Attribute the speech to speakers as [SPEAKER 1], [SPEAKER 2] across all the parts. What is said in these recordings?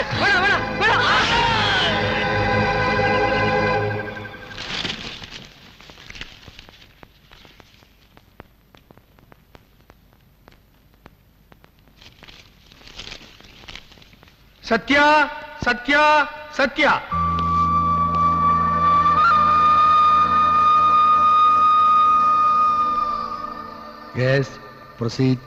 [SPEAKER 1] வேணாம் வேணாம் வேணாம்
[SPEAKER 2] சத்யா சத்யா சத்யா
[SPEAKER 3] எஸ் ப்ரொசீட்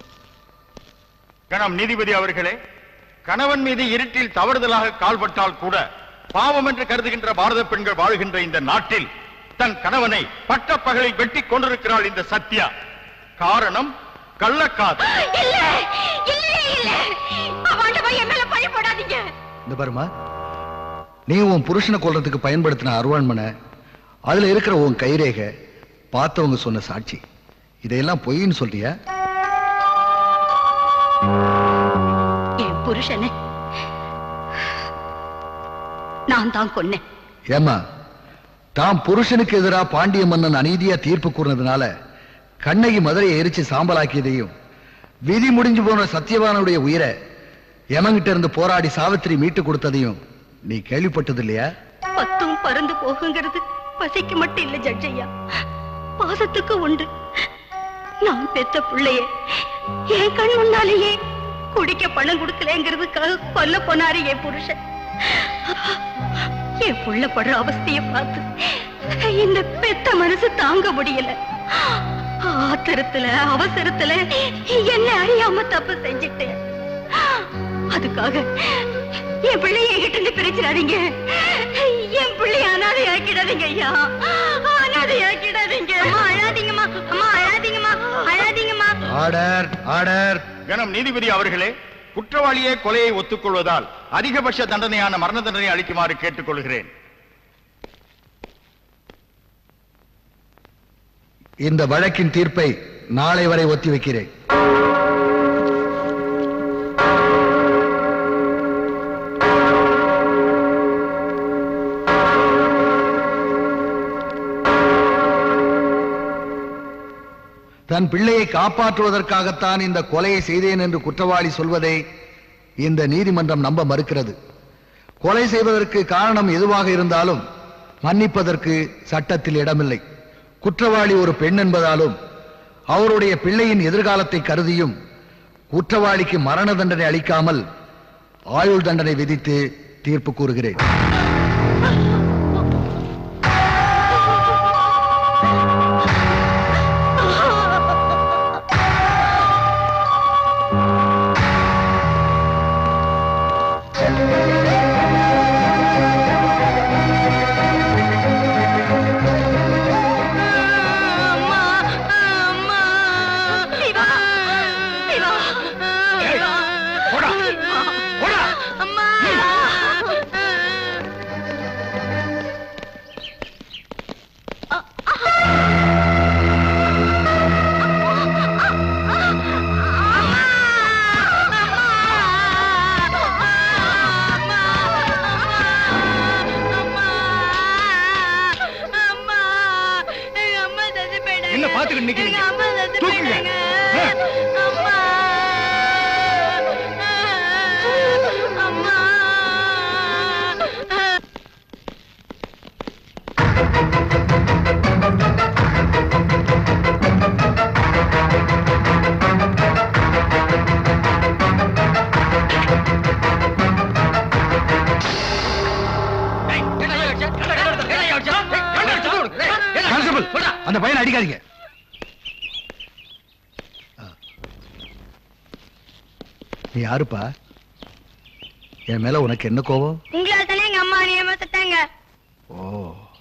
[SPEAKER 2] கணம் நீதிபதி அவர்களே கணவன் மீது இருட்டில் தவறுதலாக கால்பட்டால் கூட பாவம் என்று கருதுகின்ற பாரத பெண்கள் வாழ்கின்ற இந்த நாட்டில் தன் கணவனை பட்ட பகலில் வெட்டி கொண்டிருக்கிறாள் இந்த சத்யா காரணம் கள்ளக்காதல்
[SPEAKER 4] இல்ல இல்ல இல்ல ஆண்டவா என் மேல பழி போடாதீங்க
[SPEAKER 3] இந்த பாருமா நீ உன் புருஷனை கொல்றதுக்கு பயன்படுத்தின அருவாண்மனை அதுல இருக்கிற உன் கைரேக பார்த்தவங்க சொன்ன சாட்சி இதையெல்லாம் பொய்ன்னு சொல்றியா
[SPEAKER 4] என் புருஷனை நான் தான் கொன்னேன்
[SPEAKER 3] ஏமா தாம் புருஷனுக்கு எதிரா பாண்டிய மன்னன் அநீதியா தீர்ப்பு கூறினதுனால கண்ணகி மதுரையை எரிச்சு சாம்பலாக்கியதையும் விதி முடிஞ்சு போன சத்தியவானுடைய உயிரை எமங்கிட்ட இருந்து போராடி சாவித்திரி மீட்டு கொடுத்ததையும் நீ கேள்விப்பட்டது இல்லையா
[SPEAKER 4] பத்தும் பறந்து போகுங்கிறது பசிக்கு மட்டும் இல்ல ஜட்ஜையா பாசத்துக்கு உண்டு நான் பெத்த பிள்ளைய என் கண் முன்னாலேயே குடிக்க பணம் கொடுக்கலங்கிறதுக்காக கொல்ல போனாரு என் புருஷன் என் புள்ள படுற அவஸ்தைய பார்த்து இந்த பெத்த மனசு தாங்க முடியல ஆத்திரத்துல அவசரத்துல என்ன அறியாம தப்பு செஞ்சுட்டேன் அதுக்காக என் பிள்ளைய என்கிட்ட இருந்து பிரிச்சிடாதீங்க என் பிள்ளைய அனாதை ஆக்கிடாதீங்க ஐயா அனாதை ஆக்கிடாதீங்க அம்மா அழாதீங்கம்மா அம்மா அழாதீங்கம்மா அழாதீங்கம்மா
[SPEAKER 3] ஆர்டர் ஆர்டர்
[SPEAKER 2] கணம் நீதிபதி அவர்களே குற்றவாளியே கொலையை ஒத்துக்கொள்வதால் அதிகபட்ச தண்டனையான மரண தண்டனை அளிக்குமாறு கேட்டுக்கொள்கிறேன்
[SPEAKER 3] இந்த வழக்கின் தீர்ப்பை நாளை வரை ஒத்தி வைக்கிறேன் தன் பிள்ளையை காப்பாற்றுவதற்காகத்தான் இந்த கொலையை செய்தேன் என்று குற்றவாளி சொல்வதை இந்த நீதிமன்றம் நம்ப மறுக்கிறது கொலை செய்வதற்கு காரணம் எதுவாக இருந்தாலும் மன்னிப்பதற்கு சட்டத்தில் இடமில்லை குற்றவாளி ஒரு பெண் என்பதாலும் அவருடைய பிள்ளையின் எதிர்காலத்தை கருதியும் குற்றவாளிக்கு மரண தண்டனை அளிக்காமல் ஆயுள் தண்டனை விதித்து தீர்ப்பு கூறுகிறேன்
[SPEAKER 4] அம்மா அம்மா சிவா சிவா சிவா
[SPEAKER 2] போடா போடா
[SPEAKER 4] அம்மா
[SPEAKER 2] என்ன பாத்துக்கிட்டு நிக்கிறீங்க?
[SPEAKER 4] எங்க அம்மா செத்து
[SPEAKER 2] தூக்குங்க.
[SPEAKER 4] போயிட்டாங்க. அம்மா அம்மா
[SPEAKER 3] கான்ஸ்டபிள் அந்த பையனை அடிக்காதீங்க ஆ. நீ யாருப்பா என் மேல உனக்கு என்ன கோபம்
[SPEAKER 4] உங்களால தானே எங்க அம்மா அநியாயமா செத்தாங்க
[SPEAKER 3] ஓ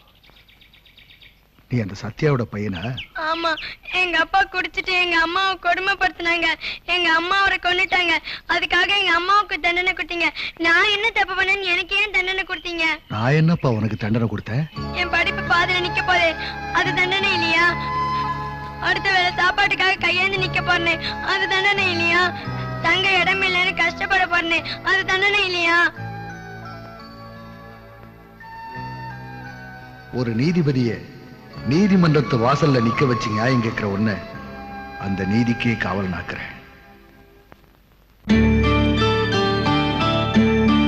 [SPEAKER 3] நீ அந்த சத்யாவோட பையனா
[SPEAKER 4] ஆமா எங்க அப்பா குடிச்சிட்டு எங்க அம்மாவை கொடுமைப்படுத்தினாங்க எங்க அம்மா அவரை கொன்னுட்டாங்க அதுக்காக எங்க அம்மாவுக்கு தண்டனை கொடுத்தீங்க நான் என்ன தப்பு பண்ணேன்னு எனக்கு ஏன் தண்டனை கொடுத்தீங்க
[SPEAKER 3] நான் என்னப்பா உனக்கு தண்டனை கொடுத்தேன்
[SPEAKER 4] என் படிப்பு பாதியில நிக்க போதே அது தண்டனை இல்லையா அடுத்த வேளை சாப்பாட்டுக்காக கையேந்து நிக்க போறேன் அது தண்டனை இல்லையா தங்க இடம் இல்லைன்னு கஷ்டப்பட போறேன் அது தண்டனை இல்லையா
[SPEAKER 3] ஒரு நீதிபதிய நீதிமன்றத்து வாசல்ல நிக்க வச்சு நியாயம் கேட்கிற உன்னை அந்த நீதிக்கே காவல் நாக்குறேன்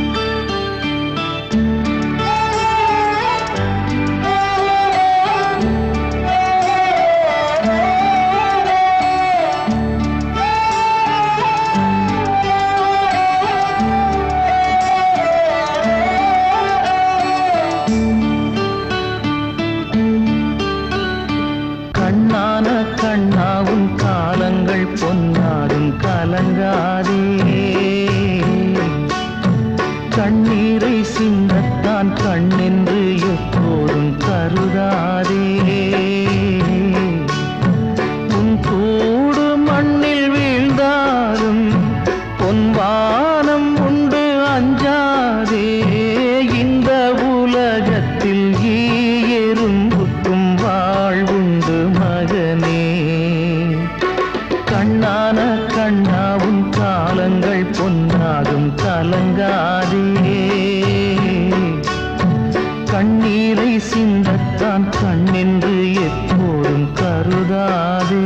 [SPEAKER 1] சிந்தத்தான் கண்ணென்று எப்போதும் கருதாதே உன் கூடு மண்ணில் வீழ்ந்தாலும் பொன்வானம் உண்டு அஞ்சாதே இந்த உலகத்தில் ஈ எறும்புக்கும் வாழ்வுண்டு மகனே கண்ணான கண்ணாவும் காலங்கள் பொன்னாகும் கலங்காதே கண்ணீரை சிந்தத்தான் கண்ணென்று எப்போதும் கருதாதே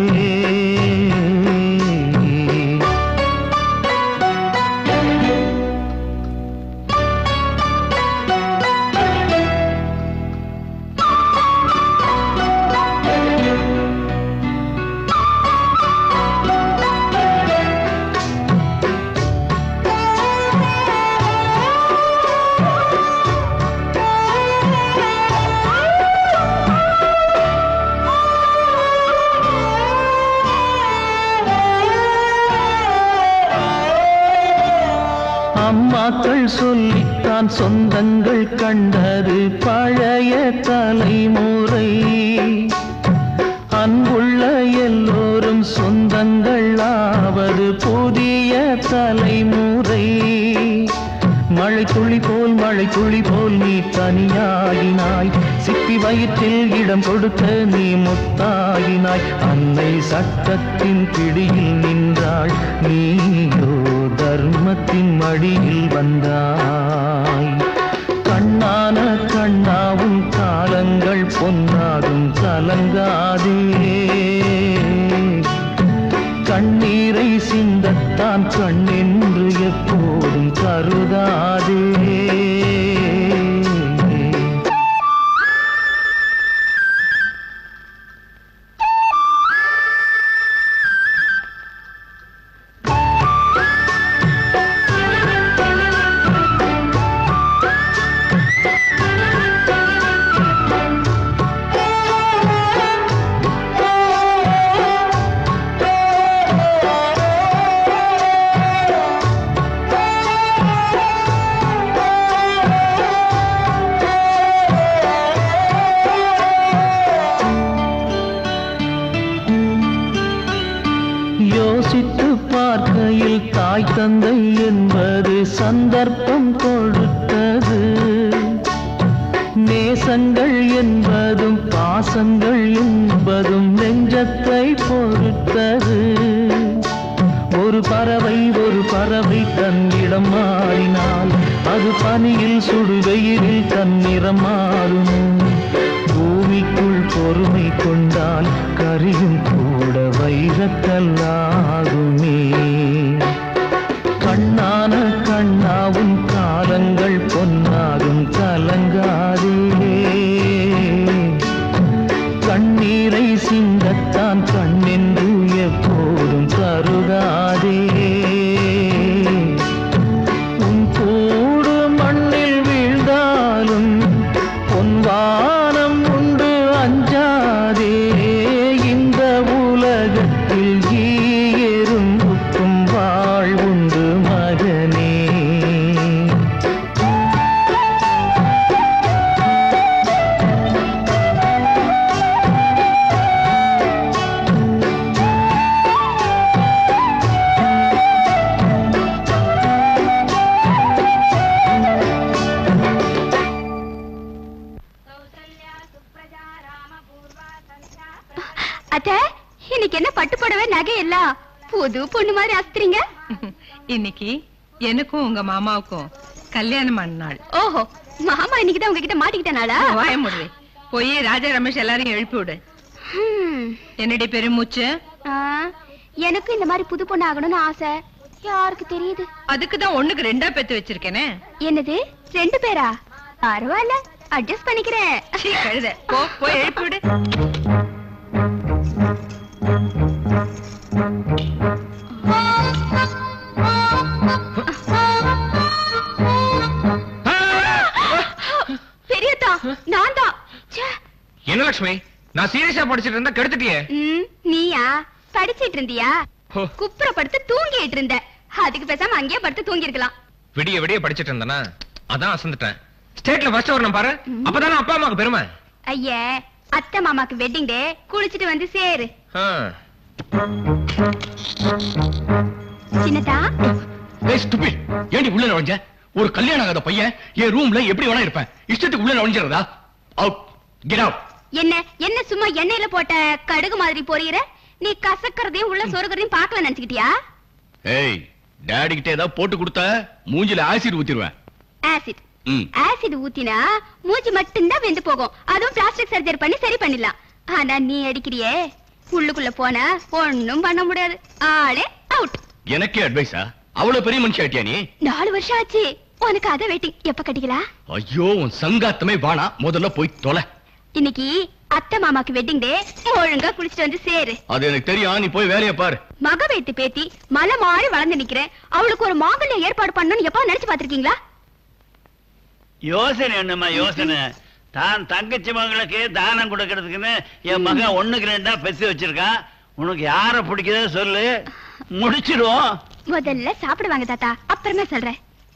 [SPEAKER 1] அம்மாக்கள் சொல்லித்தான் சொந்தங்கள் கண்டது பழைய தலைமுறை அன்புள்ள எல்லோரும் சொந்தங்கள் ஆவது புதிய தலைமுறை மழை துளி போல் மழை துளி போல் நீ தனியாகினாய் சிப்பி வயிற்றில் இடம் கொடுத்த நீ முத்தாகினாய் அன்னை சட்டத்தின் பிடியில் நின்றாள் நீயோ தர்மத்தின் மடியில் வந்தாய் கண்ணான கண்ணாவும் காலங்கள் பொன்னாகும் கலங்காதே கண்ணீரை சிந்தத்தான் கண்ணென்று எப்போதும் கருதாதே யோசித்து பார்க்கையில் தாய் தந்தை என்பது சந்தர்ப்பம் கொடுத்தது நேசங்கள் என்பதும் பாசங்கள் என்பதும் நெஞ்சத்தை பொறுத்தது ஒரு பறவை ஒரு பறவை தன் இடம் மாறினால் அது பனியில் சுடுவெயிலில் தன் நிறம் மாறும் பூமிக்குள் பொறுமை கொண்டால் கரியும் கூட வைரக்கல்லாகுமே கண்ணான கண்ணாவும் காலங்கள் பொன்னாகும் கலங்காதே கண்ணீரை சிந்தத்தான் கண்ணென்று எப்போதும் கருதாதே உன் கூடு மண்ணில் வீழ்ந்தாலும் பொன்வானம் உண்டு அஞ்சாதே இந்த உலகத்தில் ஈ எறும்புக்கும் வாழ்வுண்டு மகனே
[SPEAKER 4] அத்தை இன்னைக்கு என்ன பட்டு புடவை நகை எல்லாம் புது பொண்ணு மாதிரி அஸ்திரீங்க
[SPEAKER 5] இன்னைக்கு எனக்கும் உங்க மாமாவுக்கும் கல்யாணம் ஆன நாள்
[SPEAKER 4] ஓஹோ மாமா இன்னைக்கு தான் உங்ககிட்ட மாட்டிக்கிட்டனாடா
[SPEAKER 5] வாய முடிவே போய் ராஜா ரமேஷ் எல்லாரையும் எழுப்பி விடு
[SPEAKER 4] ஹம்.
[SPEAKER 5] என்னடி பெருமூச்சு
[SPEAKER 4] ஆ, எனக்கும் இந்த மாதிரி புது பொண்ணு ஆகணும்னு ஆசை யாருக்கு தெரியுது
[SPEAKER 5] அதுக்கு தான் ஒண்ணுக்கு ரெண்டா பெத்து வச்சிருக்கேனே
[SPEAKER 4] என்னது ரெண்டு பேரா பரவாயில்ல அட்ஜஸ்ட் பண்ணிக்கிறேன்
[SPEAKER 5] சீ, கழுத போ போய் எழுப்பி விடு
[SPEAKER 4] பெரியதா நான் தான்
[SPEAKER 6] என்ன லட்சுமி நான் சீரியஸா படிச்சிட்டு இருந்தா கெடுத்துட்டியே
[SPEAKER 4] நீயா படிச்சிட்டு இருந்தியா
[SPEAKER 6] ஹோ.
[SPEAKER 4] குப்புற படுத்து தூங்கிட்டு இருந்த அதுக்கு பேசாம அங்கேயே படுத்து தூங்கி இருக்கலாம்
[SPEAKER 6] விடிய விடிய படிச்சிட்டு இருந்தனா அதான் அசந்துட்டேன் ஸ்டேட்ல ஃபர்ஸ்ட் வரணும் பாரு அப்பதானே அப்பா அம்மாக்கு பெருமை
[SPEAKER 4] ஐயே அத்தை மாமாக்கு வெட்டிங் டே குளிச்சிட்டு வந்து சேரு
[SPEAKER 6] ஆ.
[SPEAKER 4] சின்னதா
[SPEAKER 7] ஏய் stupid. ஏன்டி உள்ள நுழைஞ்ச ஒரு கல்யாணம் ஆகாத பையன் என் ரூம்ல எப்படி வேணா இருப்பேன் இஷ்டத்துக்கு உள்ள நுழைஞ்சிருந்தா அவுட் கெட் அவுட்
[SPEAKER 4] என்ன என்ன சும்மா எண்ணெயில போட்ட கடுகு மாதிரி பொரியிற நீ கசக்கறதையும் உள்ள சொருகிறதையும் பார்க்கல நினைச்சுக்கிட்டியா
[SPEAKER 7] ஏய் டாடி கிட்ட ஏதாவது போட்டு கொடுத்த மூஞ்சில ஆசிட் ஊத்திடுவேன்
[SPEAKER 4] ஆசிட்
[SPEAKER 7] ம்.
[SPEAKER 4] ஆசிட் ஊத்தினா மூஞ்சி மட்டும்தான் வெந்து போகும் அதுவும் பிளாஸ்டிக் சர்ஜரி பண்ணி சரி பண்ணிடலாம் ஆனா நீ அடிக்கிறியே உள்ளுக்குள்ள போனா ஒண்ணும் பண்ண முடியாது ஆளே அவுட்
[SPEAKER 7] எனக்கே அட்வைஸா அவ்வளவு பெரிய மனுஷன் ஆட்டியா நீ
[SPEAKER 4] நாலு வருஷம் ஆச்சு உனக்கு அதை வெயிட்டிங் எப்ப கட்டிக்கலாம்
[SPEAKER 7] ஐயோ உன் சங்காத்தமே வானா முதல்ல போய் தொலை
[SPEAKER 4] இன்னைக்கு அத்தை மாமாக்கு வெட்டிங் டே ஒழுங்கா குளிச்சிட்டு வந்து சேரு
[SPEAKER 7] அது எனக்கு தெரியும் நீ போய் வேலையை பாரு
[SPEAKER 4] மக வைத்து பேத்தி மலை மாறி வளர்ந்து நிக்கிறேன் அவளுக்கு ஒரு மாங்கல்யம் ஏற்பாடு பண்ணணும்னு எப்ப நினைச்சு பாத்திருக்கீங்களா
[SPEAKER 8] யோசனை என்னம்மா யோசனை தான் தங்கச்சி மகளுக்கு தானம் கொடுக்கறதுக்குன்னு என் மகன் ஒண்ணுக்கு ரெண்டா பெத்து வச்சிருக்கான் உனக்கு யார பிடிக்குதோ சொல்லு முடிச்சிடுவோம்
[SPEAKER 4] முதல்ல சாப்பிடுவாங்க தாத்தா அப்புறமா சொல்றேன்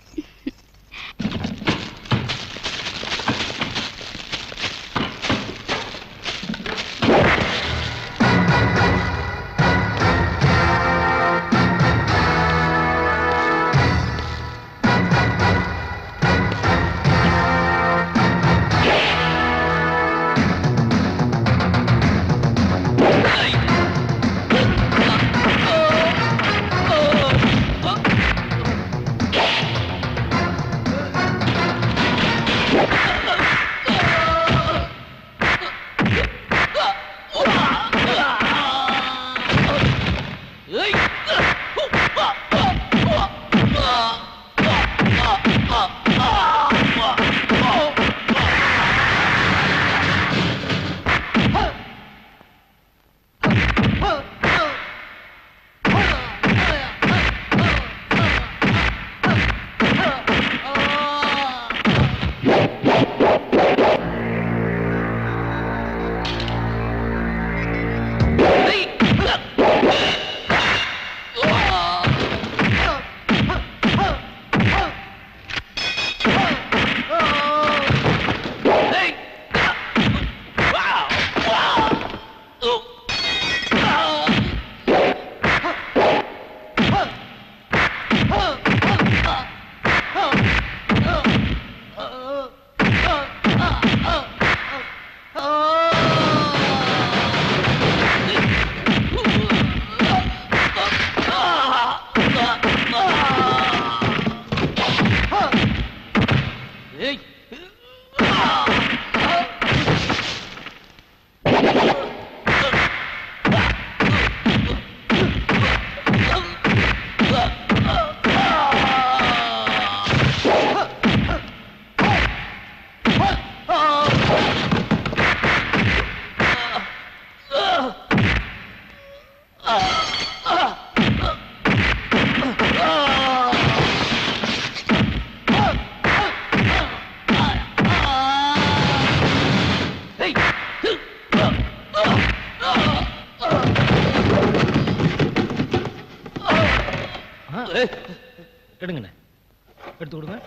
[SPEAKER 1] எடுங்கண்ணே எடுத்து கொடுங்க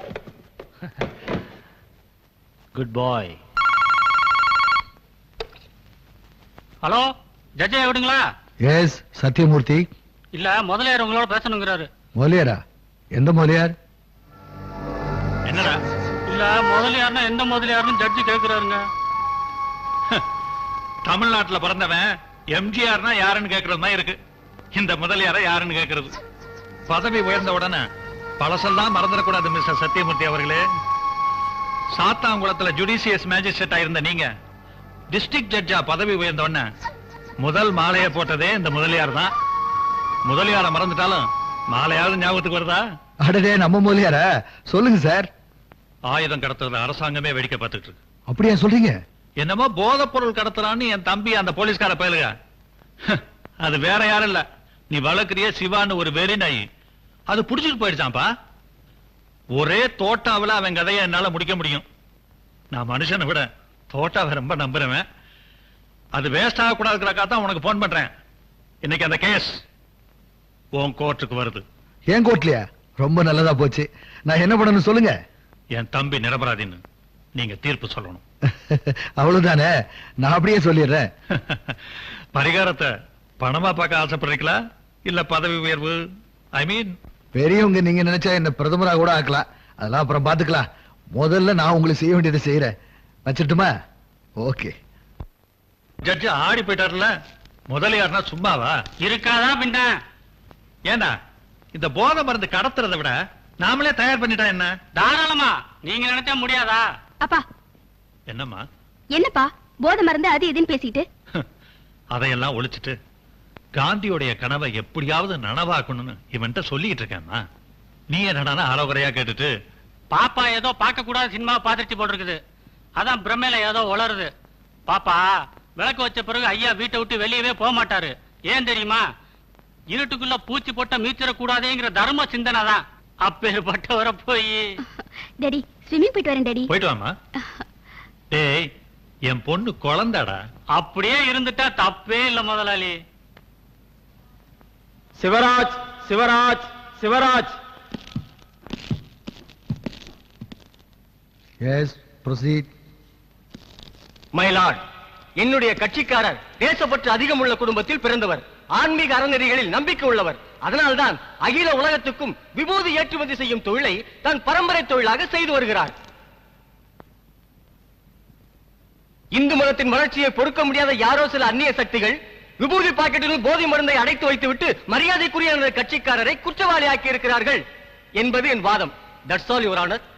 [SPEAKER 1] குட் பாய்
[SPEAKER 9] ஹலோ ஜட்ஜே விடுங்களா
[SPEAKER 3] எஸ் சத்யமூர்த்தி
[SPEAKER 9] இல்ல முதலியார் உங்களோட பேசணுங்கிறாரு
[SPEAKER 3] மொழியாரா எந்த மொழியார்
[SPEAKER 2] என்னடா
[SPEAKER 9] இல்ல முதலியார்னா எந்த முதலியார்னு ஜட்ஜி கேக்குறாருங்க
[SPEAKER 2] தமிழ்நாட்டுல பிறந்தவன் எம்ஜிஆர்னா யாருன்னு கேக்குறது தான் இருக்கு இந்த முதலியார யாருன்னு கேக்குறது பதவி உயர்ந்த உடனே பழசெல்லாம் மறந்துடக்கூடாது மிஸ்டர் சத்தியமூர்த்தி அவர்களே சாத்தாங்குளத்துல ஜுடிஷியஸ் மேஜிஸ்ட்ரேட்டா இருந்த நீங்க டிஸ்ட்ரிக்ட் ஜட்ஜா பதவி உயர்ந்த உடனே முதல் மாலையை போட்டதே இந்த முதலியார் தான் முதலியார மறந்துட்டாலும் மாலையாவது ஞாபகத்துக்கு வருதா
[SPEAKER 3] அடடே நம்ம மொழியாரா சொல்லுங்க சார்
[SPEAKER 2] ஆயுதம் கடத்துறத அரசாங்கமே வேடிக்கை பார்த்துட்டு இருக்கு
[SPEAKER 3] அப்படியா சொல்றீங்க
[SPEAKER 2] என்னமோ போதைப் பொருள் கடத்துறான்னு என் தம்பி அந்த போலீஸ்கார பயலுக அது வேற யாரும் இல்ல நீ வளர்க்குறிய சிவான்னு ஒரு வெறி நாய் அது புடிச்சிட்டு போயிடுச்சான்ப்பா ஒரே தோட்டாவில அவன் கதையை என்னால முடிக்க முடியும் நான் மனுஷனை விட தோட்டாவை ரொம்ப நம்புறவன் அது வேஸ்ட் ஆகக்கூடாதுக்காக தான் உனக்கு போன் பண்றேன் இன்னைக்கு அந்த கேஸ் உன் கோர்ட்டுக்கு வருது
[SPEAKER 3] ஏன் கோட்லையா ரொம்ப நல்லதா போச்சு நான் என்ன பண்ணணும் சொல்லுங்க
[SPEAKER 1] என் தம்பி நிரபராதின்னு நீங்க தீர்ப்பு சொல்லணும்
[SPEAKER 3] அவ்வளவுதானே நான் அப்படியே சொல்லிடுறேன்
[SPEAKER 1] பரிகாரத்தை பணமா பார்க்க ஆசைப்படுறீங்களா இல்ல பதவி உயர்வு ஐ மீன்
[SPEAKER 3] பெரியவங்க நீங்க நினைச்சா என்ன பிரதமரா கூட ஆக்கலாம் அதெல்லாம் அப்புறம் பாத்துக்கலாம் முதல்ல நான் உங்களுக்கு செய்ய வேண்டியதை செய்யறேன் வச்சிட்டுமா ஓகே
[SPEAKER 1] ஜட்ஜ் ஆடி போயிட்டாருல முதலியார்னா சும்மாவா
[SPEAKER 9] இருக்காதா பின்ன
[SPEAKER 1] ஏண்டா இந்த போதை மருந்து கடத்துறதை விட நாமளே தயார் பண்ணிட்டா என்ன
[SPEAKER 9] தாராளமா நீங்க நினைச்சா முடியாதா
[SPEAKER 4] அப்பா
[SPEAKER 1] என்னம்மா
[SPEAKER 4] என்னப்பா போதை மருந்து அது இதுன்னு பேசிட்டு
[SPEAKER 1] அதையெல்லாம் ஒழிச்சிட்டு காந்தியோடைய கனவை எப்படியாவது நனவாக்கணும்னு இவன்ட்ட சொல்லிட்டு இருக்கேம்மா நீ என்னடானா அறகுறையா கேட்டுட்டு
[SPEAKER 9] பாப்பா ஏதோ பார்க்க கூடாத சினிமா பாத்துருச்சு போல் இருக்குது அதான் பிரம்மையில ஏதோ உளருது பாப்பா விளக்கு வச்ச பிறகு ஐயா வீட்டை விட்டு வெளியவே போக மாட்டாரு ஏன் தெரியுமா இருட்டுக்குள்ள பூச்சி போட்ட மீச்சிட கூடாதேங்கிற தர்ம சிந்தனை தான் அப்பேற்பட்டவரை போய்
[SPEAKER 4] டேடி ஸ்விம்மிங் போயிட்டு வரேன் டேடி
[SPEAKER 1] போயிட்டு வாமா டேய் என் பொண்ணு குழந்தாடா
[SPEAKER 9] அப்படியே இருந்துட்டா தப்பே இல்ல முதலாளி
[SPEAKER 10] Sivaraj Sivaraj Sivaraj
[SPEAKER 3] yes proceed
[SPEAKER 10] my lord என்னுடைய கட்சிக்காரர் தேசப்பற்று அதிகமுள்ள குடும்பத்தில் பிறந்தவர் ஆன்மீக அறநெறிகளில் நம்பிக்கை உள்ளவர் அதனால்தான் அகில உலகத்துக்கும் விபூதி ஏற்றுமதி செய்யும் தொழிலை தன் பரம்பரை தொழிலாக செய்து வருகிறார் இந்து மதத்தின் வளர்ச்சியை பொறுக்க முடியாத யாரோ சில அந்நிய சக்திகள் விபூதி பாக்கெட்டில் போதை மருந்தை அடைத்து வைத்துவிட்டு மரியாதைக்குரிய எனது கட்சிக்காரரை குற்றவாளி ஆக்கி இருக்கிறார்கள் என்பது என் வாதம் தட்ஸ் ஆல் யுவர் ஆனர்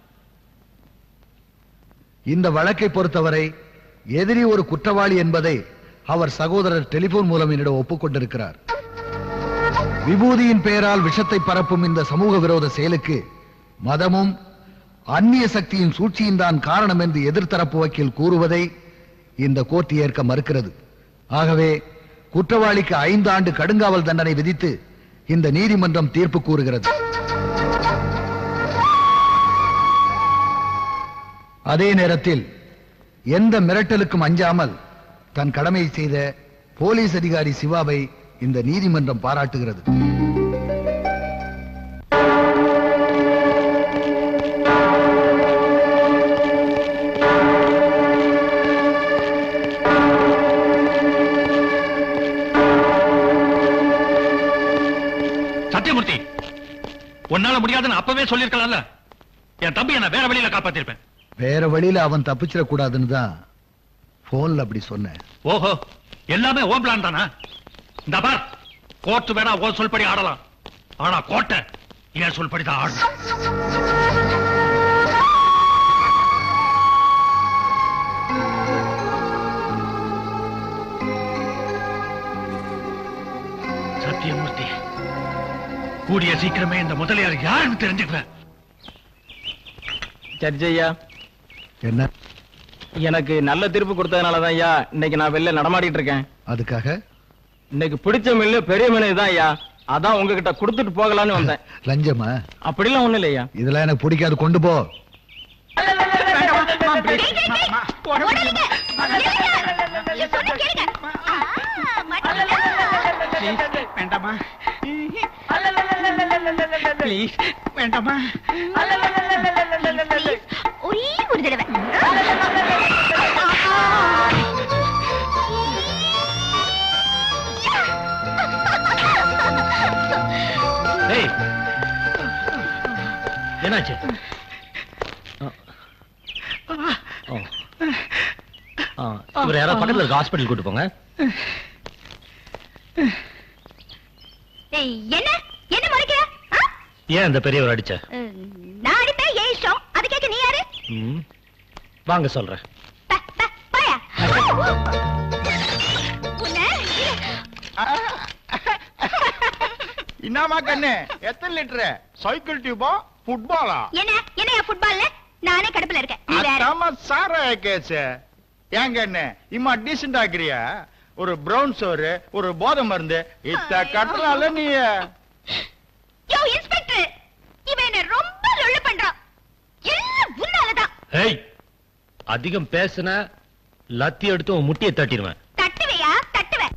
[SPEAKER 3] இந்த வழக்கை பொறுத்தவரை எதிரி ஒரு குற்றவாளி என்பதை அவர் சகோதரர் டெலிபோன் மூலம் என்னிடம் ஒப்புக்கொண்டிருக்கிறார் விபூதியின் பெயரால் விஷத்தை பரப்பும் இந்த சமூக விரோத செயலுக்கு மதமும் அந்நிய சக்தியின் சூழ்ச்சியும் தான் காரணம் என்று எதிர்த்தரப்பு வக்கீல் கூறுவதை இந்த கோர்ட் ஏற்க மறுக்கிறது ஆகவே குற்றவாளிக்கு ஐந்து ஆண்டு கடுங்காவல் தண்டனை விதித்து இந்த நீதிமன்றம் தீர்ப்பு கூறுகிறது அதே நேரத்தில் எந்த மிரட்டலுக்கும் அஞ்சாமல் தன் கடமையை செய்த போலீஸ் அதிகாரி சிவாவை இந்த நீதிமன்றம் பாராட்டுகிறது
[SPEAKER 1] சத்தியமூர்த்தி உன்னால முடியாதுன்னு அப்பவே சொல்லிருக்கலாம்ல என் தம்பி என்ன வேற வழியில காப்பாத்திருப்பேன்
[SPEAKER 3] வேற வழியில அவன் தப்பிச்சிடக்கூடாதுன்னு தான் போன்ல அப்படி சொன்னேன்
[SPEAKER 1] ஓஹோ எல்லாமே ஓ பிளான் தானா இந்த பார் கோர்ட் வேணா ஓ சொல்படி ஆடலாம் ஆனா கோட்டை ஏன் சொல்படி தான் ஆடணும் சத்தியமூர்த்தி கூடிய சீக்கிரமே இந்த முதலியார் யாருன்னு தெரிஞ்சுக்குவேன்
[SPEAKER 10] ஜட்ஜ் ஐயா
[SPEAKER 3] என்ன
[SPEAKER 10] எனக்கு நல்ல தீர்ப்பு கொடுத்ததுனால தான் ஐயா இன்னைக்கு நான் வெளில நடமாடிட்டு இருக்கேன்
[SPEAKER 3] அதுக்காக
[SPEAKER 10] இன்னைக்கு பிடிச்ச மில்லு பெரிய மீன் தான் ஐயா அதான் உங்ககிட்ட கொடுத்துட்டு போகலான்னு வந்தேன்
[SPEAKER 3] லஞ்சமா
[SPEAKER 10] அப்படிலாம் ஒண்ணு இல்லையா
[SPEAKER 3] இதெல்லாம் எனக்கு பிடிக்காது கொண்டு போ
[SPEAKER 4] ஓடாதீங்க. நில்லுங்க. ஐயோ, சொன்னா கேளுங்க. ஆ, மாட்டீங்களா?
[SPEAKER 9] வேண்டாமா ப்ளீஸ் வேண்டாமா
[SPEAKER 4] Please, ஒரே ஒரு தடவை
[SPEAKER 1] ஏய் என்னாச்சு இவர் யாராவது பக்கத்துல இருக்க ஹாஸ்பிட்டல் கூட்டு போங்க
[SPEAKER 4] ஏய், என்ன என்ன முறைக்கிற ஆ?
[SPEAKER 1] ஏன் இந்த பெரியவர் அடிச்ச
[SPEAKER 4] அஹ், நான் அடிப்பேன் ஏன் இஷ்டம் அது கேட்க நீ யாரு
[SPEAKER 1] ம். வாங்க சொல்றேன்
[SPEAKER 4] ப, ப, போயா. உன்னை,
[SPEAKER 2] என்னமா கண்ணு எத்தனை லிட்டரு சைக்கிள் டியூபா ஃபுட்பாலா
[SPEAKER 4] என்ன என்ன ஃபுட்பால்ல நானே கடுப்புல இருக்கேன் நீ வேற
[SPEAKER 2] அதாம சார கேச்சு ஏங்க என்ன இம்மா டீசென்ட் ஆக்குறியா ஒரு பிரவுன் சோறு ஒரு போதை மருந்து இத்த கட்டலால நீ
[SPEAKER 4] யோ இன்ஸ்பெக்டர் இவன் என்ன ரொம்ப லொள்ளு பண்றான் எல்லாம் உன்னாலதான்
[SPEAKER 1] ஏய் அதிகம் பேசுன லத்தி எடுத்து உன் முட்டியை தட்டிடுவேன்
[SPEAKER 4] தட்டுவையா தட்டுவேன்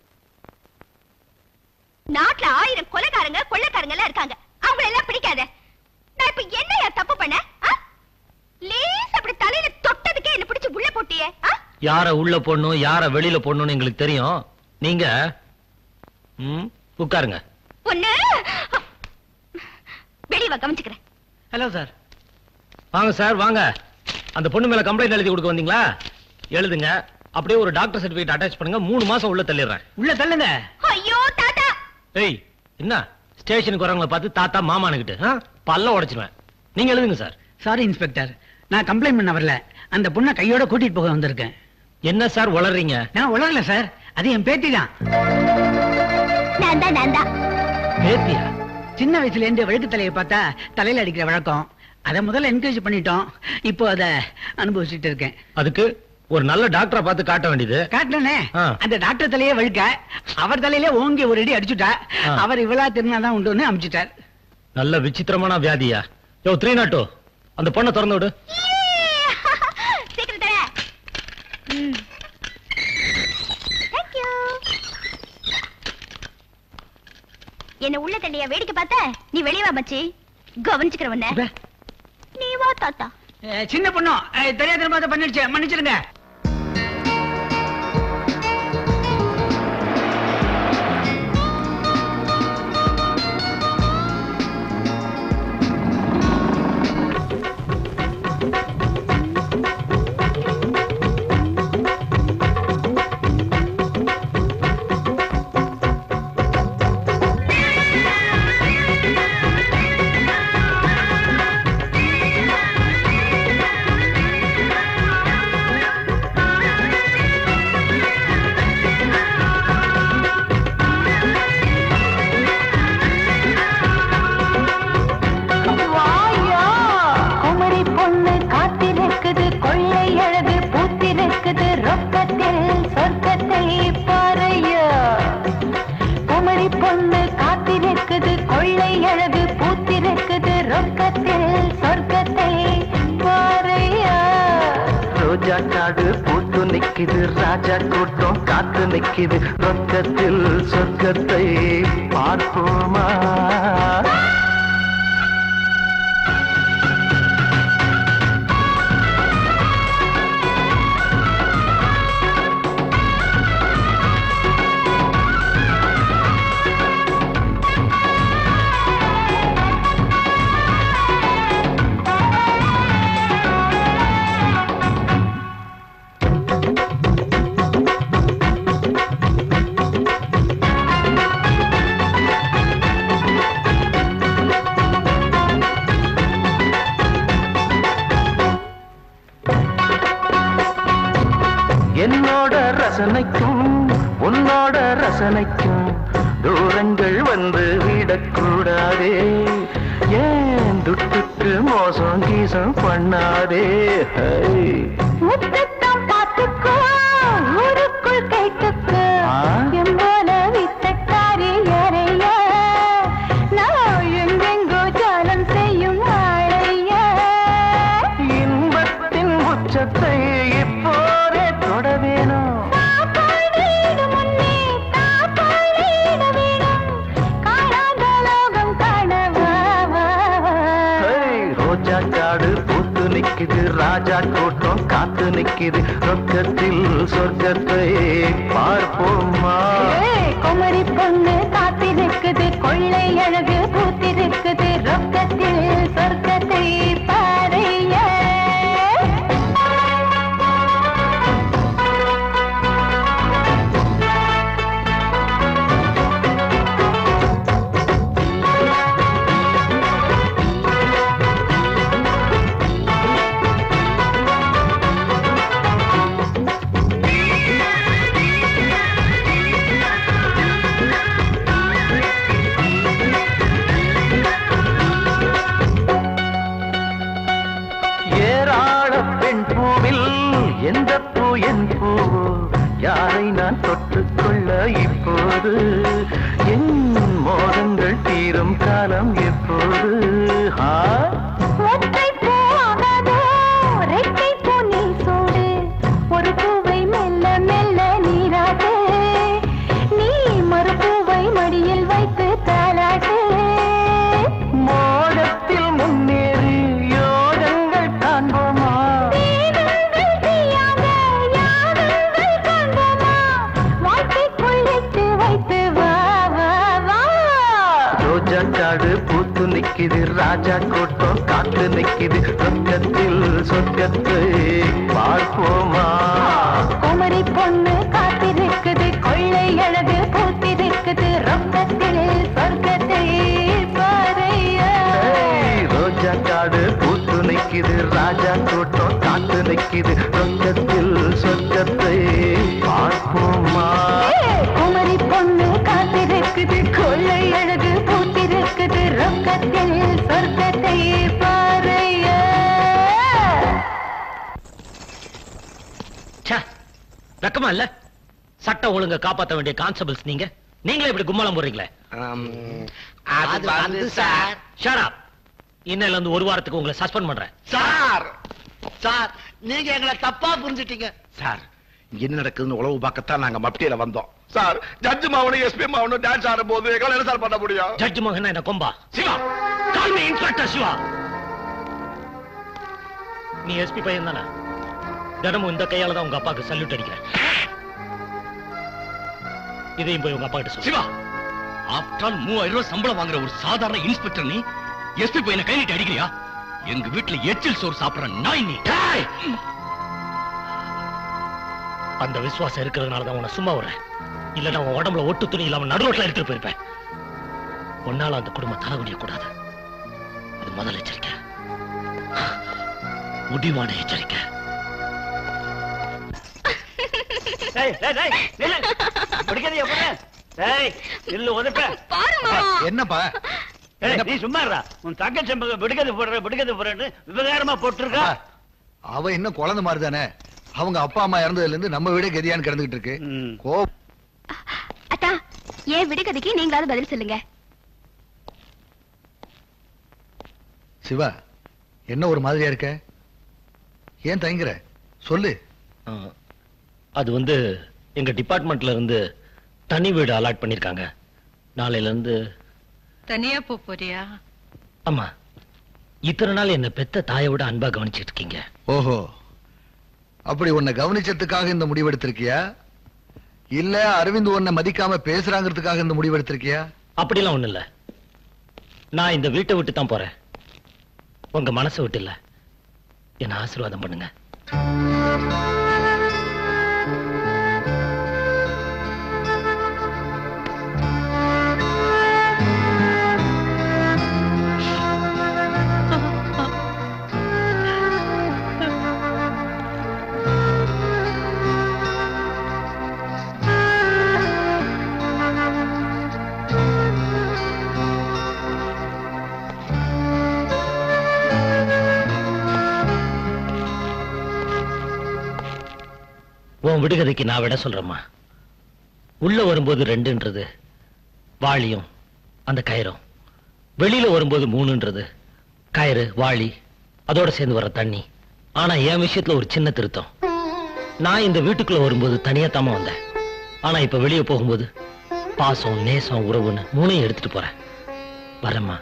[SPEAKER 4] நாட்டுல ஆயிரம் கொலைக்காரங்க கொள்ளைக்காரங்க எல்லாம் இருக்காங்க அவங்கள எல்லாம் பிடிக்காத நான் இப்ப என்னையா தப்பு பண்ண ஆ?
[SPEAKER 11] யார உள்ள போடணும் யார வெளியில போடணும்னு எங்களுக்கு தெரியும் நீங்க ம், உட்காருங்க
[SPEAKER 4] பொண்ணு வெளியே வா கவனிச்சுக்கிறேன்
[SPEAKER 10] ஹலோ சார்
[SPEAKER 11] வாங்க சார் வாங்க அந்த பொண்ணு மேல கம்ப்ளைண்ட் எழுதி கொடுக்க வந்தீங்களா எழுதுங்க அப்படியே ஒரு டாக்டர் சர்டிபிகேட் அட்டாச் பண்ணுங்க மூணு மாசம் உள்ள தள்ளிடுறேன்
[SPEAKER 10] உள்ள தள்ளுங்க
[SPEAKER 4] ஐயோ தாத்தா
[SPEAKER 11] ஏய் என்ன ஸ்டேஷனுக்கு வரவங்கள பார்த்து தாத்தா மாமானுக்கிட்டு பல்ல உடைச்சிருவேன் நீங்க எழுதுங்க சார்
[SPEAKER 12] சாரி இன்ஸ்பெக்டர் நான் கம்ப்ளைண்ட் பண்ண வரல அந்த பொண்ணை கையோட கூட்டிட்டு போக வந்திருக்கேன்
[SPEAKER 11] என்ன சார் வளர்றீங்க
[SPEAKER 12] நான் உளரல சார் அது என் பேத்தி தான்
[SPEAKER 4] நான் தான் நான் தான்
[SPEAKER 11] பேத்தியா
[SPEAKER 12] சின்ன வயசுல இருந்து வழுக்கு தலையை பார்த்தா தலையில அடிக்கிற வழக்கம் அதை முதல்ல என்கரேஜ் பண்ணிட்டோம் இப்போ அதை அனுபவிச்சுட்டு இருக்கேன்
[SPEAKER 11] அதுக்கு ஒரு நல்ல டாக்டரை பார்த்து காட்ட வேண்டியது
[SPEAKER 12] காட்டனே
[SPEAKER 11] ஆ.
[SPEAKER 12] அந்த டாக்டர் தலையே வழுக்க அவர் தலையில ஓங்கி ஒரு அடி அடிச்சுட்டா
[SPEAKER 11] ஆ.
[SPEAKER 12] அவர் இவளா திருநாதான் உண்டுன்னு அமிச்சிட்டார்
[SPEAKER 11] நல்ல விசித்திரமான வியாதியா யோ த்ரீ நாட்டோ அந்த பொண்ணை திறந்து விடு
[SPEAKER 4] சீக்கிரம் தர தேங்க்யூ என்ன உள்ள தள்ளியா வேடிக்கை பார்த்த நீ வெளியே வா மச்சி கவனிச்சுக்கிற உன்ன நீ வா தாத்தா
[SPEAKER 12] அஹ், சின்ன பொண்ணும் அஹ், தெரியாத தெரியாத பண்ணிடுச்சு மன்னிச்சிருங்க
[SPEAKER 13] வாயா குமரி பொண்ணு காத்திருக்குது கொள்ளை அழகு பூத்திருக்குது ரொக்கத்தில் சொர்க்கத்தை பாறையா குமரி பொண்ணு காத்திருக்குது கொள்ளை அழகு பூத்திருக்குது ரொக்கத்தில் சொர்க்கத்தை பாறையா
[SPEAKER 14] ரோஜா காடு பூத்து நிக்குது ராஜா கூட்டம் காத்து நிக்குது ரொக்கத்தில் சொர்க்கத்தை பார்ப்போமா என்னோட ரசனைக்கும் உன்னோட ரசனைக்கும் தூரங்கள் வந்து விடக்கூடாதே ஏன் துட்டுக்கு மோசம் கீசம் பண்ணாதே ஹை.
[SPEAKER 13] முத்தத்தான் பார்த்துக்கோ ஊருக்குள் கேட்டுக்கோ
[SPEAKER 14] ஆ?
[SPEAKER 13] எம்போல வித்தக்காரி யாரைய நான் எங்கெங்கோ ஜாலம் செய்யும் ஆளைய
[SPEAKER 14] இன்பத்தின் உச்சத்தை இப்போதே தொட வேணும்
[SPEAKER 13] சாப்பாடு முன்னே தாப்பாடு வேணும் காணாத லோகம் காணவா வா, வா.
[SPEAKER 14] ஹை, ரோஜா காடு பூத்து நிக்குது ராஜா கூட்டம் காத்து நிக்குது ரொக்கத்தில் சொர்க்கத்தை பார்ப்போமா
[SPEAKER 13] ஏய், குமரி பொண்ணு காத்திருக்குது கொள்ளை அழகு பூத்திருக்குது ரொக்கத்தில் சொர்க்கத்தை பாறைய
[SPEAKER 14] ஏராள பெண் பூவில் எந்த பூ என் பூவோ யாரை நான் தொட்டுக்கொள்ள இப்போது என் மோகங்கள் தீரும் காலம் எப்போது ஆ?
[SPEAKER 13] ஒற்றை பூ ஆகாதோ ரெட்டை பூ நீ சூடு ஒரு பூவை மெல்ல மெல்ல நீராட்டு நீ மறுபூவை மடியில் வைத்து தாளாட்டு
[SPEAKER 14] மோகத்தில் முன்னேறி யோகங்கள் காண்போமா
[SPEAKER 13] வேதங்கள் செய்யாத யாக
[SPEAKER 14] கூட்டம் காத்து நிக்குது சொர்க்கத்தில் சொர்க்கத்தை பார்ப்போமா
[SPEAKER 13] குமரி பொண்ணு காத்திருக்குது கொள்ளை அழகு பூத்திருக்குது ரொக்கத்தில் சொர்க்கத்தை பாறையா
[SPEAKER 14] ஏய், ரோஜா காடு பூத்து நிக்குது ராஜா கூட்டம் காத்து நிக்குது சொர்க்கத்தில் சொர்க்கத்தை பார்ப்போமா
[SPEAKER 13] குமரி பொண்ணு காத்திருக்குது கொள்ளை அழகு பூத்திருக்குது ரொக்கத்தில் சொர்க்கத்தை பாறையா
[SPEAKER 11] ச்சே, வெக்கமா இல்ல சட்டம் ஒழுங்க காப்பாத்த வேண்டிய கான்ஸ்டபிள்ஸ் நீங்க நீங்களே இப்படி கும்மலம் போடுறீங்களே
[SPEAKER 15] அது வந்து சார்
[SPEAKER 11] ஷட் அப் இன்னையில இருந்து ஒரு வாரத்துக்கு உங்களை சஸ்பெண்ட் பண்றேன்
[SPEAKER 15] சார் சார் நீங்க எங்களை தப்பா புரிஞ்சுட்டீங்க
[SPEAKER 16] சார் இங்க என்ன நடக்குதுன்னு உளவு பார்க்கத்தான் நாங்க மப்டியில வந்தோம் சார் ஜட்ஜ் மாவனும் எஸ்பி மாவனும் டான்ஸ் ஆடும் போது எங்களால என்ன சார் பண்ண முடியும்
[SPEAKER 11] ஜட்ஜ் மகன் என்ன கொம்பா Siva call me inspector Siva நீ எஸ்பி பையன் தானே தினமும் இந்த கையால தான் உங்க அப்பாவுக்கு சல்யூட் அடிக்கிறேன் இதையும் போய் உங்க அப்பா கிட்ட சொல்லு
[SPEAKER 7] சிவா ஆஃப்டர் ஆல் மூவாயிரம் ரூபாய் சம்பளம் வாங்குற ஒரு சாதாரண இன்ஸ்பெக்டர் நீ எஸ்பி பையனை கை நீட்டி அடிக்கிறியா எங்க வீட்டுல எச்சில் சோறு சாப்பிடுற நாய் நீ
[SPEAKER 11] டேய்! அந்த விசுவாசம் இருக்கிறதுனால தான் உன்னை சும்மா விடுறேன் இல்லன்னா உன் உடம்புல ஒட்டு துணி இல்லாம நடுரோட்ல எடுத்துட்டு போயிருப்பேன் உன்னால அந்த குடும்பம் தலைகுனிய கூடாது அது முதல் எச்சரிக்கை முடிவான எச்சரிக்கை
[SPEAKER 8] டேய், டேய், டேய், நில்லு. பிடிக்காதீங்க, பொண்ணு. டேய், நில்லு, உதைப்ப.
[SPEAKER 3] என்னப்பா
[SPEAKER 8] டேய், நீ சும்மா இருடா. உன் தங்கச்சி மகன் விடுகதை போடுற, விடுகதை போடுறேன்னு விவகாரமா போட்டிருக்கா.
[SPEAKER 3] அவ இன்னும் குழந்தை மாதிரி தானே அவங்க அப்பா அம்மா இறந்ததுல இருந்து நம்ம வீட கதியான்னு கிடந்துகிட்டு இருக்கு கோ
[SPEAKER 4] அத்தா ஏன் விடுகதைக்கு நீங்களாவது பதில் சொல்லுங்க
[SPEAKER 3] சிவா என்ன ஒரு மாதிரியா இருக்க ஏன் தயங்குற சொல்லு
[SPEAKER 11] ஆ, அது வந்து எங்க டிபார்ட்மெண்ட்ல இருந்து தனி வீடு அலாட் பண்ணிருக்காங்க நாளையில இருந்து
[SPEAKER 5] தனியா போப் போறியா
[SPEAKER 11] ஆமா இத்தனை நாள் என்ன பெத்த தாயை விட அன்பா கவனிச்சிட்டு இருக்கீங்க
[SPEAKER 3] ஓஹோ அப்படி உன்னை கவனிச்சதுக்காக இந்த முடிவெடுத்திருக்கியா இல்ல அரவிந்த் உன்னை மதிக்காம பேசுறாங்கிறதுக்காக இந்த முடிவெடுத்திருக்கியா
[SPEAKER 11] அப்படிலாம் ஒண்ணு இல்ல நான் இந்த வீட்டை விட்டு தான் போறேன் உங்க மனசை விட்டு இல்ல என்ன ஆசீர்வாதம் பண்ணுங்க உன் விடுகதைக்கு நான் விட சொல்றேம்மா உள்ள வரும்போது ரெண்டுன்றது வாளியும் அந்த கயிறும் வெளியில வரும்போது மூணுன்றது கயிறு வாளி அதோட சேர்ந்து வர தண்ணி ஆனா என் விஷயத்துல ஒரு சின்ன திருத்தம் நான் இந்த வீட்டுக்குள்ள வரும்போது தனியா தாமா வந்தேன் ஆனா இப்ப வெளியே போகும்போது பாசம் நேசம் உறவுன்னு மூணையும் எடுத்துட்டு போறேன் வரேம்மா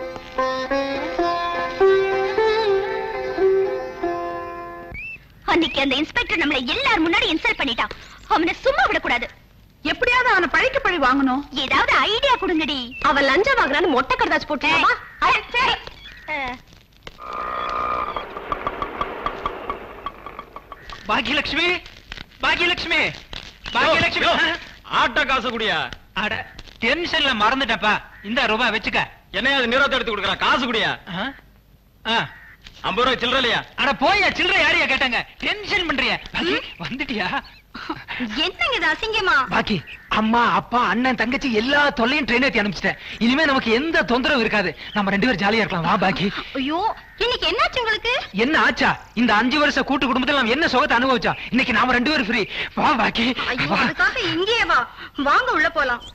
[SPEAKER 4] அன்னைக்கு அந்த இன்ஸ்பெக்டர் நம்மள எல்லார் முன்னாடி இன்சல்ட் பண்ணிட்டான் அவனை சும்மா விடக்கூடாது
[SPEAKER 17] எப்படியாவது அவனை பழிக்கு பழி வாங்கணும்
[SPEAKER 4] ஏதாவது ஐடியா கொடுங்கடி
[SPEAKER 17] அவன் லஞ்சம் வாங்குறான்னு மொட்டை கடதாச்சு போட்டுருமா
[SPEAKER 10] பாக்கியலட்சுமி பாக்கியலட்சுமி பாக்கியலட்சுமி ஆட்டோ காசு குடியா
[SPEAKER 9] அட டென்ஷன்ல மறந்துட்டப்பா இந்த ரூபாய் வச்சுக்க
[SPEAKER 10] என்னையா அது நிறத்தை எடுத்து கொடுக்குறான் காசு குடியா ஐம்பது ரூபாய் சில்லற இல்லையா
[SPEAKER 9] அட போயா சில்லறை யாரையா கேட்டாங்க டென்ஷன் பண்றிய பாக்கி வந்துட்டியா
[SPEAKER 4] என்னங்க இது அசிங்கமா
[SPEAKER 9] பாக்கி அம்மா அப்பா அண்ணன் தங்கச்சி எல்லா தொல்லையும் ட்ரெயின் ஏத்தி அனுப்பிச்சிட்டேன் இனிமே நமக்கு எந்த தொந்தரவும் இருக்காது நம்ம ரெண்டு பேரும் ஜாலியா இருக்கலாம் வா பாக்கி
[SPEAKER 4] ஐயோ இன்னைக்கு என்னாச்சு உங்களுக்கு
[SPEAKER 9] என்ன ஆச்சா இந்த அஞ்சு வருஷ கூட்டு குடும்பத்துல நம்ம என்ன சுகத்தை அனுபவிச்சோம் இன்னைக்கு நாம ரெண்டு பேரும் ஃப்ரீ வா பாக்கி
[SPEAKER 4] ஐயோ
[SPEAKER 9] வா.
[SPEAKER 4] அதுக்காக இங்கேயே வா வாங்க உள்ள போலாம்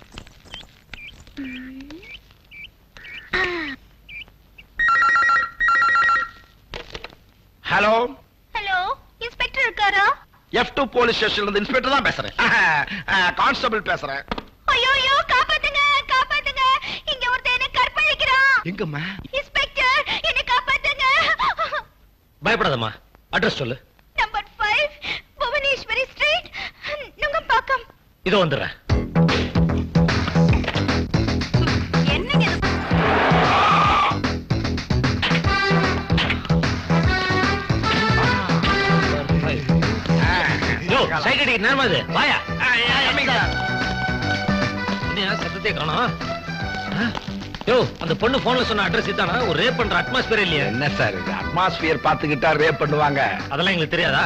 [SPEAKER 16] ஹலோ
[SPEAKER 4] ஹலோ இன்ஸ்பெக்டர் இருக்காரா
[SPEAKER 16] எஃப் டூ போலீஸ் ஸ்டேஷன்ல இருந்து இன்ஸ்பெக்டர் தான் பேசுறேன் கான்ஸ்டபிள் பேசுறேன்
[SPEAKER 4] ஐயோ ஐயோ காப்பாத்துங்க காப்பாத்துங்க இங்க ஒருத்தன் என்ன கற்பழிக்கிறான்
[SPEAKER 16] எங்கம்மா
[SPEAKER 4] இன்ஸ்பெக்டர் என்ன காப்பாத்துங்க
[SPEAKER 11] பயப்படாதம்மா அட்ரஸ் சொல்லு
[SPEAKER 4] number five Bhuvaneswari street Nungambakkam
[SPEAKER 11] இதோ வந்துடுறேன்
[SPEAKER 4] என்னங்க இது?
[SPEAKER 16] இருக்காங்க
[SPEAKER 11] சைட் அடிக்க நேரமா இது வாயா என்ன சத்தத்தை காணோம் ஆ? யோ அந்த பொண்ணு போன்ல சொன்ன அட்ரஸ் இதானா ஒரு ரேப் பண்ற அட்மாஸ்பியர் இல்லையா
[SPEAKER 16] என்ன சார் இது அட்மாஸ்பியர் பாத்துக்கிட்டா ரேப் பண்ணுவாங்க
[SPEAKER 11] அதெல்லாம் எங்களுக்கு தெரியாதா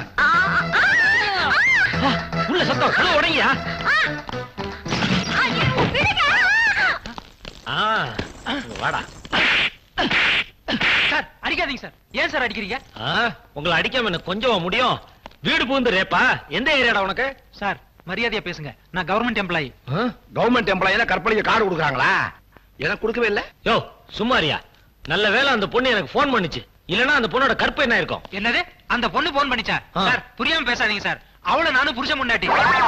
[SPEAKER 11] ஆ, உள்ள சத்தம் கதவு உடையா ஆ வாடா
[SPEAKER 10] சார் அடிக்காதீங்க சார் ஏன் சார் அடிக்கிறீங்க
[SPEAKER 11] ஆ, உங்களை அடிக்காம என்ன கொஞ்சம் முடியும் வீடு பூந்து ரேப்பா எந்த ஏரியாடா உனக்கு
[SPEAKER 10] சார் மரியாதையா பேசுங்க நான் கவர்மெண்ட் எம்ப்ளாயி
[SPEAKER 16] கவர்மெண்ட் எம்ப்ளாயினா கற்பழிக்க கார்டு கொடுக்குறாங்களா எனக்கு கொடுக்கவே இல்ல
[SPEAKER 11] யோ சும்மாரியா நல்ல வேளை அந்த பொண்ணு எனக்கு ஃபோன் பண்ணுச்சு இல்லனா அந்த பொண்ணோட கற்பு என்ன இருக்கும்
[SPEAKER 10] என்னது அந்த பொண்ணு போன் பண்ணிச்சா சார் புரியாம பேசாதீங்க சார் அவள நானும் புருஷன் முன்னாடி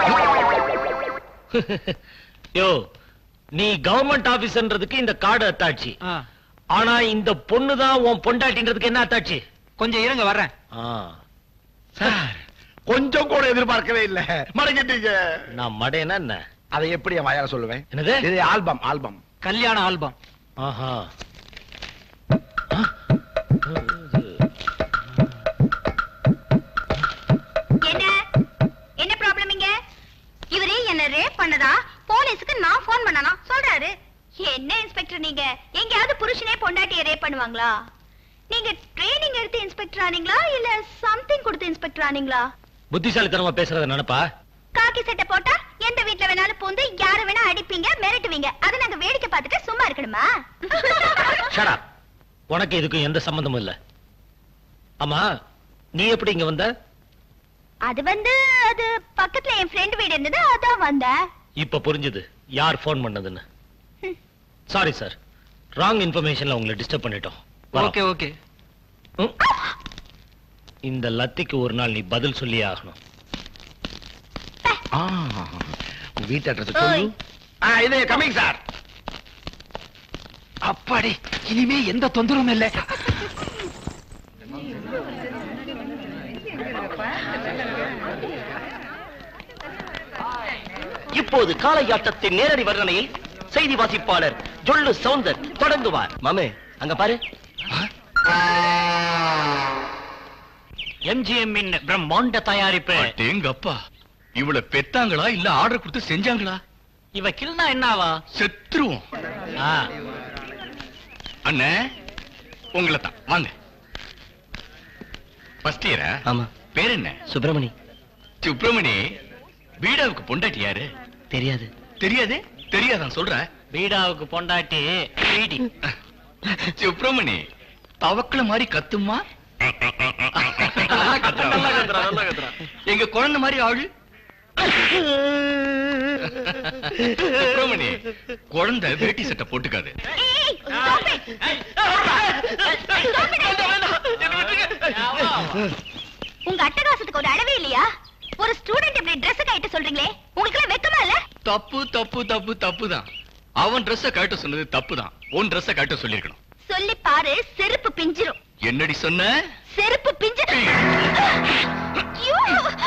[SPEAKER 11] யோ நீ கவர்மெண்ட் ஆபீஸ்ன்றதுக்கு இந்த கார்டு அத்தாட்சி ஆனா இந்த பொண்ணு தான் உன் பொண்டாட்டின்றதுக்கு என்ன அத்தாட்சி
[SPEAKER 10] கொஞ்சம் இருங்க வர்றேன்
[SPEAKER 16] சார் கொஞ்சம் கூட எதிர்பார்க்கவே இல்ல மடங்கிட்டீங்க
[SPEAKER 11] நான் மடையனா என்ன
[SPEAKER 16] அதை எப்படி என் வாயால சொல்லுவேன்
[SPEAKER 11] என்னது
[SPEAKER 16] இது ஆல்பம் ஆல்பம்
[SPEAKER 10] கல்யாண ஆல்பம்
[SPEAKER 11] ஆஹா
[SPEAKER 4] என்ன என்ன ப்ராப்ளம் இங்க இவரே என்ன ரேப் பண்ணதா போலீஸ்க்கு நான் ஃபோன் பண்ணனா சொல்றாரு என்ன இன்ஸ்பெக்டர் நீங்க எங்கயாவது புருஷனே பொண்டாட்டிய ரேப் பண்ணுவாங்களா நீங்க ட்ரைனிங் எடுத்து இன்ஸ்பெக்டர் ஆனீங்களா இல்ல சம்திங் கொடுத்து இன்ஸ்பெக்டர் ஆனீங்களா
[SPEAKER 11] புத்திசாலித்தனமா பேசுறத நினைப்பா
[SPEAKER 4] காக்கி சட்டை போட்டா எந்த வீட்ல வேணாலும் பூந்து யார வேணா அடிப்பீங்க மிரட்டுவீங்க அதை நாங்க வேடிக்கை பார்த்துட்டு சும்மா இருக்கணுமா
[SPEAKER 11] ஷடா உனக்கு இதுக்கும் எந்த சம்பந்தமும் இல்ல ஆமா நீ எப்படி இங்க வந்த
[SPEAKER 4] அது வந்து அது பக்கத்துல என் ஃப்ரெண்ட் வீடு இருந்தது அதான் வந்தேன்
[SPEAKER 11] இப்ப புரிஞ்சுது யார் ஃபோன் பண்ணதுன்னு சாரி சார் ராங் இன்ஃபர்மேஷன்ல உங்களை டிஸ்டர்ப் பண்ணிட்டோம் வரோம்.
[SPEAKER 10] ஓகே ஓகே
[SPEAKER 11] ம். இந்த லத்திக்கு ஒரு நாள் நீ பதில் சொல்லியே ஆகணும்
[SPEAKER 16] உங்க வீட்டு அட்ரஸ் சொல்லு ஆ, இது கமிங் சார்
[SPEAKER 10] அப்பாடி இனிமே எந்த தொந்தரவும் இல்ல
[SPEAKER 18] இப்போது காளையாட்டத்தின் நேரடி வர்ணனையை செய்தி வாசிப்பாளர் ஜொல்லு சவுந்தர் தொடங்குவார் மாமே அங்க பாரு
[SPEAKER 1] எம்ஜிஎம் இன் பிரம்மாண்ட தயாரிப்பு
[SPEAKER 7] எங்கப்பா இவள பெத்தாங்களா இல்ல ஆர்டர் கொடுத்து செஞ்சாங்களா
[SPEAKER 1] இவ கில்னா என்னவா
[SPEAKER 7] செத்துருவோம் அண்ணே உங்களை தான் வாங்க ஃபர்ஸ்ட் இயரா
[SPEAKER 18] ஆமா
[SPEAKER 7] பேர் என்ன
[SPEAKER 18] சுப்பிரமணி
[SPEAKER 7] சுப்பிரமணி பீடாவுக்கு பொண்டாட்டி யாரு
[SPEAKER 18] தெரியாது
[SPEAKER 7] தெரியாது தெரியாதான் சொல்ற
[SPEAKER 1] பீடாவுக்கு பொண்டாட்டி பீடி
[SPEAKER 7] சுப்பிரமணி தவக்கல மாதிரி கத்துமா எங்க குழந்தை மாதிரி ஆளு சுப்பிரமணி குழந்தை வேட்டி சட்டை போட்டுக்காது
[SPEAKER 4] உங்க அட்டகாசத்துக்கு ஒரு அளவே இல்லையா ஒரு ஸ்டூடெண்ட் இப்படி Dress கைட்டு சொல்றீங்களே உங்களுக்கு எல்லாம் வெக்கமா இல்ல
[SPEAKER 7] தப்பு தப்பு தப்பு தப்பு தான் அவன் ட்ரெஸ்ஸ கட்ட சொன்னது தப்பு தான் உன் ட்ரெஸ்ஸ கட்ட சொல்லிருக்கணும்
[SPEAKER 4] சொல்லி பாரு செருப்பு பிஞ்சிரும்
[SPEAKER 7] என்னடி சொன்ன
[SPEAKER 4] செருப்பு பிஞ்சிரும் ஐயோ!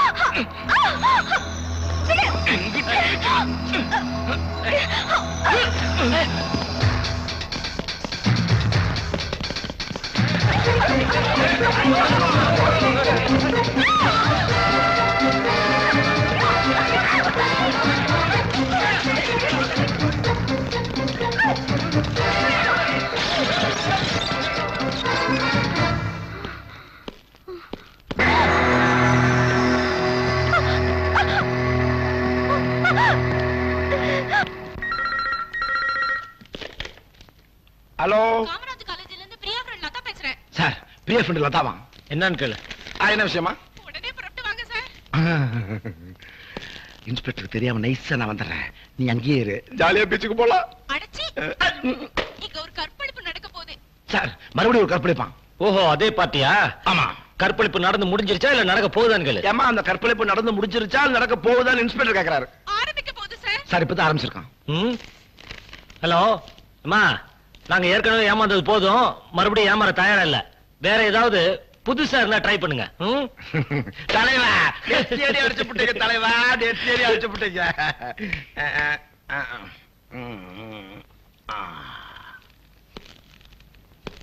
[SPEAKER 16] ஹலோ
[SPEAKER 19] காமராஜ் காலேஜ்ல இருந்து பிரியா ஃப்ரெண்ட் லதா பேசுறேன்
[SPEAKER 16] சார் பிரிய ஃப்ரெண்ட் லதாவா
[SPEAKER 11] என்னன்னு கேளு
[SPEAKER 16] ஆ, என்ன விஷயமா
[SPEAKER 19] உடனே புறப்பட்டு வாங்க சார்
[SPEAKER 16] இன்ஸ்பெக்டர் தெரியாம நைஸா நான் வந்துடுறேன் நீ அங்கேயே இரு ஜாலியா பீச்சுக்கு போலாம்
[SPEAKER 19] அடச்சி இங்க ஒரு கற்பழிப்பு நடக்க போகுது
[SPEAKER 16] சார் மறுபடியும் ஒரு கற்பழிப்பான்
[SPEAKER 11] ஓஹோ அதே பார்ட்டியா
[SPEAKER 16] ஆமா
[SPEAKER 11] கற்பழிப்பு நடந்து முடிஞ்சிருச்சா இல்ல நடக்க போகுதான்னு கேளு
[SPEAKER 16] ஏமா அந்த கற்பழிப்பு நடந்து முடிஞ்சிருச்சா இல்ல நடக்க போகுதான்னு இன்ஸ்பெக்டர் கேக்குறாரு
[SPEAKER 19] ஆரம்பிக்க போகுது சார்
[SPEAKER 16] சார் இப்பதான் ஆரம்பிச்சிருக்கான்
[SPEAKER 11] ம் ஹலோ அம்மா நாங்க ஏற்கனவே ஏமாந்தது போதும் மறுபடியும் ஏமாற தயாரா இல்ல வேற ஏதாவது புதுசா இருந்தா ட்ரை பண்ணுங்க ம்?
[SPEAKER 16] தலைவா நெத்தி அடி அடிச்சு புட்டீங்க தலைவா நெத்தி அடி அடிச்சு புட்டீங்க அஹ், அஹ், அஹ், அஹ். ம், ம். ஆ.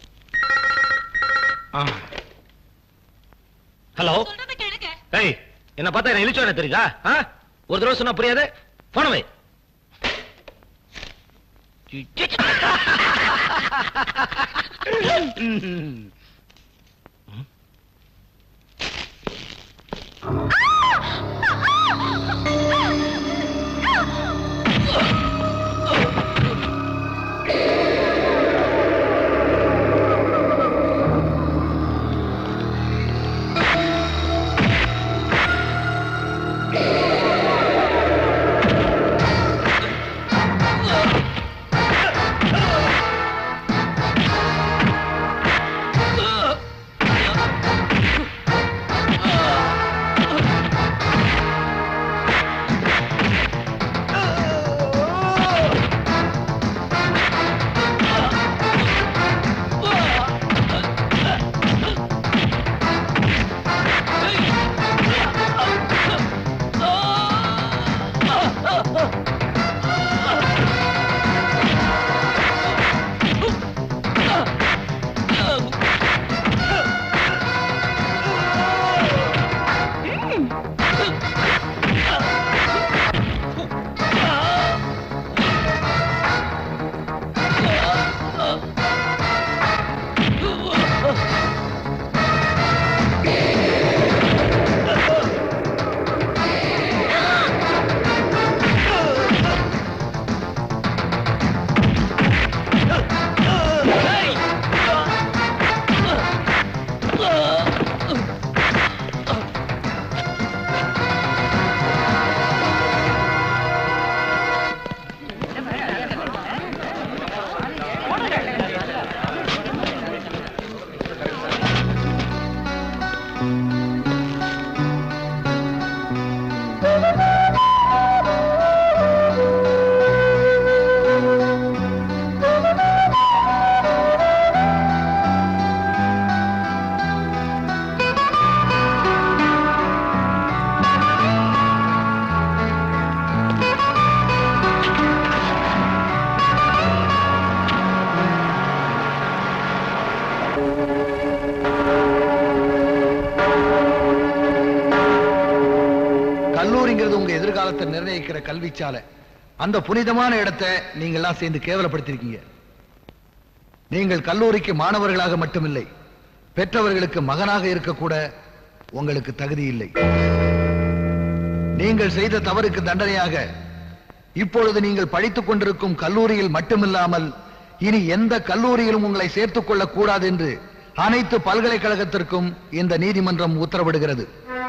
[SPEAKER 16] ஆ.
[SPEAKER 11] ஹலோ
[SPEAKER 19] சொல்றத கேளுங்க
[SPEAKER 11] ஏய் என்ன பார்த்தா என்ன இழிச்சோட தெரியுதா ஆ? ஒரு தடவை சொன்னா புரியாது போன வை
[SPEAKER 3] கல்லூரிங்கிறது உங்க எதிர்காலத்தை நிர்ணயிக்கிற கல்விச்சாலை அந்த புனிதமான இடத்தை நீங்க எல்லாம் சேர்ந்து கேவலப்படுத்திருக்கீங்க நீங்கள் கல்லூரிக்கு மாணவர்களாக மட்டுமில்லை பெற்றவர்களுக்கு மகனாக இருக்கக்கூட உங்களுக்கு தகுதி இல்லை நீங்கள் செய்த தவறுக்கு தண்டனையாக இப்பொழுது நீங்கள் படித்துக் கொண்டிருக்கும் கல்லூரியில் மட்டுமில்லாமல் இனி எந்த கல்லூரியிலும் உங்களை சேர்த்துக் கொள்ளக் கூடாது என்று அனைத்து பல்கலைக்கழகத்திற்கும் இந்த நீதிமன்றம் உத்தரவிடுகிறது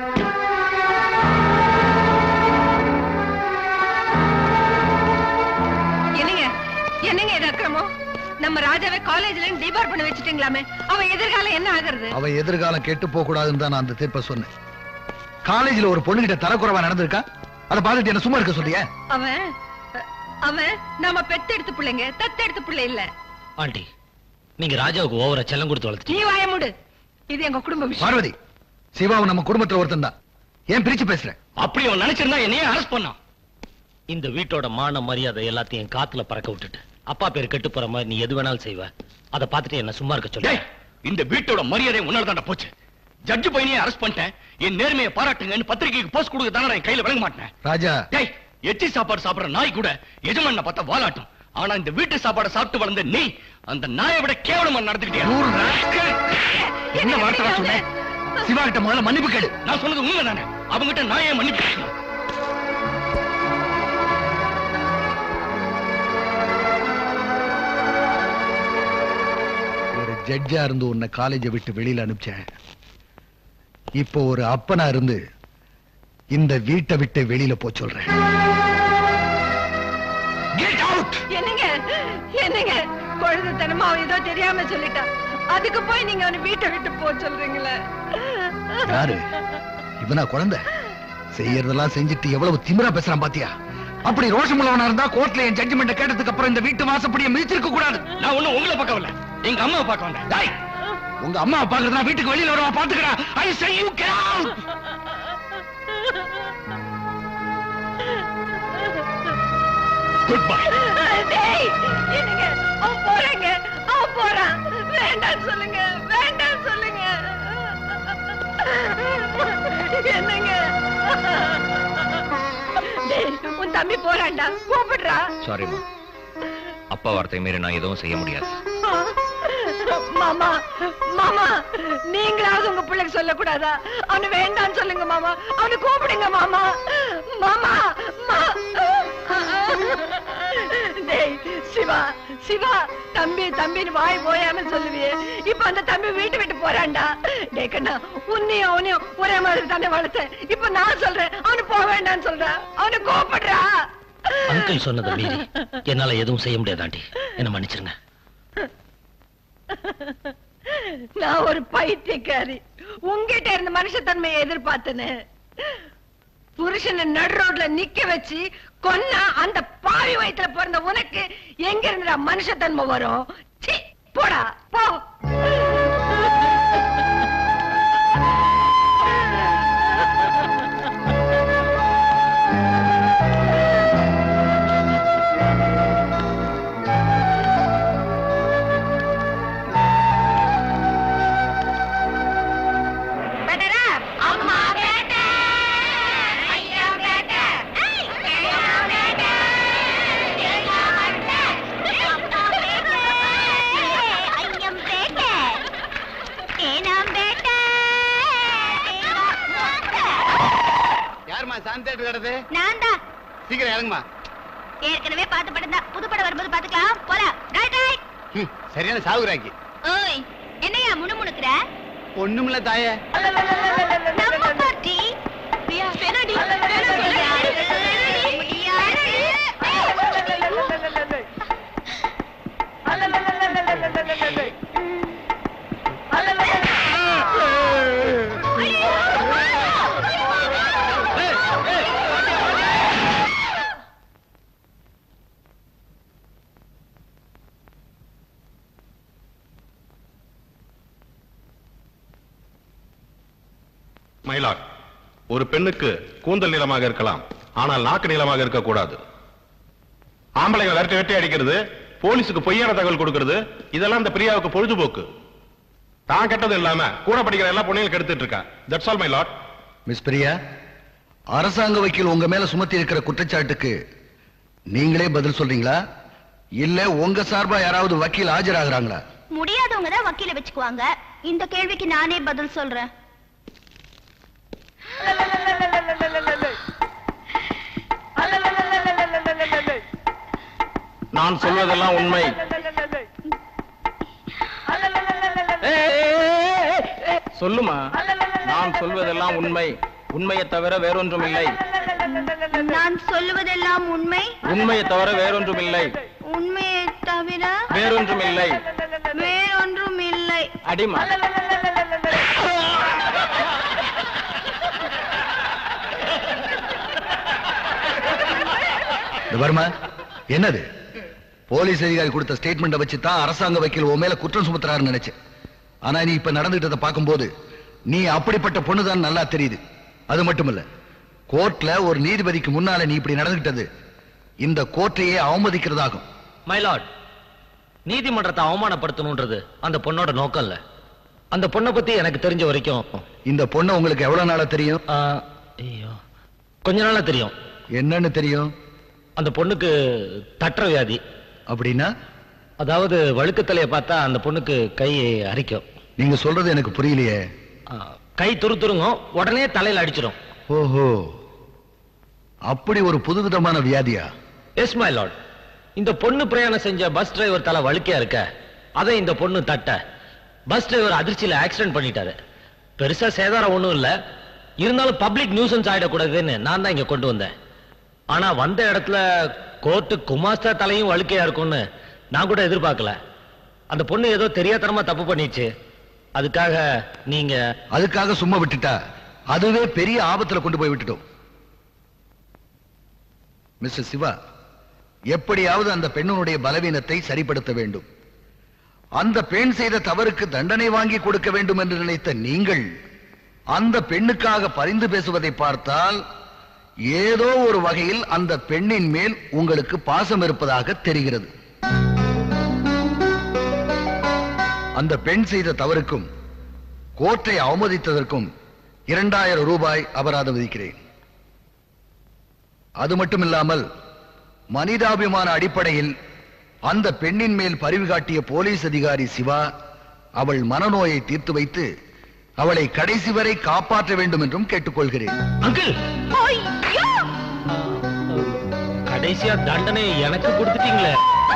[SPEAKER 5] என்னங்க என்னங்க இது அக்கிரமம் நம்ம ராஜாவை காலேஜ்ல இருந்து டிபார் பண்ண வச்சுட்டீங்களாமே அவன் எதிர்காலம் என்ன ஆகுறது
[SPEAKER 3] அவ எதிர்காலம் கெட்டு போக கூடாதுன்னு தான் நான் அந்த தீர்ப்பை சொன்னேன் காலேஜ்ல ஒரு பொண்ணுகிட்ட தரக்குறைவா நடந்திருக்கா அதை பார்த்துட்டு என்ன சும்மா இருக்க சொல்லிய
[SPEAKER 5] அவன் அவன் நாம பெத்தெடுத்த பிள்ளைங்க தத்தெடுத்த பிள்ளை இல்ல
[SPEAKER 11] ஆண்டி நீங்க ராஜாவுக்கு ஓவரா செல்லம் கொடுத்து வளர்த்து
[SPEAKER 5] நீ வாய மூடு இது எங்க குடும்ப விஷயம்
[SPEAKER 3] பார்வதி சிவாவும் நம்ம குடும்பத்துல ஒருத்தன் தான் ஏன் பிரிச்சு பேசுற
[SPEAKER 11] அப்படி அவன் நினைச்சிருந்தா என்னையே அரெஸ்ட் பண்ணான் இந்த வீட்டோட மான மரியாதை எல்லாத்தையும் காத்துல பறக்க விட்டுட்டு அப்பா பேர் கெட்டு போற மாதிரி நீ எது வேணாலும் செய்வ அதை பார்த்துட்டு என்ன சும்மா இருக்க சொல்லு
[SPEAKER 7] இந்த வீட்டோட மரியாதை உன்னால தாண்டா போச்சு ஜட்ஜு பையனையே அரெஸ்ட் பண்ணிட்டேன் என் நேர்மையை பாராட்டுங்கன்னு பத்திரிகைக்கு போஸ்ட் கொடுக்க தானே என் கையில விளங்க மாட்டேன்
[SPEAKER 3] ராஜா
[SPEAKER 7] டேய் எச்சி சாப்பாடு சாப்பிடுற நாய் கூட எஜமான பார்த்தா வாலாட்டும் ஆனா இந்த வீட்டு சாப்பாடை சாப்பிட்டு வளர்ந்த நீ அந்த நாயை விட கேவலமா நடந்துக்கிட்டியா
[SPEAKER 3] என்ன வார்த்தை சொன்ன சிவா கிட்ட முதல்ல மன்னிப்பு கேடு
[SPEAKER 7] நான் சொன்னது உண்மை தானே அவங்ககிட்ட நான் ஏன் மன்னிப்பு கேட்கணும்?
[SPEAKER 3] ஒரு ஜட்ஜா இருந்து உன்னை காலேஜை விட்டு வெளியில அனுப்பிச்சேன் இப்போ ஒரு அப்பனா இருந்து இந்த வீட்டை விட்டு வெளியில போ சொல்றேன்
[SPEAKER 5] என்னங்க என்னங்க குழந்தைத்தனமா அவன் ஏதோ தெரியாம சொல்லிட்டான் அதுக்கு போய் நீங்க அவனை வீட்டை விட்டு போ சொல்றீங்களே
[SPEAKER 3] யாரு இவனா குழந்தை செய்யறதெல்லாம் செஞ்சுட்டு எவ்வளவு திமிரா பேசுறான் பாத்தியா அப்படி ரோஷமுள்ளவனா இருந்தா கோர்ட்ல என் ஜட்ஜ்மெண்ட் கேட்டதுக்கு அப்புறம் இந்த வீட்டு வாசப்படியை மிதிச்சிருக்க கூடாது
[SPEAKER 7] நான் ஒண்ணும் உங்களை பார்க்க வரல எங்க அம்மாவை பார்க்க வந்தேன்
[SPEAKER 3] டேய், உங்க அம்மாவை பாக்குறதா வீட்டுக்கு வெளியில வரவா பாத்துக்கிறா I say you get out
[SPEAKER 7] good bye
[SPEAKER 5] டேய், என்னங்க அவன் போறாங்க அவன் போறான் வேண்டாம் சொல்லுங்க வேண்டாம் சொல்லுங்க என்னங்க டேய், உன் தம்பி போறான்டா கூப்பிடுறா
[SPEAKER 6] சாரிம்மா அப்பா வார்த்தை மீறி நான் எதுவும் செய்ய முடியாது
[SPEAKER 5] மாமா மாமா நீங்களாவது உங்க பிள்ளைக்கு சொல்லக்கூடாதா அவனு வேண்டான்னு சொல்லுங்க மாமா அவனை கூப்பிடுங்க மாமா மாமா மா- டேய் சிவா சிவா தம்பி தம்பின்னு வாய் போயாம சொல்லுவியே இப்ப அந்த தம்பி வீட்டு விட்டு போறான்டா டேய் கண்ணா உன்னையும் அவனையும் ஒரே மாதிரி தானே வளர்த்தேன் இப்ப நான் சொல்றேன் அவனு போக வேண்டாம்னு சொல்றேன் அவனை கூப்பிடுறா
[SPEAKER 11] அங்கிள் சொன்னதை மீறி என்னால எதுவும் செய்ய முடியாது ஆண்டி என்ன மன்னிச்சிருங்க
[SPEAKER 5] நான் ஒரு பைத்தியக்காரி உங்ககிட்ட இருந்த மனுஷத்தன்மையை எதிர்பார்த்தேன்னு புருஷனை நடு ரோட்ல நிக்க வச்சு கொன்னா அந்த பாவி வயித்துல பிறந்த உனக்கு எங்க இருந்துடா மனுஷத்தன்மை வரும் சீ, போடா போ அம்மா பேட்ட ஐயா பேட்ட
[SPEAKER 16] யாரும்மா சாந்தி தேட்டர் கடது
[SPEAKER 4] நான் தான்
[SPEAKER 16] சீக்கிரம் இறங்குமா
[SPEAKER 4] ஏற்கனவே பார்த்த படம் தான் புது படம் வரும்போது பாத்துக்கலாம் போலாம் ரைட் ரைட்
[SPEAKER 16] ம், சரியான சாகுராக்கி
[SPEAKER 4] ஓய் என்னையா முணுமுணுக்குற
[SPEAKER 16] ஒண்ணுமில்ல தாயே
[SPEAKER 4] நம்ம பார்ட்டி பிரியா பெனடி
[SPEAKER 20] மயிலாட் ஒரு பெண்ணுக்கு கூந்தல் நீளமாக இருக்கலாம் ஆனால் நாக்கு நீளமாக இருக்கக்கூடாது ஆம்பளைகள் விரட்டி வெட்டி அடிக்கிறது போலீஸுக்கு பொய்யான தகவல் கொடுக்கிறது இதெல்லாம் இந்த பிரியாவுக்கு பொழுதுபோக்கு தான் கெட்டது இல்லாம கூட படிக்கிற எல்லா பொண்ணையும் கெடுத்துட்டு இருக்கா that's all my lord
[SPEAKER 3] miss Priya அரசாங்க வக்கீல் உங்க மேல சுமத்தி இருக்கிற குற்றச்சாட்டுக்கு நீங்களே பதில் சொல்றீங்களா இல்ல உங்க சார்பா யாராவது வக்கீல் ஆஜராகிறாங்களா
[SPEAKER 4] முடியாதவங்க தான் வக்கீல வச்சுக்குவாங்க இந்த கேள்விக்கு நானே பதில் சொல்றேன்
[SPEAKER 20] நான் சொல்வதெல்லாம் உண்மை
[SPEAKER 21] சொல்லுமா நான் சொல்வதெல்லாம் உண்மை உண்மையை தவிர வேறொன்றும் இல்லை
[SPEAKER 4] நான் சொல்லுவதெல்லாம் உண்மை
[SPEAKER 21] உண்மையை தவிர வேறொன்றும் இல்லை
[SPEAKER 4] உண்மையை தவிர
[SPEAKER 21] வேறொன்றும் இல்லை
[SPEAKER 4] வேறொன்றும் இல்லை
[SPEAKER 21] அடிமா
[SPEAKER 3] இந்த வர்மா என்னது போலீஸ் அதிகாரி கொடுத்த ஸ்டேட்மெண்ட்டை வச்சு தான் அரசாங்க வக்கீல் உன் மேல குற்றம் சுமத்துறாருன்னு நினைச்சேன் ஆனா நீ இப்ப நடந்துட்டதை பார்க்கும்போது நீ அப்படிப்பட்ட பொண்ணுதான் நல்லா தெரியுது அது மட்டும் இல்ல கோர்ட்ல ஒரு நீதிபதிக்கு முன்னால நீ இப்படி நடந்துகிட்டது இந்த கோர்ட்டையே அவமதிக்கிறதாகும்
[SPEAKER 11] மைலாட் நீதிமன்றத்தை அவமானப்படுத்தணும்ன்றது அந்த பொண்ணோட நோக்கம் இல்ல அந்த பொண்ணை பத்தி எனக்கு தெரிஞ்ச வரைக்கும்
[SPEAKER 3] இந்த பொண்ணை உங்களுக்கு எவ்வளவு நாளா தெரியும்
[SPEAKER 11] ஐயோ கொஞ்ச நாளா தெரியும்
[SPEAKER 3] என்னன்னு தெரியும்
[SPEAKER 11] அந்த பொண்ணுக்கு தட்டுற வியாதி
[SPEAKER 3] அப்படின்னா
[SPEAKER 11] அதாவது வழுக்கத்தலையை பார்த்தா அந்த பொண்ணுக்கு கை அரிக்கும்
[SPEAKER 3] நீங்க சொல்றது எனக்கு புரியலையே
[SPEAKER 11] ஆ, கை துரு துருங்கும் உடனே தலையில அடிச்சிடும்
[SPEAKER 3] ஓஹோ அப்படி ஒரு புதுவிதமான வியாதியா
[SPEAKER 11] எஸ் மை லார்ட் இந்த பொண்ணு பிரயாணம் செஞ்ச பஸ் டிரைவர் தலை வழுக்கையா இருக்க அதை இந்த பொண்ணு தட்ட பஸ் டிரைவர் அதிர்ச்சியில ஆக்சிடென்ட் பண்ணிட்டாரு பெருசா சேதாரம் ஒண்ணும் இல்ல இருந்தாலும் பப்ளிக் நியூசன்ஸ் ஆயிடக்கூடாதுன்னு நான் தான் இங்க கொண்டு வந்தேன் ஆனா வந்த இடத்துல கோர்ட்டு குமாஸ்தா தலையும் வழுக்கையா இருக்கும்னு நான் கூட எதிர்பார்க்கல அந்த பொண்ணு ஏதோ தெரியாதனமா தப்பு பண்ணிச்சு அதுக்காக நீங்க
[SPEAKER 3] அதுக்காக சும்மா விட்டுட்டா அதுவே பெரிய ஆபத்துல கொண்டு போய் விட்டுட்டோம் மிஸ்டர் சிவா எப்படியாவது அந்த பெண்ணுடைய பலவீனத்தை சரிப்படுத்த வேண்டும் அந்த பெண் செய்த தவறுக்கு தண்டனை வாங்கி கொடுக்க வேண்டும் என்று நினைத்த நீங்கள் அந்த பெண்ணுக்காக பரிந்து பேசுவதை பார்த்தால் ஏதோ ஒரு வகையில் அந்த பெண்ணின் மேல் உங்களுக்கு பாசம் இருப்பதாக தெரிகிறது அந்த பெண் செய்த தவறுக்கும் கோர்ட்டை அவமதித்ததற்கும் இரண்டாயிரம் ரூபாய் அபராதம் விதிக்கிறேன் அது மட்டுமில்லாமல் மனிதாபிமான அடிப்படையில் அந்த பெண்ணின் மேல் பரிவு காட்டிய போலீஸ் அதிகாரி சிவா அவள் மனநோயை தீர்த்து வைத்து அவளை கடைசி வரை காப்பாற்ற வேண்டும் என்றும் கேட்டுக்கொள்கிறேன்
[SPEAKER 11] அங்கிள் கடைசியா தண்டனை எனக்கு கொடுத்துட்டீங்களே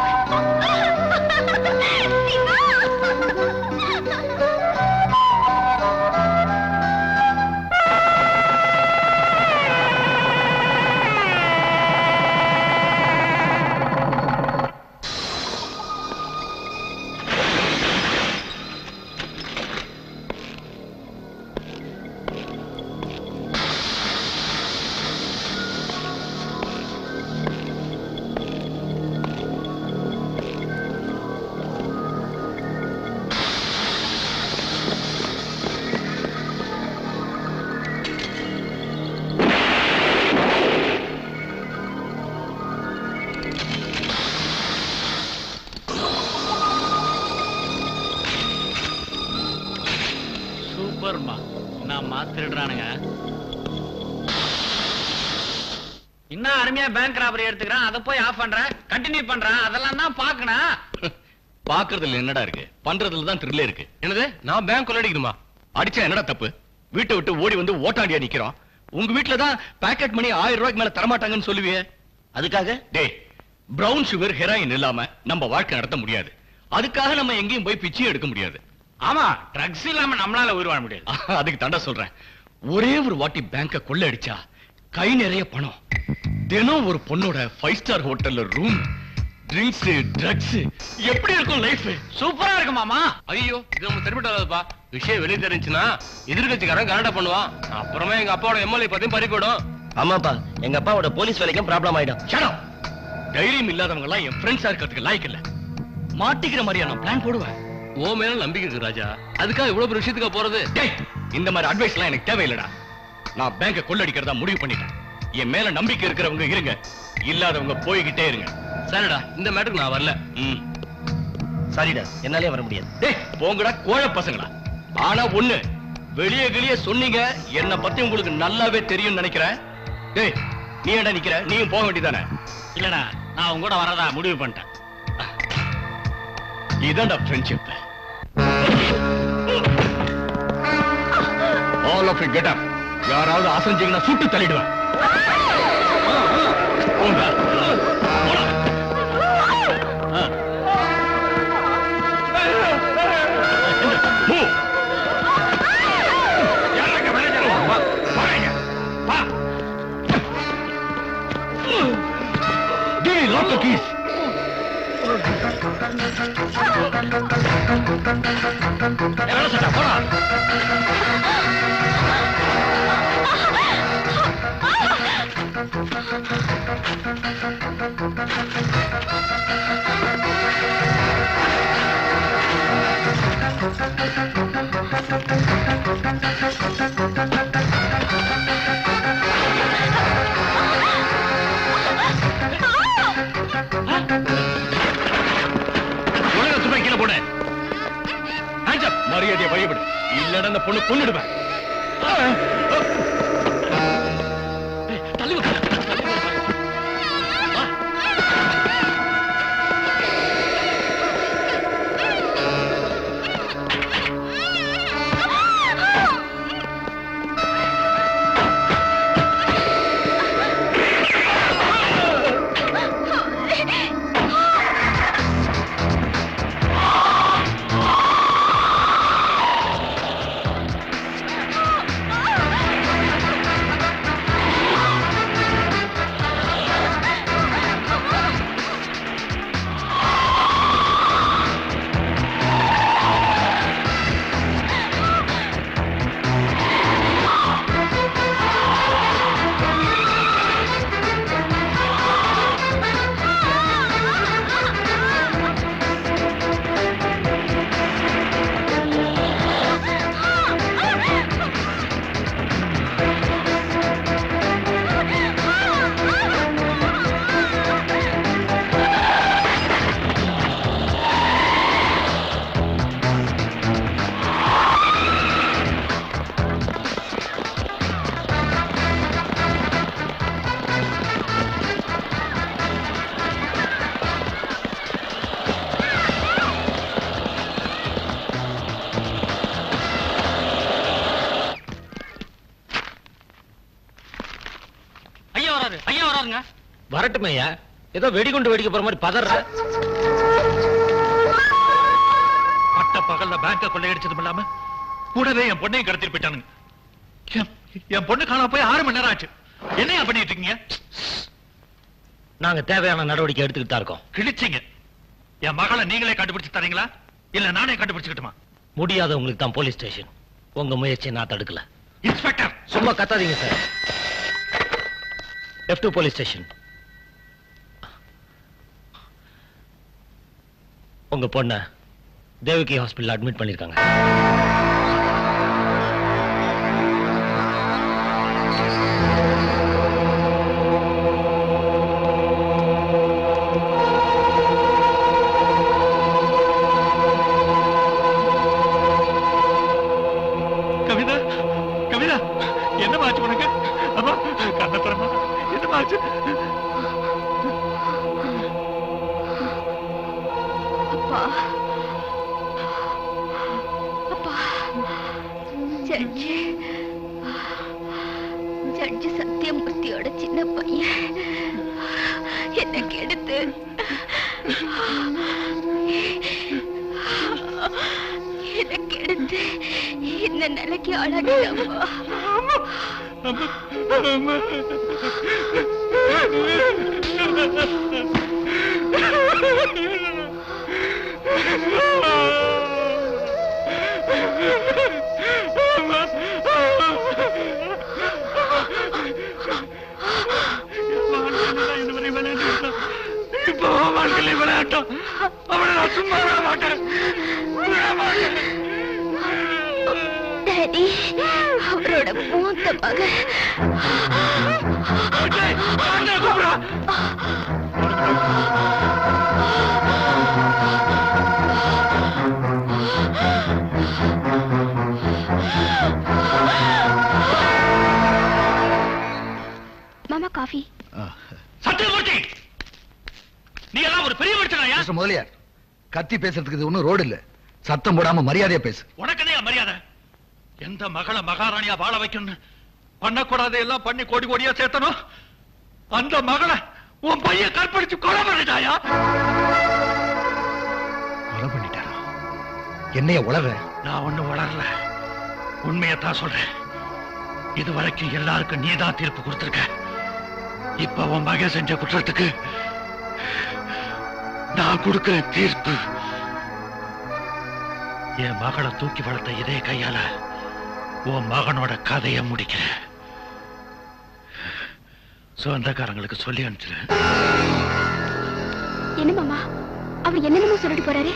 [SPEAKER 9] சூப்பர்மா நான் மாத்திடுறானுங்க இன்னும் அருமையா பேங்க் ராபரி எடுத்துக்கிறான் அதை போய் ஆஃப் பண்றேன் கண்டினியூ பண்றேன் அதெல்லாம் தான் பாக்கணும்
[SPEAKER 7] பாக்குறதுல என்னடா இருக்கு பண்றதுல தான் த்ரில்லே இருக்கு என்னது நான் பேங்க் கொள்ளடிக்கணுமா அடிச்சா என்னடா தப்பு வீட்டை விட்டு ஓடி வந்து ஓட்டாண்டியா நிக்கிறோம் உங்க வீட்ல தான் பாக்கெட் மணி ஆயிரம் ரூபாய்க்கு மேல தரமாட்டாங்கன்னு சொல்லுவியே அதுக்காக டேய் பிரவுன் சுகர் ஹெராயின் இல்லாம நம்ம வாழ்க்கை நடத்த முடியாது அதுக்காக நம்ம எங்கேயும் போய் பிச்சையும் எடுக்க முடியாது
[SPEAKER 9] ஆமா ட்ரக்ஸ் இல்லாம நம்மளால உயிர் வாழ முடியாது
[SPEAKER 7] அதுக்கு தாண்டா சொல்றேன் ஒரே ஒரு வாட்டி பேங்க கொள்ள அடிச்சா கை நிறைய பணம் தினம் ஒரு பொண்ணோட ஃபைவ் ஸ்டார் ஹோட்டல்ல ரூம் ட்ரிங்க்ஸ் ட்ரக்ஸ் எப்படி இருக்கும் லைஃப்
[SPEAKER 9] சூப்பரா இருக்கு மாமா
[SPEAKER 21] ஐயோ இது நம்ம தெரிவிட்டு வராதுப்பா விஷயம் வெளியே தெரிஞ்சுன்னா எதிர்கட்சிக்காரன் கலாட்டா பண்ணுவான் அப்புறமா எங்க அப்பாவோட எம்எல்ஏ பத்தியும் பறி போயிடும்
[SPEAKER 18] ஆமாப்பா எங்க அப்பாவோட போலீஸ் வேலைக்கும் ப்ராப்ளம் ஆயிடும்
[SPEAKER 7] ஷடம் தைரியம் இல்லாதவங்க எல்லாம் என் ஃப்ரெண்ட்ஸா இருக்கிறதுக்கு லாய்க்கு இல்ல மாட்டிக்கிற மாதிரியா நான் பிளான் போடுவேன்
[SPEAKER 21] ஓ மேல நம்பிக்கை இருக்கு ராஜா அதுக்காக இவ்வளவு பெரிய விஷயத்துக்கு போறது
[SPEAKER 7] டேய் இந்த மாதிரி அட்வைஸ் எல்லாம் எனக்கு தேவையில்லடா நான் பேங்க கொள்ளடிக்கிறதா முடிவு பண்ணிட்டேன் என் மேல நம்பிக்கை இருக்கிறவங்க இருங்க இல்லாதவங்க போய்கிட்டே இருங்க
[SPEAKER 21] சரிடா இந்த மேட்டருக்கு நான் வரல
[SPEAKER 7] ம்
[SPEAKER 18] சரிடா என்னாலே வர முடியாது
[SPEAKER 7] டேய் போங்கடா கோழ பசங்களா ஆனா ஒண்ணு வெளிய வெளிய சொன்னீங்க என்ன பத்தி உங்களுக்கு நல்லாவே தெரியும் நினைக்கிறேன் டேய் நீ ஏன்டா நிக்கிற நீயும் போக வேண்டியதானே
[SPEAKER 9] இல்லடா நான் உங்க கூட வரதா முடிவு பண்ணிட்டேன்
[SPEAKER 7] இதான்டா friendship all of you get up யாராவது அசைஞ்சீங்கன்னா சுட்டு தள்ளிடுவேன் போங்க போலாம். ஆ. Move. யாருங்க manager? வா, வாங்க. வா. Give me lock the keys. எவ்வளோ சட்டா போடா ஒழுங்கா துப்பாக்கி கீழே போடு Hands up. மரியாதையை வழிபடு இல்லைன்னா அந்த பொண்ணு கொன்னுடுவேன் ஏய், தள்ளி வைக்க. தள்ளி வைக்க. வா.
[SPEAKER 13] Ah!
[SPEAKER 9] வராரு ஐயா வராருங்க
[SPEAKER 11] வரட்டுமே ஐயா ஏதோ வெடிகுண்டு வெடிக்க போற மாதிரி பதற
[SPEAKER 1] பட்ட பகல்ல பேங்க கொள்ளையடிச்சதும் இல்லாம கூடவே என் பொண்ணையும் கடத்திட்டு போயிட்டானுங்க என்- என் பொண்ணு காணாம போய் ஆறு மணி நேரம் ஆச்சு என்னையா பண்ணிட்டு இருக்கீங்க
[SPEAKER 11] நாங்க தேவையான நடவடிக்கை எடுத்துக்கிட்டு தான் இருக்கோம்
[SPEAKER 1] கிழிச்சிங்க என் மகளை நீங்களே கண்டுபிடிச்சு தரீங்களா இல்ல நானே கண்டுபிடிச்சுக்கிட்டுமா
[SPEAKER 11] முடியாதவங்களுக்கு தான் போலீஸ் ஸ்டேஷன் உங்க முயற்சியை நான் தடுக்கல
[SPEAKER 1] இன்ஸ்பெக்டர்
[SPEAKER 11] சும்மா கத்தாதீங்க sir F two police station உங்க பொண்ண தேவகி ஹாஸ்பிடல் அட்மிட் பண்ணிருக்காங்க
[SPEAKER 1] கவிதா கவிதா என்ன ஆச்சு உனக்கு அம்மா கண்ணப்புறமா என்ன ஆச்சு
[SPEAKER 4] அப்பா அப்பா ஜட்ஜி ஜட்ஜி சத்தியமூர்த்தியோட சின்ன பையன் என்ன கெடுத்து என்ன கெடுத்து இந்த நிலைக்கு ஆளாக்கிட்டப்பா
[SPEAKER 1] இப்போ வாழ்க்கையில விளையாட்டம் அவனை நான் சும்மா விட மாட்டேன் விட மாட்டேன்
[SPEAKER 4] டாடி அவரோட மூத்த மகன் மாமா காஃபி
[SPEAKER 1] சத்தியமூர்த்தி நீ எல்லாம் ஒரு பெரிய மனுஷனாயா
[SPEAKER 3] மிஸ்டர் முதலியார் கத்தி பேசுறதுக்கு இது ஒண்ணும் ரோடு இல்ல சத்தம் போடாம மரியாதையா பேசு
[SPEAKER 1] உனக்கு என்ன மரியாதை எந்த மகளை மகாராணியா வாழ வைக்கணும்னு பண்ணக்கூடாத எல்லாம் பண்ணி கோடி கோடியா சேர்த்தனும் அந்த மகளை உன் பையன் கற்பழிச்சு கொலை பண்ணிட்டாயா
[SPEAKER 3] கொலை பண்ணிட்டாரா என்னைய உளற
[SPEAKER 1] நான் ஒண்ணு வளரல உண்மையத்தான் சொல்றேன் இதுவரைக்கும் எல்லாருக்கும் நீதான் தீர்ப்பு கொடுத்திருக்க இப்ப உன் மகன் செஞ்ச குற்றத்துக்கு நான் கொடுக்கிற தீர்ப்பு என் மகளை தூக்கி வளர்த்த இதே கையால உன் மகனோட கதையை முடிக்கிறேன் சொந்தக்காரங்களுக்கு சொல்லி அனுப்பிச்சிரு
[SPEAKER 4] என்ன மாமா அவர் என்னென்னமோ சொல்லிட்டு போறாரு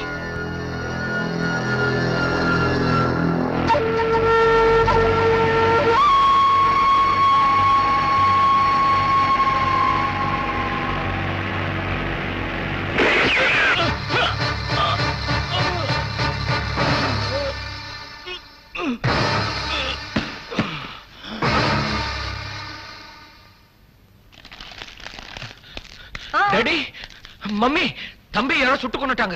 [SPEAKER 6] டாடி மம்மி தம்பி யாரோ சுட்டு கொண்டுட்டாங்க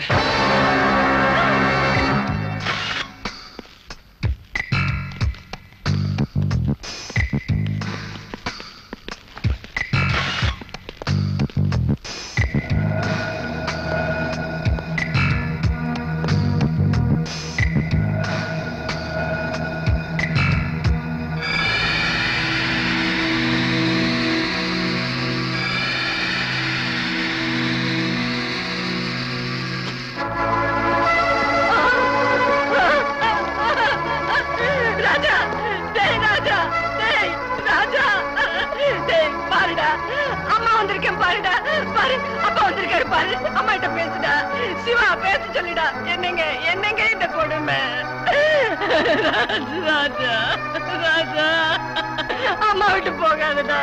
[SPEAKER 5] ராஜா டேய் ராஜா டேய் ராஜா டேய் பாருடா அம்மா வந்திருக்கேன் பாருடா பாரு அப்பா வந்திருக்காரு பாரு அம்மா கிட்ட பேசுடா சிவா பேச சொல்லிடா என்னங்க என்னங்க இந்த கொடுமை ராஜா ராஜா அம்மா விட்டு போகாதடா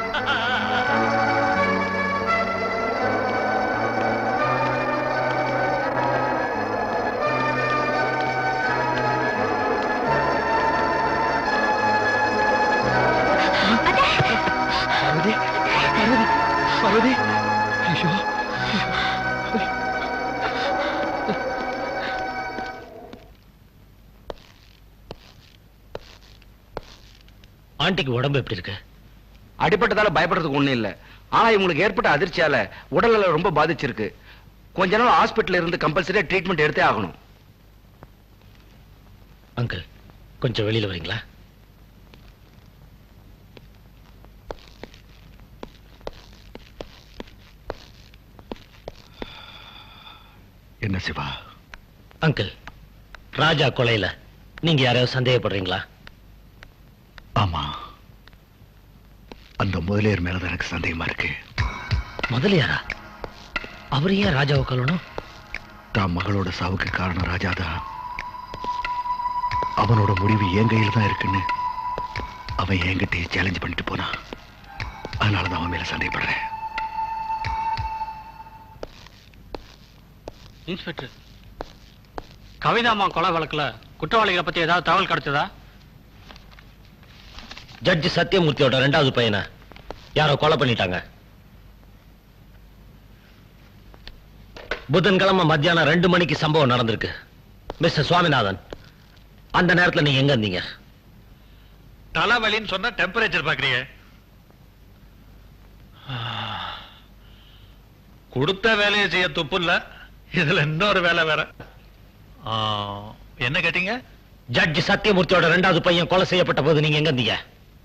[SPEAKER 3] பார்வதி பார்வதி பார்வதி ஐயோ
[SPEAKER 11] ஆண்டிக்கு உடம்பு எப்படி இருக்கு
[SPEAKER 2] அடிபட்டதால பயப்படுறதுக்கு ஒண்ணும் இல்ல ஆனா இவங்களுக்கு ஏற்பட்ட அதிர்ச்சியால உடல்நல ரொம்ப பாதிச்சிருக்கு கொஞ்ச நாள் ஹாஸ்பிட்டல்ல இருந்து கம்பல்சரியா ட்ரீட்மெண்ட் எடுத்தே ஆகணும்
[SPEAKER 11] அங்கிள் கொஞ்சம் வெளியில வரீங்களா
[SPEAKER 3] என்ன சிவா
[SPEAKER 11] அங்கிள் ராஜா கொலையில நீங்க யாரையாவது சந்தேகப்படுறீங்களா
[SPEAKER 3] ஆமா அந்த முதலியார் மேலதான் எனக்கு சந்தேகமா இருக்கு
[SPEAKER 11] முதலியாரா அவர் ஏன் ராஜாவை கொல்லணும்
[SPEAKER 3] தான் மகளோட சாவுக்கு காரணம் ராஜாதான் அவனோட முடிவு என் கையில தான் இருக்குன்னு அவன் என்கிட்டயே சேலஞ்ச் பண்ணிட்டு போனான் அதனாலதான் அவன் மேல சந்தேகப்படுறேன்
[SPEAKER 9] இன்ஸ்பெக்டர் கவிதாமா கொலை வழக்குல குற்றவாளிகளை பத்தி ஏதாவது தகவல் கிடைச்சதா
[SPEAKER 11] ஜட்ஜ் சத்தியமூர்த்தியோட ரெண்டாவது பையனை யாரோ கொலை பண்ணிட்டாங்க புதன்கிழமை மத்தியானம் ரெண்டு மணிக்கு சம்பவம் நடந்திருக்கு மிஸ்டர் சுவாமிநாதன் அந்த நேரத்துல நீங்க எங்க இருந்தீங்க
[SPEAKER 1] தலைவலின்னு சொன்னா டெம்பரேச்சர் பாக்குறீங்க கொடுத்த வேலையை செய்ய துப்பு இல்ல இதுல இன்னொரு வேலை வேற ஆ, என்ன கேட்டீங்க
[SPEAKER 11] ஜட்ஜ் சத்தியமூர்த்தியோட ரெண்டாவது பையன் கொலை செய்யப்பட்ட போது நீங்க எங்க இருந்தீங்க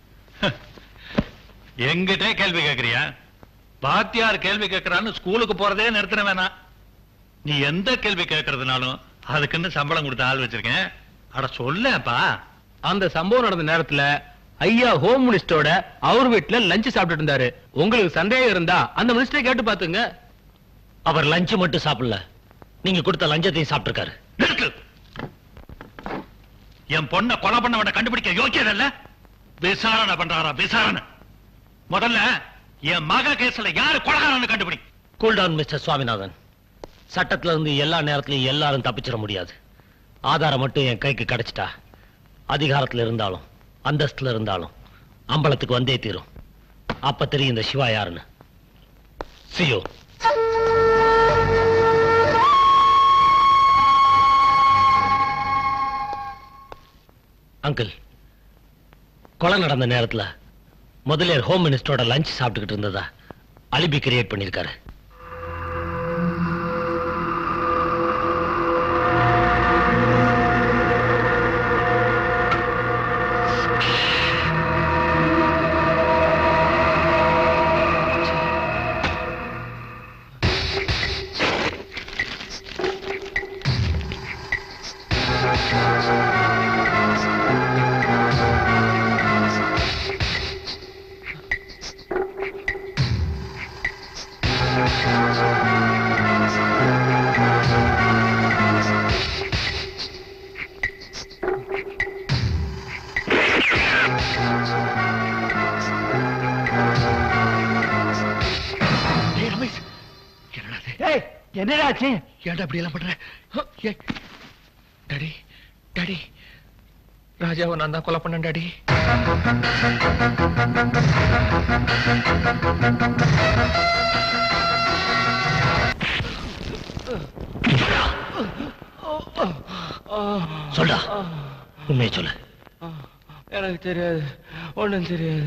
[SPEAKER 1] எங்கிட்டே கேள்வி கேக்குறியா பாத்தியார் கேள்வி கேட்கறான்னு ஸ்கூலுக்கு போறதே நிறுத்தின வேணாம் நீ எந்த கேள்வி கேட்கறதுனாலும் அதுக்குன்னு சம்பளம் கொடுத்த ஆள் வச்சிருக்கேன் அட சொல்லேப்பா
[SPEAKER 6] அந்த சம்பவம் நடந்த நேரத்துல ஐயா ஹோம் மினிஸ்டரோட அவர் வீட்டுல லஞ்ச் சாப்பிட்டுட்டு இருந்தாரு உங்களுக்கு சந்தேகம் இருந்தா அந்த மினிஸ்டரை கேட்டு பாத்துங்க
[SPEAKER 11] அவர் லஞ்ச் மட்டும் சாப்பிடல நீங்க கொடுத்த லஞ்சத்தையும் சாப்பிட்டிருக்காரு
[SPEAKER 1] நிறுத்து என் பொண்ணை கொலை பண்ணவனை கண்டுபிடிக்க யோக்கியம் இல்ல விசாரணை பண்றாரா விசாரணை முதல்ல என் மக கேஸ்ல யாரு கொலகாரன்னு கண்டுபிடி
[SPEAKER 11] கூல் டவுன் மிஸ்டர் சுவாமிநாதன் சட்டத்துல இருந்து எல்லா நேரத்திலையும் எல்லாரும் தப்பிச்சிட முடியாது ஆதாரம் மட்டும் என் கைக்கு கிடைச்சிட்டா அதிகாரத்துல இருந்தாலும் அந்தஸ்துல இருந்தாலும் அம்பலத்துக்கு வந்தே தீரும் அப்ப தெரியும் இந்த சிவா யாருன்னு சியோ அங்கிள் கொலை நடந்த நேரத்துல முதலியார் ஹோம் மினிஸ்டரோட லஞ்ச் சாப்பிட்டுக்கிட்டு இருந்ததா அலிபி கிரியேட் பண்ணிருக்காரு
[SPEAKER 3] ஏய், ரமேஷ் என்னடா இது?
[SPEAKER 2] ஏய் என்னடாச்சு
[SPEAKER 3] ஏன்டா அப்படி எல்லாம் பண்ற ஏய்,
[SPEAKER 6] டாடி டாடி ராஜாவை நான் தான் கொலை பண்ணேன் டாடி
[SPEAKER 11] சொல்டா உண்மையை சொல்லு
[SPEAKER 6] எனக்கு தெரியாது ஒண்ணும் தெரியாது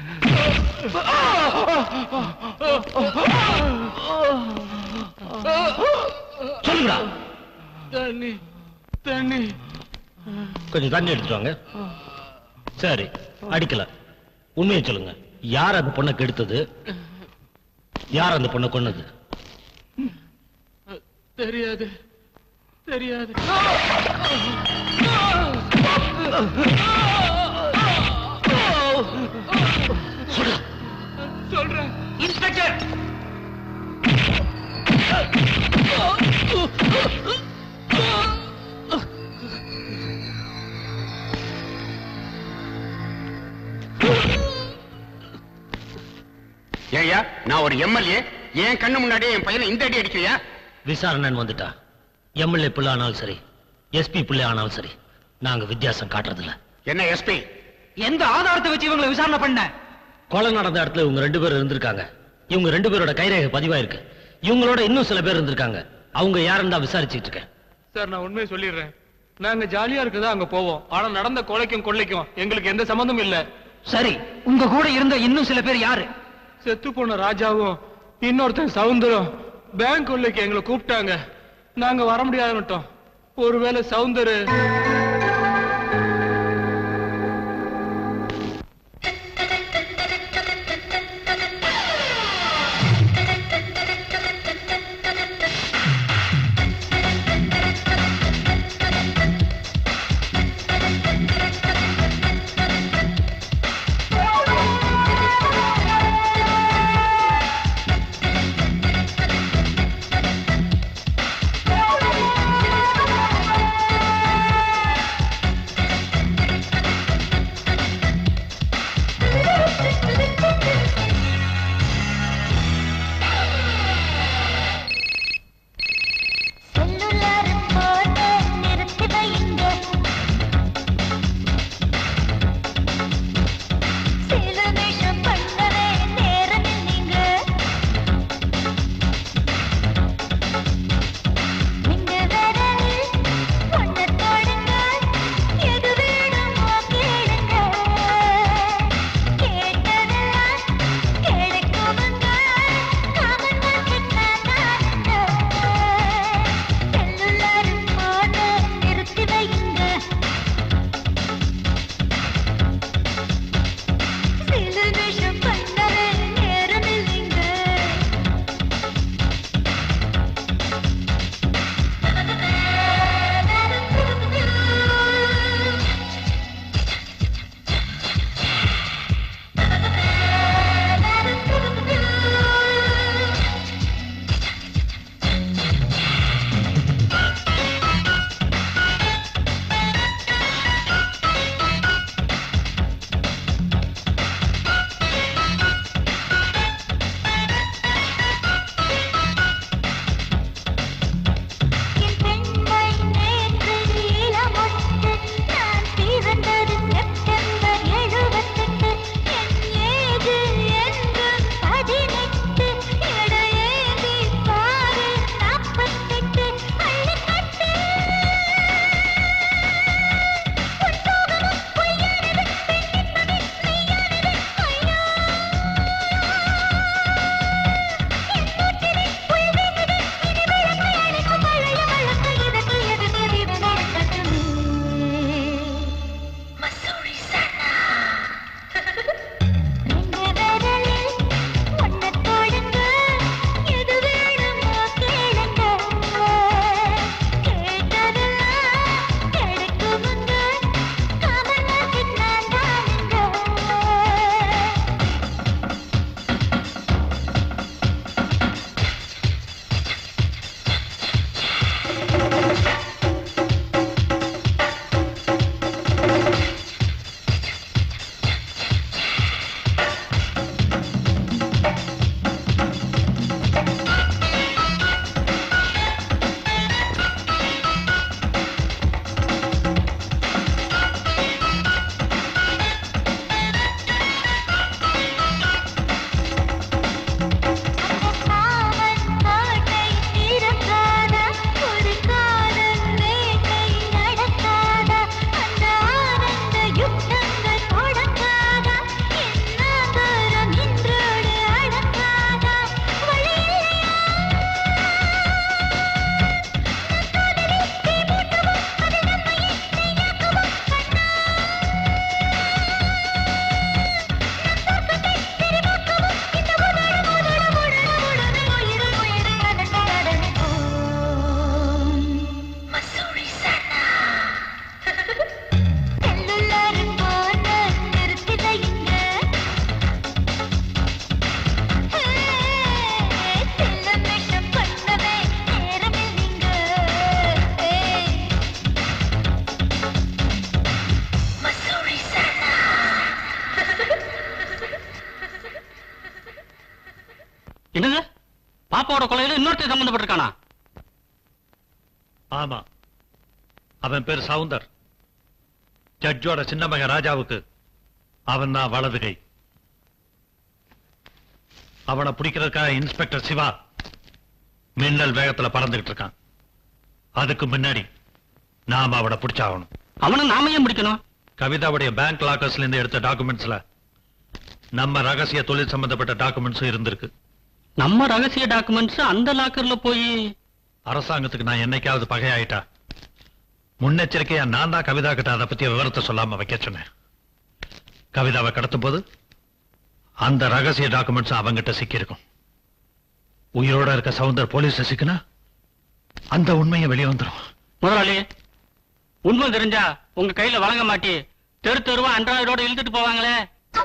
[SPEAKER 11] சொல்லுடா
[SPEAKER 6] தண்ணி தண்ணி
[SPEAKER 11] கொஞ்சம் தண்ணி எடுத்துட்டு வாங்க சரி அடிக்கல உண்மையை சொல்லுங்க யார் அந்த பொண்ணை கெடுத்தது யார் அந்த பொண்ணை கொன்னது
[SPEAKER 6] தெரியாது தெரியாது சொல்றேன்
[SPEAKER 10] இன்ஸ்பெக்டர்
[SPEAKER 2] ஏய்யா நான் ஒரு எம்எல்ஏ என் கண்ணு முன்னாடியே என் பையனை இந்த அடி அடிக்கிறியா
[SPEAKER 11] விசாரணைன்னு வந்துட்டா எம்எல்ஏ பிள்ளை ஆனாலும் சரி எஸ்பி பிள்ளை ஆனாலும் சரி நாங்க வித்தியாசம் காட்டுறதில்ல
[SPEAKER 2] என்ன எஸ்பி
[SPEAKER 10] எந்த ஆதாரத்தை வச்சு இவங்களை விசாரணை பண்ண
[SPEAKER 11] கொலை நடந்த இடத்துல இவங்க ரெண்டு பேரும் இருந்திருக்காங்க இவங்க ரெண்டு பேரோட கைரேகை பதிவாயிருக்கு இவங்களோட இன்னும் சில பேர் இருந்திருக்காங்க அவங்க யாருன்னு தான் விசாரிச்சுட்டு இருக்கேன்
[SPEAKER 6] சார் நான் உண்மையை சொல்லிடுறேன் நாங்க ஜாலியா இருக்கதா அங்க போவோம் ஆனா நடந்த கொலைக்கும் கொள்ளைக்கும் எங்களுக்கு எந்த சம்மந்தமும் இல்ல
[SPEAKER 12] சரி உங்க கூட இருந்த இன்னும் சில பேர் யாரு
[SPEAKER 6] செத்து போன ராஜாவும் இன்னொருத்தன் சவுந்தரம் பேங்க் உள்ளக்கு எங்களை கூப்பிட்டாங்க நாங்க வர முடியாதுன்னுட்டோம் ஒருவேளை சவுந்தரு
[SPEAKER 9] என்னது பாப்பாவோட கொலையில இன்னொருத்தர் சம்பந்தப்பட்டிருக்கானா
[SPEAKER 1] ஆமா அவன் பேர் சவுந்தர் ஜட்ஜோட சின்ன மகன் ராஜாவுக்கு அவன் தான் வலது கை அவனை பிடிக்கிறதுக்காக இன்ஸ்பெக்டர் சிவா மின்னல் வேகத்துல பறந்துகிட்டு இருக்கான் அதுக்கு முன்னாடி நாம அவனை பிடிச்சாகணும்
[SPEAKER 9] அவனை நாம ஏன் பிடிக்கணும்
[SPEAKER 1] கவிதாவுடைய பேங்க் லாக்கர்ஸ்ல இருந்து எடுத்த டாக்குமெண்ட்ஸ்ல நம்ம ரகசிய தொழில் சம்பந்தப்பட்ட டாக்குமெண்ட்ஸும் இருந்திருக்கு
[SPEAKER 9] நம்ம ரகசிய டாக்குமெண்ட்ஸ் அந்த லாக்கர்ல போய்
[SPEAKER 1] அரசாங்கத்துக்கு நான் என்னைக்காவது பகையாயிட்டா முன்னெச்சரிக்கையா நான் தான் கவிதா கிட்ட அதை பத்திய விவரத்தை சொல்லாம வைக்க சொன்னேன் கவிதாவை கடத்தும் போது அந்த ரகசிய டாக்குமெண்ட்ஸ் அவங்கிட்ட சிக்கியிருக்கும் உயிரோட இருக்க சவுந்தர் போலீஸ் சிக்கினா அந்த உண்மையை வெளியே வந்துரும்
[SPEAKER 9] முதலாளி உண்மை தெரிஞ்சா உங்க கையில வழங்க மாட்டி தெரு தெருவா அன்றாயிரோட இழுத்துட்டு போவாங்களே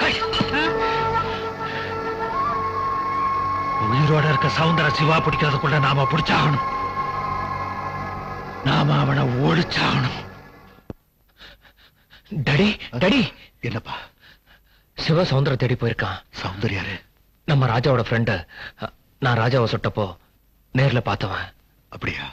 [SPEAKER 1] உயிரோட இருக்க சவுந்தர சிவா பிடிக்கிறதுக்குள்ள நாம பிடிச்சாகணும் நாம அவனை ஓடிச்சாகணும்
[SPEAKER 2] டடி டடி
[SPEAKER 3] என்னப்பா
[SPEAKER 2] சிவ சௌந்தர தேடி போயிருக்கான்
[SPEAKER 3] சௌந்தர்யாரு
[SPEAKER 2] நம்ம ராஜாவோட ஃப்ரெண்டு நான் ராஜாவை சுட்டப்போ நேர்ல பார்த்தவன்
[SPEAKER 3] அப்படியா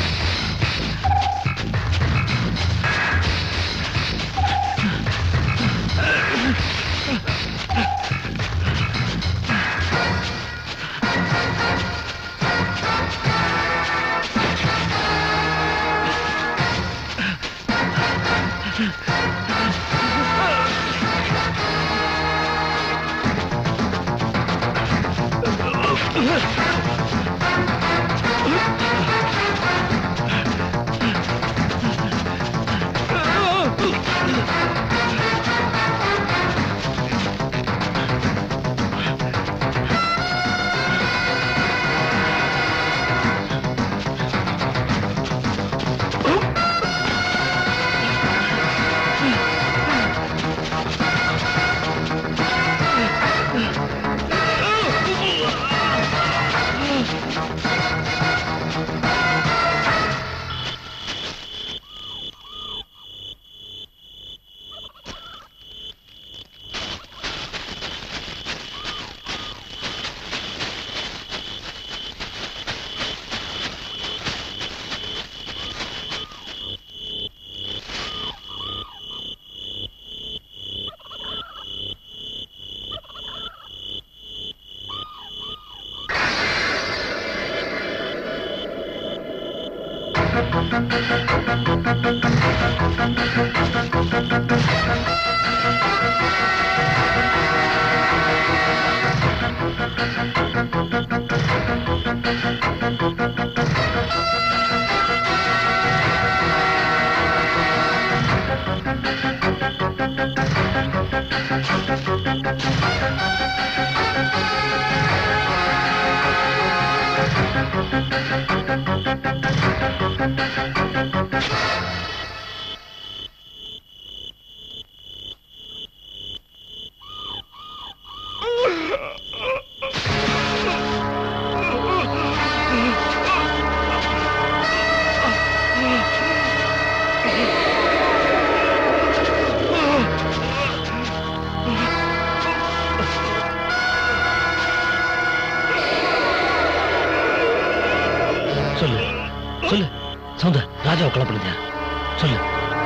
[SPEAKER 11] சொல்லு சொல்லு சவுந்தர் ராஜாவை கிளப்புடுங்க சொல்லு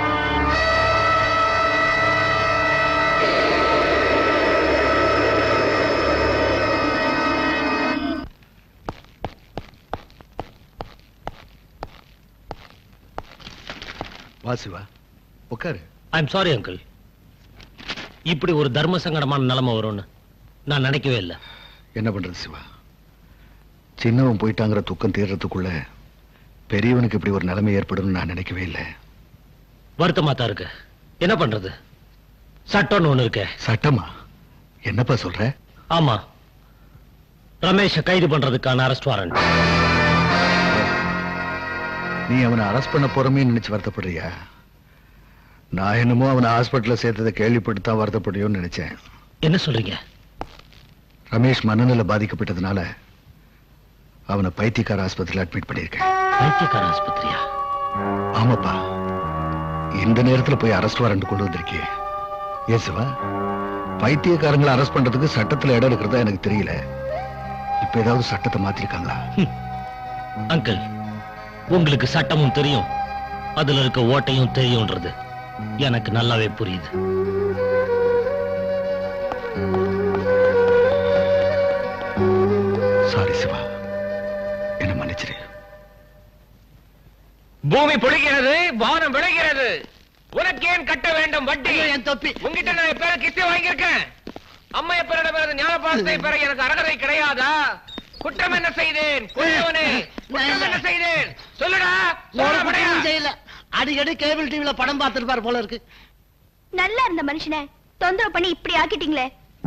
[SPEAKER 3] வா சிவா உட்காரு
[SPEAKER 11] ஐம் சாரி அங்கிள் இப்படி ஒரு தர்ம சங்கடமான நிலைமை வரும்னு நான் நினைக்கவே இல்லை
[SPEAKER 3] என்ன பண்றது சிவா சின்னவன் போயிட்டாங்கிற துக்கம் தீர்றதுக்குள்ள பெரியவனுக்கு இப்படி ஒரு நிலைமை ஏற்படும்னு நான் நினைக்கவே இல்லை
[SPEAKER 11] வருத்தமா தான் இருக்கு என்ன பண்றது சட்டம்னு ஒண்ணு இருக்கு
[SPEAKER 3] சட்டமா என்னப்பா சொல்ற
[SPEAKER 11] ஆமா ரமேஷ கைது பண்றதுக்கான அரெஸ்ட் வாரண்ட்
[SPEAKER 3] நீ அவனை அரெஸ்ட் பண்ண போறமே நினைச்சு வருத்தப்படுறியா நான் என்னமோ அவனை ஹாஸ்பிட்டல்ல சேர்த்ததை கேள்விப்பட்டு தான் வருத்தப்படுறியோன்னு நினைச்சேன்
[SPEAKER 11] என்ன சொல்றீங்க
[SPEAKER 3] ரமேஷ் மனநல பாதிக்கப்பட்டதுனால அவனை பைத்தியக்கார ஆஸ்பத்திரியில் அட்மிட் பண்ணியிருக்கேன்
[SPEAKER 11] பைத்தியக்கார ஆஸ்பத்திரியா
[SPEAKER 3] ஆமாப்பா இந்த நேரத்துல போய் அரெஸ்ட் வாரண்ட் கொண்டு வந்திருக்கியே ஏன் சிவா பைத்தியக்காரங்களை அரெஸ்ட் பண்றதுக்கு சட்டத்துல இடம் இருக்கிறதா எனக்கு தெரியல இப்ப ஏதாவது சட்டத்தை மாத்திருக்காங்களா
[SPEAKER 11] அங்கிள் உங்களுக்கு சட்டமும் தெரியும் அதுல இருக்க ஓட்டையும் தெரியும்ன்றது எனக்கு நல்லாவே புரியுது
[SPEAKER 3] சாரி சிவா என்ன மன்னிச்சிரு
[SPEAKER 10] பூமி பொழிகிறது வானம் விளைகிறது உனக்கு ஏன் கட்ட வேண்டும் வட்டி என் தொப்பி உங்ககிட்ட நான் எப்ப கிஸ்தி வாங்கியிருக்கேன் அம்மைய பெறட பிறகு ஞானபாலத்தை பெற எனக்கு அறகரை கிடையாதா குற்றம் என்ன செய்தேன் கொல்லவனே குற்றம் என்ன செய்தேன் சொல்லுடா
[SPEAKER 15] ஒரு
[SPEAKER 10] சொல்லுடா, மடையா.
[SPEAKER 15] குற்றமும் செய்யல அடிக்கடி கேபிள் டிவில படம் பார்த்திருப்பாரு போல இருக்கு
[SPEAKER 4] நல்லா இருந்த மனுஷனை தொந்தரவு பண்ணி இப்படி ஆக்கிட்டீங்களே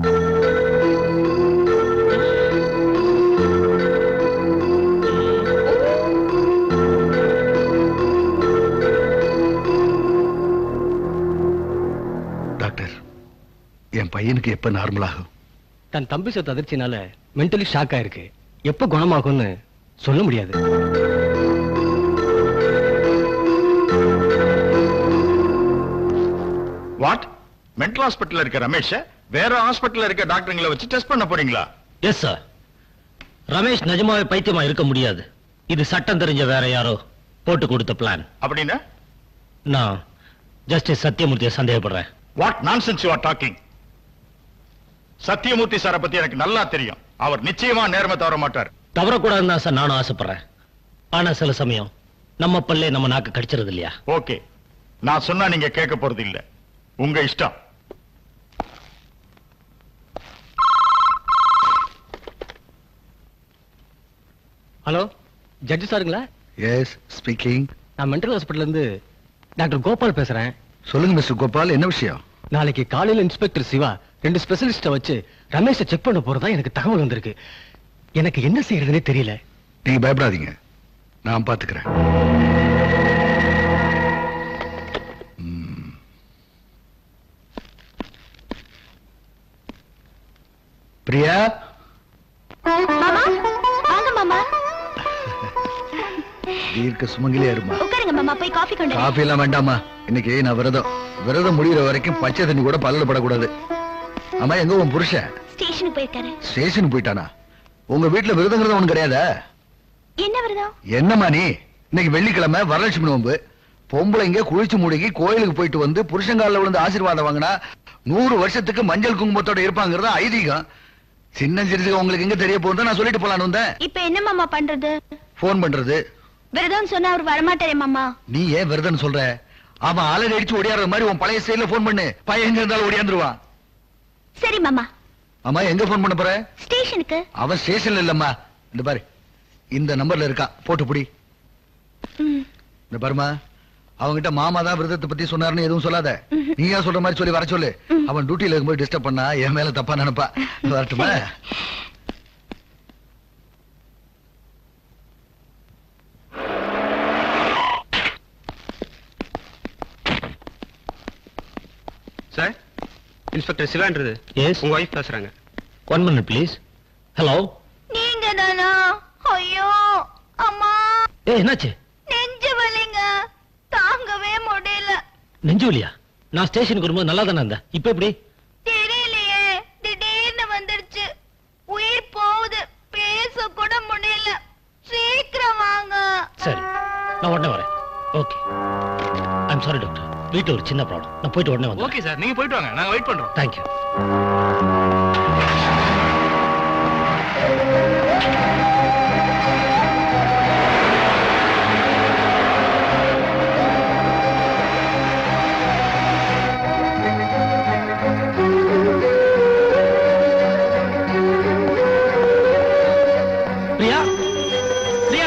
[SPEAKER 3] டாக்டர் என் பையனுக்கு எப்ப நார்மல் ஆகும்
[SPEAKER 14] தன் தம்பி சொத்து அதிர்ச்சினால மென்டலி ஷாக் ஆயிருக்கு எப்ப குணமாகும்னு சொல்ல முடியாது
[SPEAKER 20] வாட் மென்டல் ஹாஸ்பிட்டல்ல இருக்க ரமேஷ வேற ஹாஸ்பிட்டல்ல இருக்க டாக்டருங்களை வச்சு டெஸ்ட் பண்ண போறீங்களா
[SPEAKER 11] எஸ் சார் ரமேஷ் நிஜமாவே பைத்தியமா இருக்க முடியாது இது சட்டம் தெரிஞ்ச வேற யாரோ போட்டு கொடுத்த பிளான்
[SPEAKER 20] அப்படின்னா
[SPEAKER 11] நான் ஜஸ்டிஸ் சத்தியமூர்த்தியை சந்தேகப்படுறேன்
[SPEAKER 20] what nonsense you are talking Sathyamoorthy சாரை பத்தி எனக்கு நல்லா தெரியும் அவர் நிச்சயமா நேர்மை தவற மாட்டார்
[SPEAKER 11] தவறக்கூடாதுன்னு தான் சார் நானும் ஆசைப்படுறேன் ஆனா சில சமயம் நம்ம பல்லே நம்ம நாக்கு கடிச்சிருது இல்லையா
[SPEAKER 20] ஓகே நான் சொன்னா நீங்க கேட்க போறது இல்ல உங்க இஷ்டம்
[SPEAKER 14] ஹலோ ஜட்ஜி சாருங்களா
[SPEAKER 3] எஸ் ஸ்பீக்கிங்
[SPEAKER 14] நான் மென்டல் ஹாஸ்பிட்டல்ல இருந்து டாக்டர் கோபால் பேசுறேன்
[SPEAKER 3] சொல்லுங்க மிஸ்டர் கோபால் என்ன விஷயம்
[SPEAKER 14] நாளைக்கு காலையில இன்ஸ்பெக்டர் சிவா ரெண்டு ஸ்பெஷலிஸ்ட வச்சு ரமேஷை செக் பண்ண போறதா எனக்கு தகவல் வந்திருக்கு எனக்கு என்ன செய்யறதுனே தெரியல
[SPEAKER 3] நீங்க பயப்படாதீங்க நான் பாத்துக்கிறேன் ம். பிரியா
[SPEAKER 4] மாமா வாங்க மாமா
[SPEAKER 3] தீர்க்க சுமங்கலியா இருமா
[SPEAKER 4] உட்காருங்க மாமா போய் காஃபி கொண்டு
[SPEAKER 3] காபி எல்லாம் வேண்டாமா இன்னைக்கு நான் விரதம் விரதம் முடிகிற வரைக்கும் பச்சை தண்ணி கூட பல்ல படக்கூடாது ஆமா எங்க உன் புருஷன்
[SPEAKER 4] ஸ்டேஷனுக்கு போயிருக்காரு
[SPEAKER 3] ஸ்டேஷனுக்கு போயிட்டானா உங்க வீட்டுல விரதங்கிறது ஒண்ணு கிடையாதா
[SPEAKER 4] என்ன விரதம்
[SPEAKER 3] என்னம்மா நீ இன்னைக்கு வெள்ளிக்கிழமை வரலட்சுமி நோம்பு பொம்பளைங்க குளிச்சு முழுகி கோயிலுக்கு போயிட்டு வந்து புருஷங்கால விழுந்து ஆசீர்வாதம் வாங்கினா நூறு வருஷத்துக்கு மஞ்சள் குங்குமத்தோட இருப்பாங்கிறது ஐதீகம் சின்ன சிறுசுக்கு உங்களுக்கு எங்க தெரிய போகுது நான் சொல்லிட்டு போலான்னு வந்தேன்
[SPEAKER 4] இப்ப என்ன மாமா பண்றது
[SPEAKER 3] போன் பண்றது
[SPEAKER 4] விரதம் சொன்னா அவர் வரமாட்டாரே மாமா
[SPEAKER 3] நீ ஏன் விரதம் சொல்ற அவன் அலறி அடிச்சு ஓடியாடுற மாதிரி உன் பழைய ஸ்டைல போன் பண்ணு பையன் எங்க இருந்தாலும் ஓடியாந்துருவான்
[SPEAKER 4] சரி மாமா
[SPEAKER 3] அம்மா எங்க போன் பண்ண போற
[SPEAKER 4] ஸ்டேஷனுக்கு
[SPEAKER 3] அவன் ஸ்டேஷன்ல இல்லம்மா இந்த பாரு இந்த நம்பர்ல இருக்கான் போட்டு புடி
[SPEAKER 4] ம்.
[SPEAKER 3] இந்த பாருமா அவன்கிட்ட மாமா தான் விரதத்தை பத்தி சொன்னாருன்னு எதுவும் சொல்லாத நீயா சொல்ற மாதிரி சொல்லி வர சொல்லு அவன் டியூட்டில இருக்கும்போது டிஸ்டர்ப் பண்ணா என் மேல தப்பா நினைப்பா வரட்டுமா
[SPEAKER 14] சார் இன்ஸ்பெக்டர் சிவான்றது
[SPEAKER 11] எஸ்
[SPEAKER 14] உங்க ஒய்ஃப் பேசுறாங்க
[SPEAKER 11] ஒன் மினிட் ப்ளீஸ் ஹலோ
[SPEAKER 4] நீங்க தானா ஐயோ அம்மா
[SPEAKER 11] ஏ என்னாச்சு
[SPEAKER 4] நெஞ்சு வலிங்க தாங்கவே முடியல
[SPEAKER 11] நெஞ்சு வலியா நான் ஸ்டேஷனுக்கு வரும்போது நல்லா தானே இருந்தேன் இப்ப எப்படி
[SPEAKER 4] தெரியலையே திடீர்னு வந்துருச்சு உயிர் போகுது பேச கூட முடியல சீக்கிரம் வாங்க
[SPEAKER 11] சரி நான் உடனே வரேன் ஓகே ஐம் சாரி டாக்டர் வீட்டுல ஒரு சின்ன ப்ராப்ளம் நான் போயிட்டு உடனே வந்து
[SPEAKER 21] ஓகே சார் நீங்க போயிட்டு வாங்க நாங்க வெயிட் பண்றோம்
[SPEAKER 11] தேங்க்யூ பிரியா பிரியா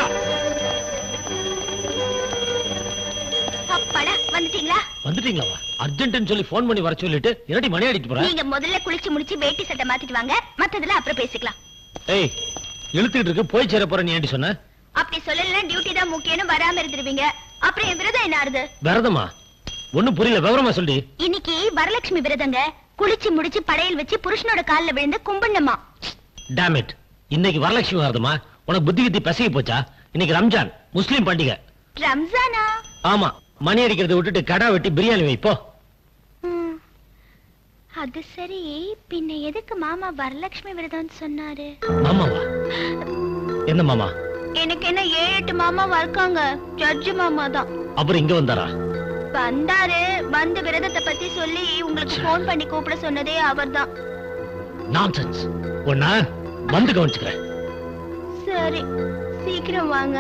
[SPEAKER 4] அப்பாடா வந்துட்டீங்களா
[SPEAKER 11] வந்துட்டீங்களா அர்ஜென்ட்னு சொல்லி ஃபோன் பண்ணி வர சொல்லிட்டு இரடி மணி அடிக்க போறேன்
[SPEAKER 4] நீங்க முதல்ல குளிச்சு முடிச்சு வேட்டி சட்டை மாத்திட்டு வாங்க மத்ததுல அப்புறம் பேசிக்கலாம்
[SPEAKER 11] ஏய் இழுத்துக்கிட்டு இருக்கு போய் சேர போற நீ ஏண்டி சொன்ன
[SPEAKER 4] அப்படி சொல்லல டியூட்டி தான் முக்கியம்னு வராம இருந்துருவீங்க அப்புறம் என் விரதம் என்ன ஆறுது
[SPEAKER 11] விரதமா ஒண்ணும் புரியல விவரமா சொல்லி
[SPEAKER 4] இன்னைக்கு வரலட்சுமி விரதங்க குளிச்சு முடிச்சு படையல் வச்சு புருஷனோட கால்ல விழுந்து கும்பிடணுமா
[SPEAKER 11] டேமிட் இன்னைக்கு வரலட்சுமி விரதமா உனக்கு புத்தி கித்தி பசகி போச்சா இன்னைக்கு ரம்ஜான் முஸ்லீம் பண்டிகை
[SPEAKER 4] ரம்ஜானா
[SPEAKER 11] ஆமா மணி அடிக்கிறத விட்டுட்டு கடா வெட்டி பிரியாணி வை போ
[SPEAKER 4] ம். அது சரி பின்ன எதுக்கு மாமா வரலட்சுமி விரதம் சொன்னாரு
[SPEAKER 11] மாமாவா என்ன மாமா
[SPEAKER 4] எனக்கு என்ன ஏழு எட்டு மாமாவா இருக்காங்க ஜட்ஜு மாமா தான்
[SPEAKER 11] அப்புறம் இங்க வந்தாரா
[SPEAKER 4] வந்தாரு வந்து விரதத்தை பத்தி சொல்லி உங்களுக்கு போன் பண்ணி கூப்பிட சொன்னதே அவர்தான்
[SPEAKER 11] நான்சென்ஸ் ஒன்னா வந்து கவனிச்சுக்கிறேன்
[SPEAKER 4] சரி சீக்கிரம் வாங்க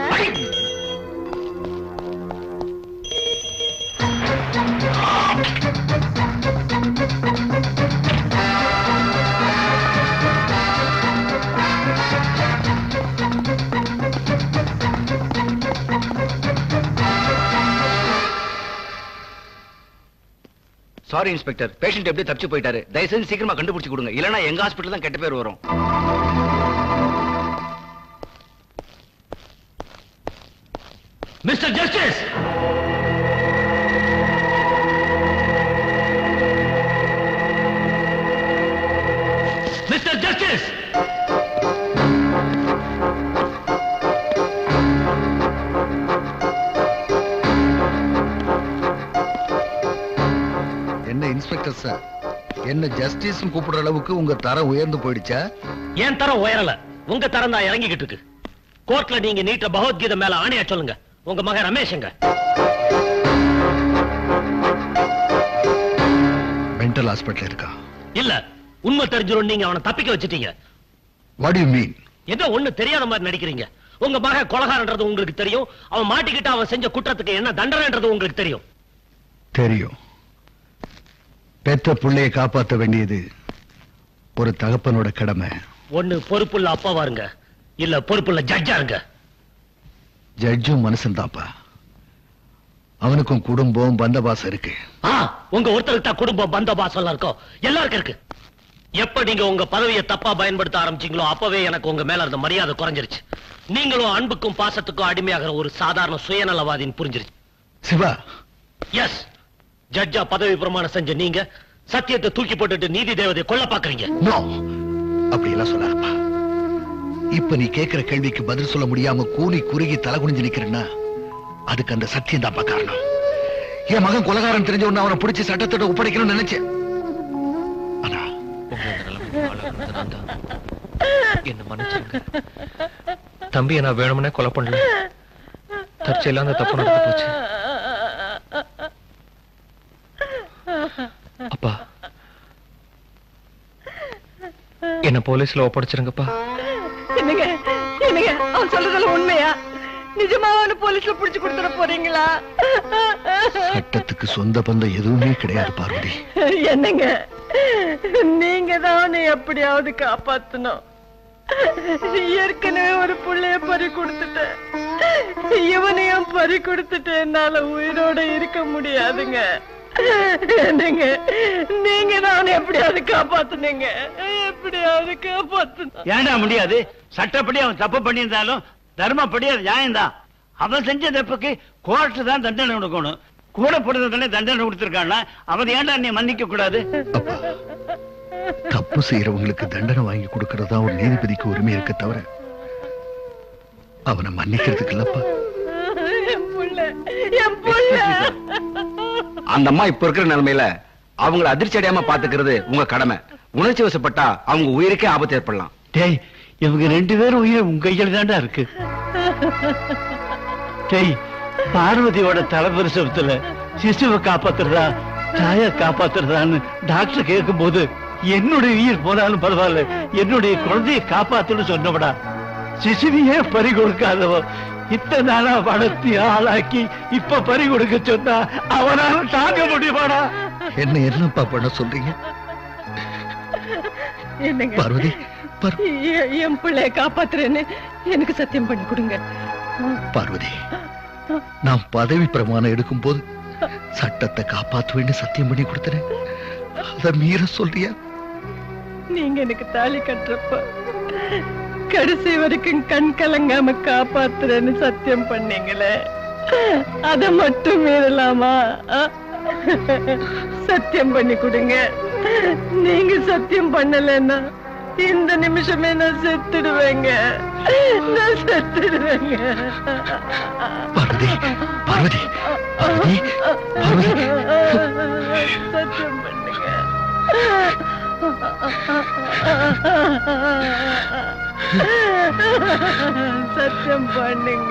[SPEAKER 2] சாரி இன்ஸ்பெக்டர் பேஷண்ட் எப்படி தப்பிச்சு போயிட்டாரு தயவு செஞ்சு சீக்கிரமா கண்டுபிடிச்சு கொடுங்க இல்லனா எங்க ஹாஸ்பிட்டல் தான் கெட்ட பேர் வரும்
[SPEAKER 11] மிஸ்டர் ஜஸ்டிஸ் மிஸ்டர் ஜஸ்டிஸ்
[SPEAKER 3] என்ன இன்ஸ்பெக்டர் சார் என்ன ஜஸ்டிஸ் கூப்பிடுற அளவுக்கு உங்க தரம் உயர்ந்து போயிடுச்சா
[SPEAKER 11] என் தரம் உயரல உங்க தரம் தான் இறங்கிக்கிட்டு இருக்கு கோர்ட்ல நீங்க நீட்ட பகவத்கீதை மேல ஆணையா சொல்லுங்க உங்க மகன் ரமேஷங்க
[SPEAKER 3] மென்டல் ஹாஸ்பிட்டல் இருக்கா
[SPEAKER 11] இல்ல உண்மை தெரிஞ்சிரும் நீங்க அவனை தப்பிக்க வச்சிட்டீங்க
[SPEAKER 3] வாட் யூ மீன்
[SPEAKER 11] ஏதோ ஒண்ணு தெரியாத மாதிரி நடிக்கிறீங்க உங்க மகன் கொலகாரன்றது உங்களுக்கு தெரியும் அவன் மாட்டிக்கிட்டு அவன் செஞ்ச குற்றத்துக்கு என்ன தண்டனைன்றது உங்களுக்கு தெரியும்
[SPEAKER 3] தெரியும் பெத்த புள்ளைய காப்பாத்த வேண்டியது ஒரு தகப்பனோட கடமை
[SPEAKER 11] ஒண்ணு பொறுப்புள்ள அப்பாவா இருங்க இல்ல பொறுப்புள்ள ஜட்ஜா இருங்க
[SPEAKER 3] ஜட்ஜும் மனுஷன் தாப்பா அவனுக்கும் குடும்பம் பந்தபாசம் இருக்கு
[SPEAKER 11] ஆ, உங்க ஒருத்தருக்கு தான் குடும்பம் பந்த பாசம் இருக்கும் எல்லாருக்கும் இருக்கு எப்ப நீங்க உங்க பதவியை தப்பா பயன்படுத்த ஆரம்பிச்சீங்களோ அப்பவே எனக்கு உங்க மேல இருந்த மரியாதை குறைஞ்சிருச்சு நீங்களும் அன்புக்கும் பாசத்துக்கும் அடிமையாகிற ஒரு சாதாரண சுயநலவாதின்னு புரிஞ்சிருச்சு
[SPEAKER 3] சிவா
[SPEAKER 11] எஸ் ஜட்ஜா பதவி பிரமாணம் செஞ்ச நீங்க சத்தியத்தை தூக்கி போட்டுட்டு நீதி தேவதை கொல்ல பாக்குறீங்க
[SPEAKER 3] நோ அப்படி எல்லாம் சொல்லாதப்பா இப்ப நீ கேக்குற கேள்விக்கு பதில் சொல்ல முடியாம கூனி குறுகி தலை குனிஞ்சு நிக்கிறேன்னா அதுக்கு அந்த சத்தியம் தான்ப்பா காரணம் என் மகன் கொலகாரன் தெரிஞ்ச உடனே அவனை பிடிச்சி சட்டத்திட்ட ஒப்படைக்கணும்னு நினைச்சேன்
[SPEAKER 8] என்ன மன்னிச்சிருங்க தம்பியை நான் வேணும்னே கொலை பண்ணல தற்செயலா அந்த தப்பு நடந்து போச்சு அப்பா என்ன போலீஸ்ல ஒப்படைச்சிருங்கப்பா
[SPEAKER 5] என்னங்க என்னங்க அவன் சொல்றதுல உண்மையா நிஜமா அவனை போலீஸ்ல புடிச்சு கொடுத்துட போறீங்களா
[SPEAKER 3] சட்டத்துக்கு சொந்த பந்தம் எதுவுமே கிடையாது பார்வதி
[SPEAKER 5] என்னங்க நீங்க தான் அவனை எப்படியாவது காப்பாத்தணும் ஏற்கனவே ஒரு புள்ளைய பறி கொடுத்துட்டேன் இவனையும் பறி கொடுத்துட்டு என்னால உயிரோட இருக்க முடியாதுங்க என்னங்க நீங்க தான் அவனை எப்படியாவது காப்பாத்துனீங்க எப்படியாவது காப்பாத்தணும்
[SPEAKER 15] ஏன்டா முடியாது சட்டப்படி அவன் தப்பு பண்ணியிருந்தாலும் தர்மப்படி அது நியாயம்தான் அவன் செஞ்ச தப்புக்கு கோர்ட்டு தான் தண்டனை கொடுக்கணும் கூட போடுறதுதானே தண்டனை கொடுத்திருக்கான்னா அவன் ஏன்டா நீ மன்னிக்க கூடாது
[SPEAKER 3] தப்பு செய்யறவங்களுக்கு தண்டனை வாங்கி கொடுக்கறது தான் ஒரு நீதிபதிக்கு உரிமை இருக்க தவிர அவனை மன்னிக்கிறதுக்கு இல்லப்பா
[SPEAKER 5] என் புள்ள என் புள்ள
[SPEAKER 2] அந்த அம்மா இப்ப இருக்கிற நிலைமையில அவங்கள அதிர்ச்சி அடையாம பாத்துக்கிறது உங்க கடமை உணர்ச்சி வசப்பட்டா அவங்க உயிருக்கே ஆபத்து ஏற்படலாம்
[SPEAKER 15] டேய் இவங்க ரெண்டு பேரும் உயிர் உங்க கையில தான்டா இருக்கு டேய் பார்வதியோட தலைபரிசவத்துல சிசுவை காப்பாத்துறதா தாய காப்பாத்துறதான்னு டாக்டர் கேட்கும் போது என்னுடைய உயிர் போனாலும் பரவாயில்ல என்னுடைய குழந்தையை காப்பாத்துன்னு சொன்னவடா சிசுவையே பறி கொடுக்காதவ இத்தனை நாளா வளர்த்தி ஆளாக்கி இப்ப பறி கொடுக்க சொன்னா அவனால தாங்க முடியுமாடா
[SPEAKER 3] என்ன என்னப்பா பண்ண சொல்றீங்க
[SPEAKER 5] என்னங்க
[SPEAKER 3] பார்வதி
[SPEAKER 5] எ- என் பிள்ளைய காப்பாத்துறேன்னு எனக்கு சத்தியம் பண்ணி கொடுங்க
[SPEAKER 3] பார்வதி நான் பதவி பிரமாணம் எடுக்கும் போது சட்டத்தை காப்பாத்துவேன்னு சத்தியம் பண்ணி கொடுத்தேன் அத மீற சொல்றியா
[SPEAKER 5] நீங்க எனக்கு தாலி கட்டுறப்ப கடைசி வரைக்கும் கண் கலங்காம காப்பாத்துறேன்னு சத்தியம் பண்ணீங்களே அத மட்டும் மீறலாமா ஆ? சத்தியம் பண்ணி கொடுங்க நீங்க சத்தியம் பண்ணலைன்னா இந்த நிமிஷமே நான் செத்துடுவேங்க நான் செத்துடுவேங்க
[SPEAKER 3] பார்வதி பார்வதி பார்வதி பார்வதி
[SPEAKER 5] சத்தியம் பண்ணுங்க சத்தியம் பண்ணுங்க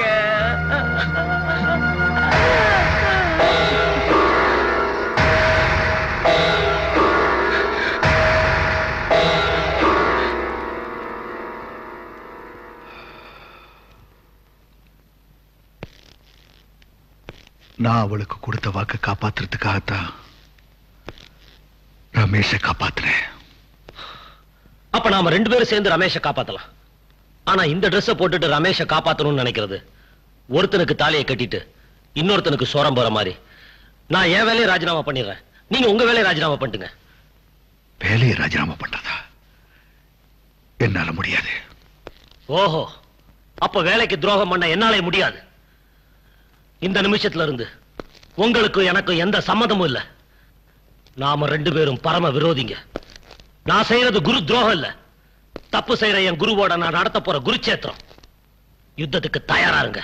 [SPEAKER 3] நான் அவளுக்கு கொடுத்த வாக்க காப்பாத்துறதுக்காகத்தான் ரமேஷை காப்பாத்துறேன்
[SPEAKER 11] அப்ப நாம ரெண்டு பேரும் சேர்ந்து ரமேஷை காப்பாத்தலாம் ஆனா இந்த Dress-அ போட்டுட்டு ரமேஷை காப்பாத்தணும்னு நினைக்கிறது ஒருத்தனுக்கு தாலியை கட்டிட்டு இன்னொருத்தனுக்கு சோரம் போற மாதிரி நான் என் வேலையை ராஜினாமா பண்ணிடுறேன் நீங்க உங்க வேலையை ராஜினாமா பண்ணுங்க
[SPEAKER 3] வேலையை ராஜினாமா பண்றதா என்னால முடியாது
[SPEAKER 11] ஓஹோ அப்ப வேலைக்கு துரோகம் பண்ண என்னாலே முடியாது இந்த நிமிஷத்துல இருந்து உங்களுக்கும் எனக்கும் எந்த சம்மதமும் இல்ல நாம ரெண்டு பேரும் பரம விரோதிங்க நான் செய்யறது குரு துரோகம் இல்ல தப்பு செய்யற என் குருவோட நான் நடத்த போற குருச்சேத்திரம் யுத்தத்துக்கு தயாரா இருங்க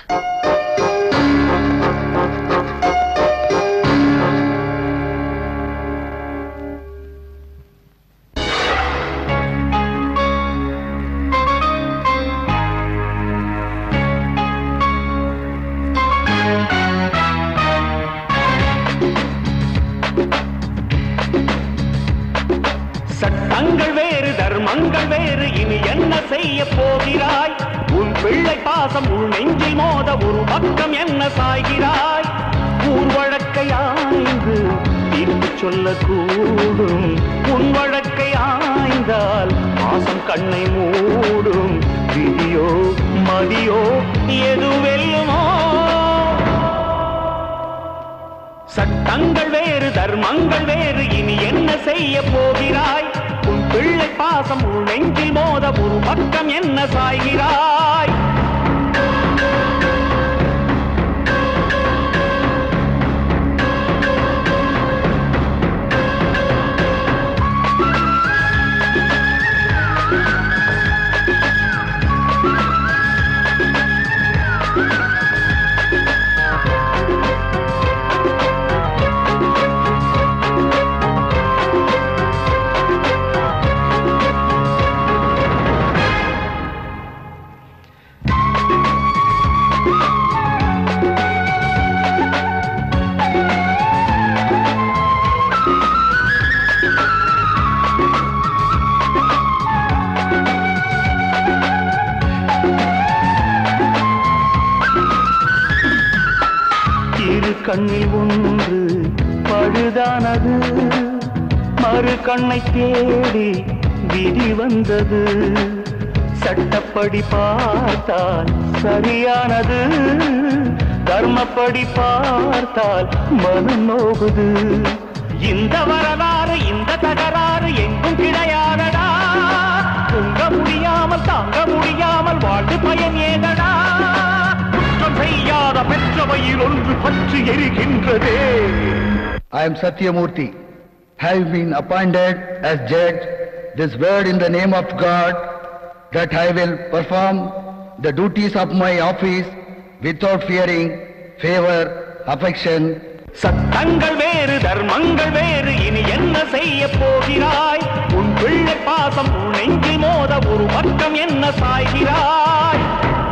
[SPEAKER 17] சட்டங்கள் வேறு தர்மங்கள் வேறு இனி என்ன செய்ய போகிறாய் உன் பிள்ளை பாசம் உள் நெஞ்சில் மோத ஒரு பக்கம் என்ன சாய்கிறாய் ஊர் வழக்கை ஆய்ந்து தீர்ப்பு சொல்லக்கூடும் உன் வழக்கை ஆய்ந்தால் பாசம் கண்ணை மூடும் விதியோ மதியோ எது வெல்லுமோ சட்டங்கள் வேறு தர்மங்கள் வேறு இனி என்ன செய்ய போகிறாய் உன் பிள்ளை பாசம் உன் நெஞ்சில் மோத ஒரு பக்கம் என்ன சாய்கிறாய் இரு கண்ணில் ஒன்று பழுதானது மறு கண்ணை தேடி விதி வந்தது சட்டப்படி பார்த்தால் சரியானது தர்மப்படி பார்த்தால் மனம் நோகுது இந்த வரலாறு இந்த தகராறு எங்கும் கிடையாதடா தூங்க முடியாமல் தாங்க முடியாமல் வாழ்ந்து பயன் ஏதடா குற்றம் செய்யாத பெற்ற வயிறு ஒன்று பற்றி எரிகின்றதே
[SPEAKER 3] I am Satyamurthy, have been appointed as judge this word in the name of God that I will perform the duties of my office without fearing favor, affection.
[SPEAKER 17] சட்டங்கள் வேறு தர்மங்கள் வேறு இனி என்ன செய்ய போகிறாய் உன் பிள்ளை பாசம் உன் நெஞ்சில் மோத ஒரு பக்கம் என்ன சாய்கிறாய்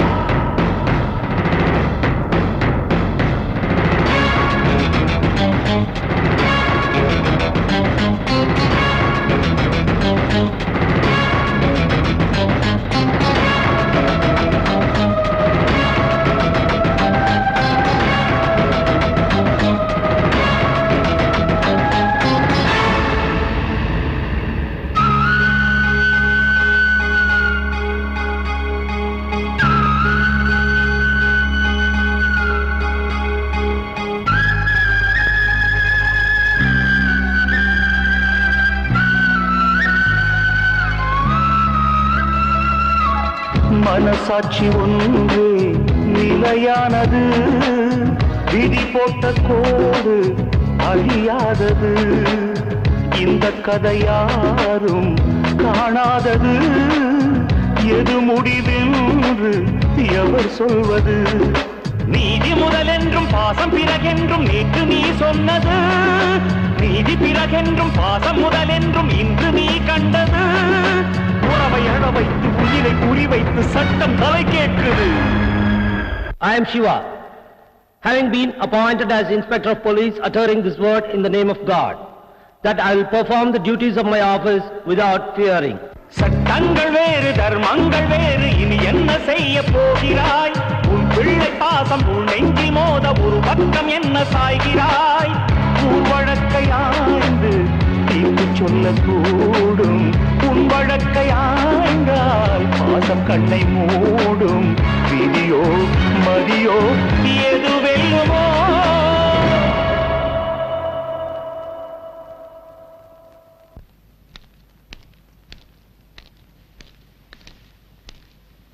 [SPEAKER 17] மனசாட்சி ஒன்று நிலையானது விதி போட்ட கோடு அழியாதது இந்த கதை யாரும் காணாதது எது முடிவென்று எவர் சொல்வது நீதி முதலென்றும் பாசம் பிறகென்றும் நேற்று நீ சொன்னது நீதி பிறகென்றும் பாசம் முதலென்றும் இன்று நீ கண்டது உறவை அழ வைத்து உயிரை குறிவைத்து சட்டம் தலை கேட்குது
[SPEAKER 11] I am Shiva, having been appointed as Inspector of Police uttering this word in the name of God, that I will perform the duties of my office without fearing.
[SPEAKER 17] சட்டங்கள் வேறு தர்மங்கள் வேறு இனி என்ன செய்ய போகிறாய் உன் பிள்ளை பாசம் உன் நெஞ்சில் மோத ஒரு பக்கம் என்ன சாய்கிறாய் ஊர் வழக்கை ஆய்ந்து தீர்ப்பு சொல்லக்கூடும் உன் வழக்கை ஆய்ந்தால் பாசம் கண்ணை மூடும் விதியோ மதியோ எது வெல்லுமோ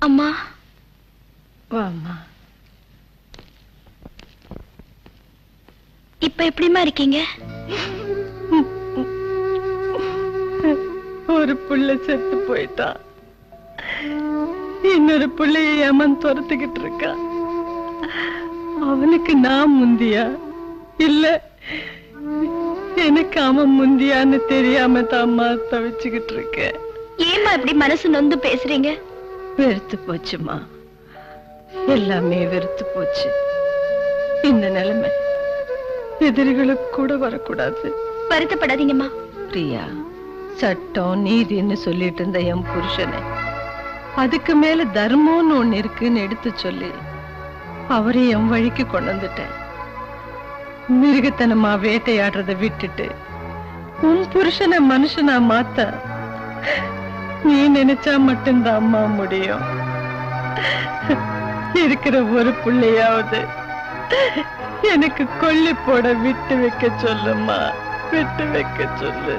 [SPEAKER 4] அம்மா
[SPEAKER 5] வாம்மா
[SPEAKER 4] இப்ப எப்படிம்மா இருக்கீங்க
[SPEAKER 5] ஒரு புள்ள செத்து போயிட்டான் இன்னொரு புள்ளைய ஏமன் துரத்துக்கிட்டு இருக்கா அவனுக்கு நான் முந்தியா இல்ல எனக்கு அவன் முந்தியான்னு தெரியாம தாம்மா தவிச்சுக்கிட்டு இருக்கேன்
[SPEAKER 4] ஏம்மா இப்படி மனசு நொந்து பேசுறீங்க
[SPEAKER 5] வெறுத்து போச்சுமா எல்லாமே வெறுத்து போச்சு இந்த நிலைமை எதிரிகளுக்கு கூட வரக்கூடாது
[SPEAKER 4] வருத்தப்படாதீங்கம்மா
[SPEAKER 5] பிரியா சட்டம் நீதின்னு சொல்லிட்டு இருந்த என் புருஷனை அதுக்கு மேல தர்மம்னு ஒண்ணு இருக்குன்னு எடுத்து சொல்லி அவரை என் வழிக்கு கொண்டு வந்துட்டேன் மிருகத்தனமா வேட்டையாடுறத விட்டுட்டு உன் புருஷனை மனுஷனா மாத்த நீ நினைச்சா மட்டும்தான் அம்மா முடியும் இருக்கிற ஒரு பிள்ளையாவது எனக்கு கொல்லி போட விட்டு வைக்க சொல்லுமா விட்டு வைக்க சொல்லு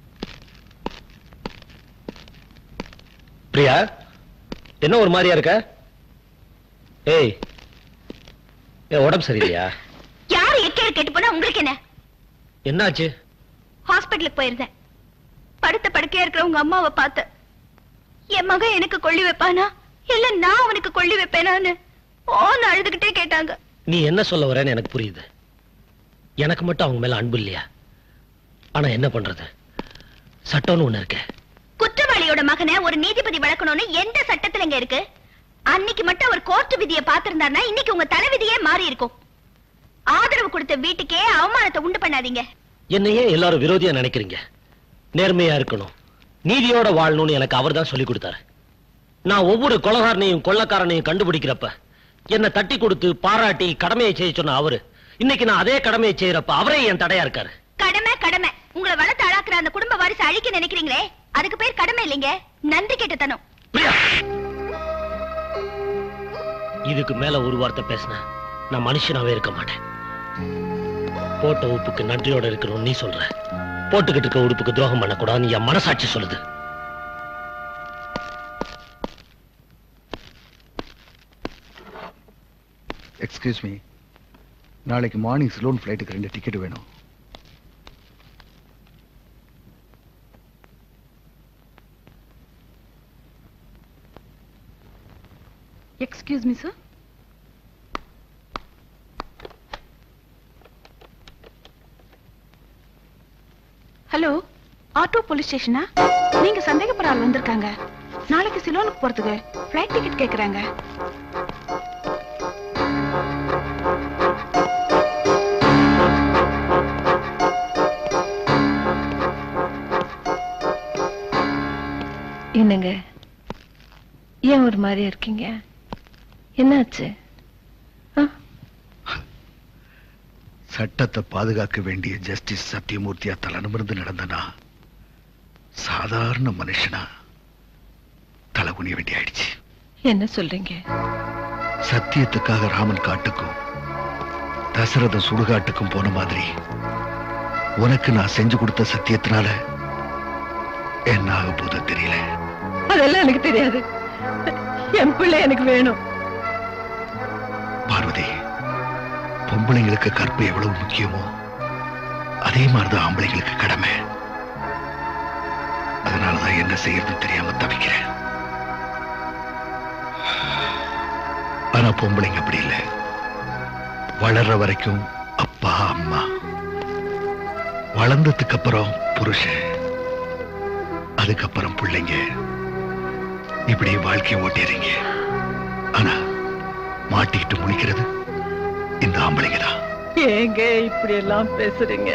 [SPEAKER 11] பிரியா என்ன ஒரு மாதிரியா இருக்க ஏய் ஏ உடம்பு சரியில்லையா
[SPEAKER 4] யாரு எக்கேடு கேட்டு போனா உங்களுக்கு என்ன
[SPEAKER 11] என்னாச்சு
[SPEAKER 4] ஹாஸ்பிட்டலுக்கு போயிருந்தேன் படுத்த படுக்கையா இருக்கிற உங்க அம்மாவை பார்த்தேன் என் மகன் எனக்கு கொள்ளி வைப்பானா இல்ல நான் அவனுக்கு கொள்ளி வைப்பேனான்னு ஓன்னு அழுதுகிட்டே கேட்டாங்க
[SPEAKER 11] நீ என்ன சொல்ல வரேன்னு எனக்கு புரியுது எனக்கு மட்டும் அவங்க மேல அன்பு இல்லையா ஆனா என்ன பண்றது சட்டம்னு ஒண்ணு இருக்கு
[SPEAKER 4] குற்றவாளியோட மகனை ஒரு நீதிபதி வளர்க்கணும்னு எந்த சட்டத்துல இங்க இருக்கு அன்னைக்கு மட்டும் அவர் கோர்ட் விதியை பார்த்திருந்தாருன்னா இன்னைக்கு உங்க தலைவிதியே மாறி இருக்கும் ஆதரவு கொடுத்த வீட்டுக்கே அவமானத்தை உண்டு பண்ணாதீங்க
[SPEAKER 11] என்னையே எல்லாரும் விரோதியா நினைக்கிறீங்க நேர்மையா இருக்கணும் நீதியோட வாழணும்னு எனக்கு அவர் தான் சொல்லி கொடுத்தாரு நான் ஒவ்வொரு கொலகாரனையும் கொள்ளக்காரனையும் கண்டுபிடிக்கிறப்ப என்னை தட்டி கொடுத்து பாராட்டி கடமையை செய்ய சொன்ன அவரு இன்னைக்கு நான் அதே கடமையை செய்யறப்ப அவரே என் தடையா இருக்காரு
[SPEAKER 4] கடமை கடமை உங்களை வளர்த்து அழாக்குற அந்த குடும்ப வாரிசு அழிக்க நினைக்கிறீங்களே அதுக்கு பேர் கடமை இல்லைங்க நன்றி கெட்டத்தனம்
[SPEAKER 11] இதுக்கு மேல ஒரு வார்த்தை பேசின நான் மனுஷனாவே இருக்க மாட்டேன் போட்ட உப்புக்கு நன்றியோட இருக்கணும் நீ சொல்ற போட்டுக்கிட்டு இருக்க உடுப்புக்கு துரோகம் பண்ணக்கூடாதுன்னு என் மனசாட்சி சொல்லுது
[SPEAKER 3] எக்ஸ்கியூஸ் மீ நாளைக்கு மார்னிங் சிலோன் ஃப்ளைட்டுக்கு ரெண்டு டிக்கெட் வேணும்
[SPEAKER 19] excuse me sir hello auto police ஸ்டேஷனா நீங்க சந்தேகப்படுற ஆள் வந்திருக்காங்க நாளைக்கு சிலோனுக்கு போறதுக்கு ஃப்ளைட் டிக்கெட் கேக்குறாங்க
[SPEAKER 5] என்னங்க ஏன் ஒரு மாதிரியா இருக்கீங்க என்னாச்சு
[SPEAKER 3] சட்டத்தை பாதுகாக்க வேண்டிய ஜஸ்டிஸ் சத்தியமூர்த்தியா தலனிமிர்ந்து நடந்தனா சாதாரண மனுஷனா தலை குனிய வேண்டி ஆயிடுச்சு
[SPEAKER 5] என்ன சொல்றீங்க
[SPEAKER 3] சத்தியத்துக்காக ராமன் காட்டுக்கும் தசரத சுடுகாட்டுக்கும் போன மாதிரி உனக்கு நான் செஞ்சு கொடுத்த சத்தியத்தினால என்ன ஆக போதோ தெரியல
[SPEAKER 5] அதெல்லாம் எனக்கு தெரியாது என் பிள்ளை எனக்கு வேணும்
[SPEAKER 3] பார்வதி பொம்பளைங்களுக்கு கற்பு எவ்வளவு முக்கியமோ அதே மாதிரிதான் ஆம்பளைங்களுக்கு கடமை அதனாலதான் என்ன செய்யறதுன்னு தெரியாம தவிக்கிறேன் ஆனா பொம்பளைங்க அப்படி இல்லை வளர்ற வரைக்கும் அப்பா அம்மா வளர்ந்ததுக்கு அப்புறம் புருஷன் அதுக்கப்புறம் பிள்ளைங்க இப்படி வாழ்க்கையை ஓட்டிடுறீங்க ஆனா மாட்டிக்கிட்டு முழிக்கிறது இந்த ஆம்பளைங்க தான்
[SPEAKER 5] ஏங்க இப்படி எல்லாம் பேசுறீங்க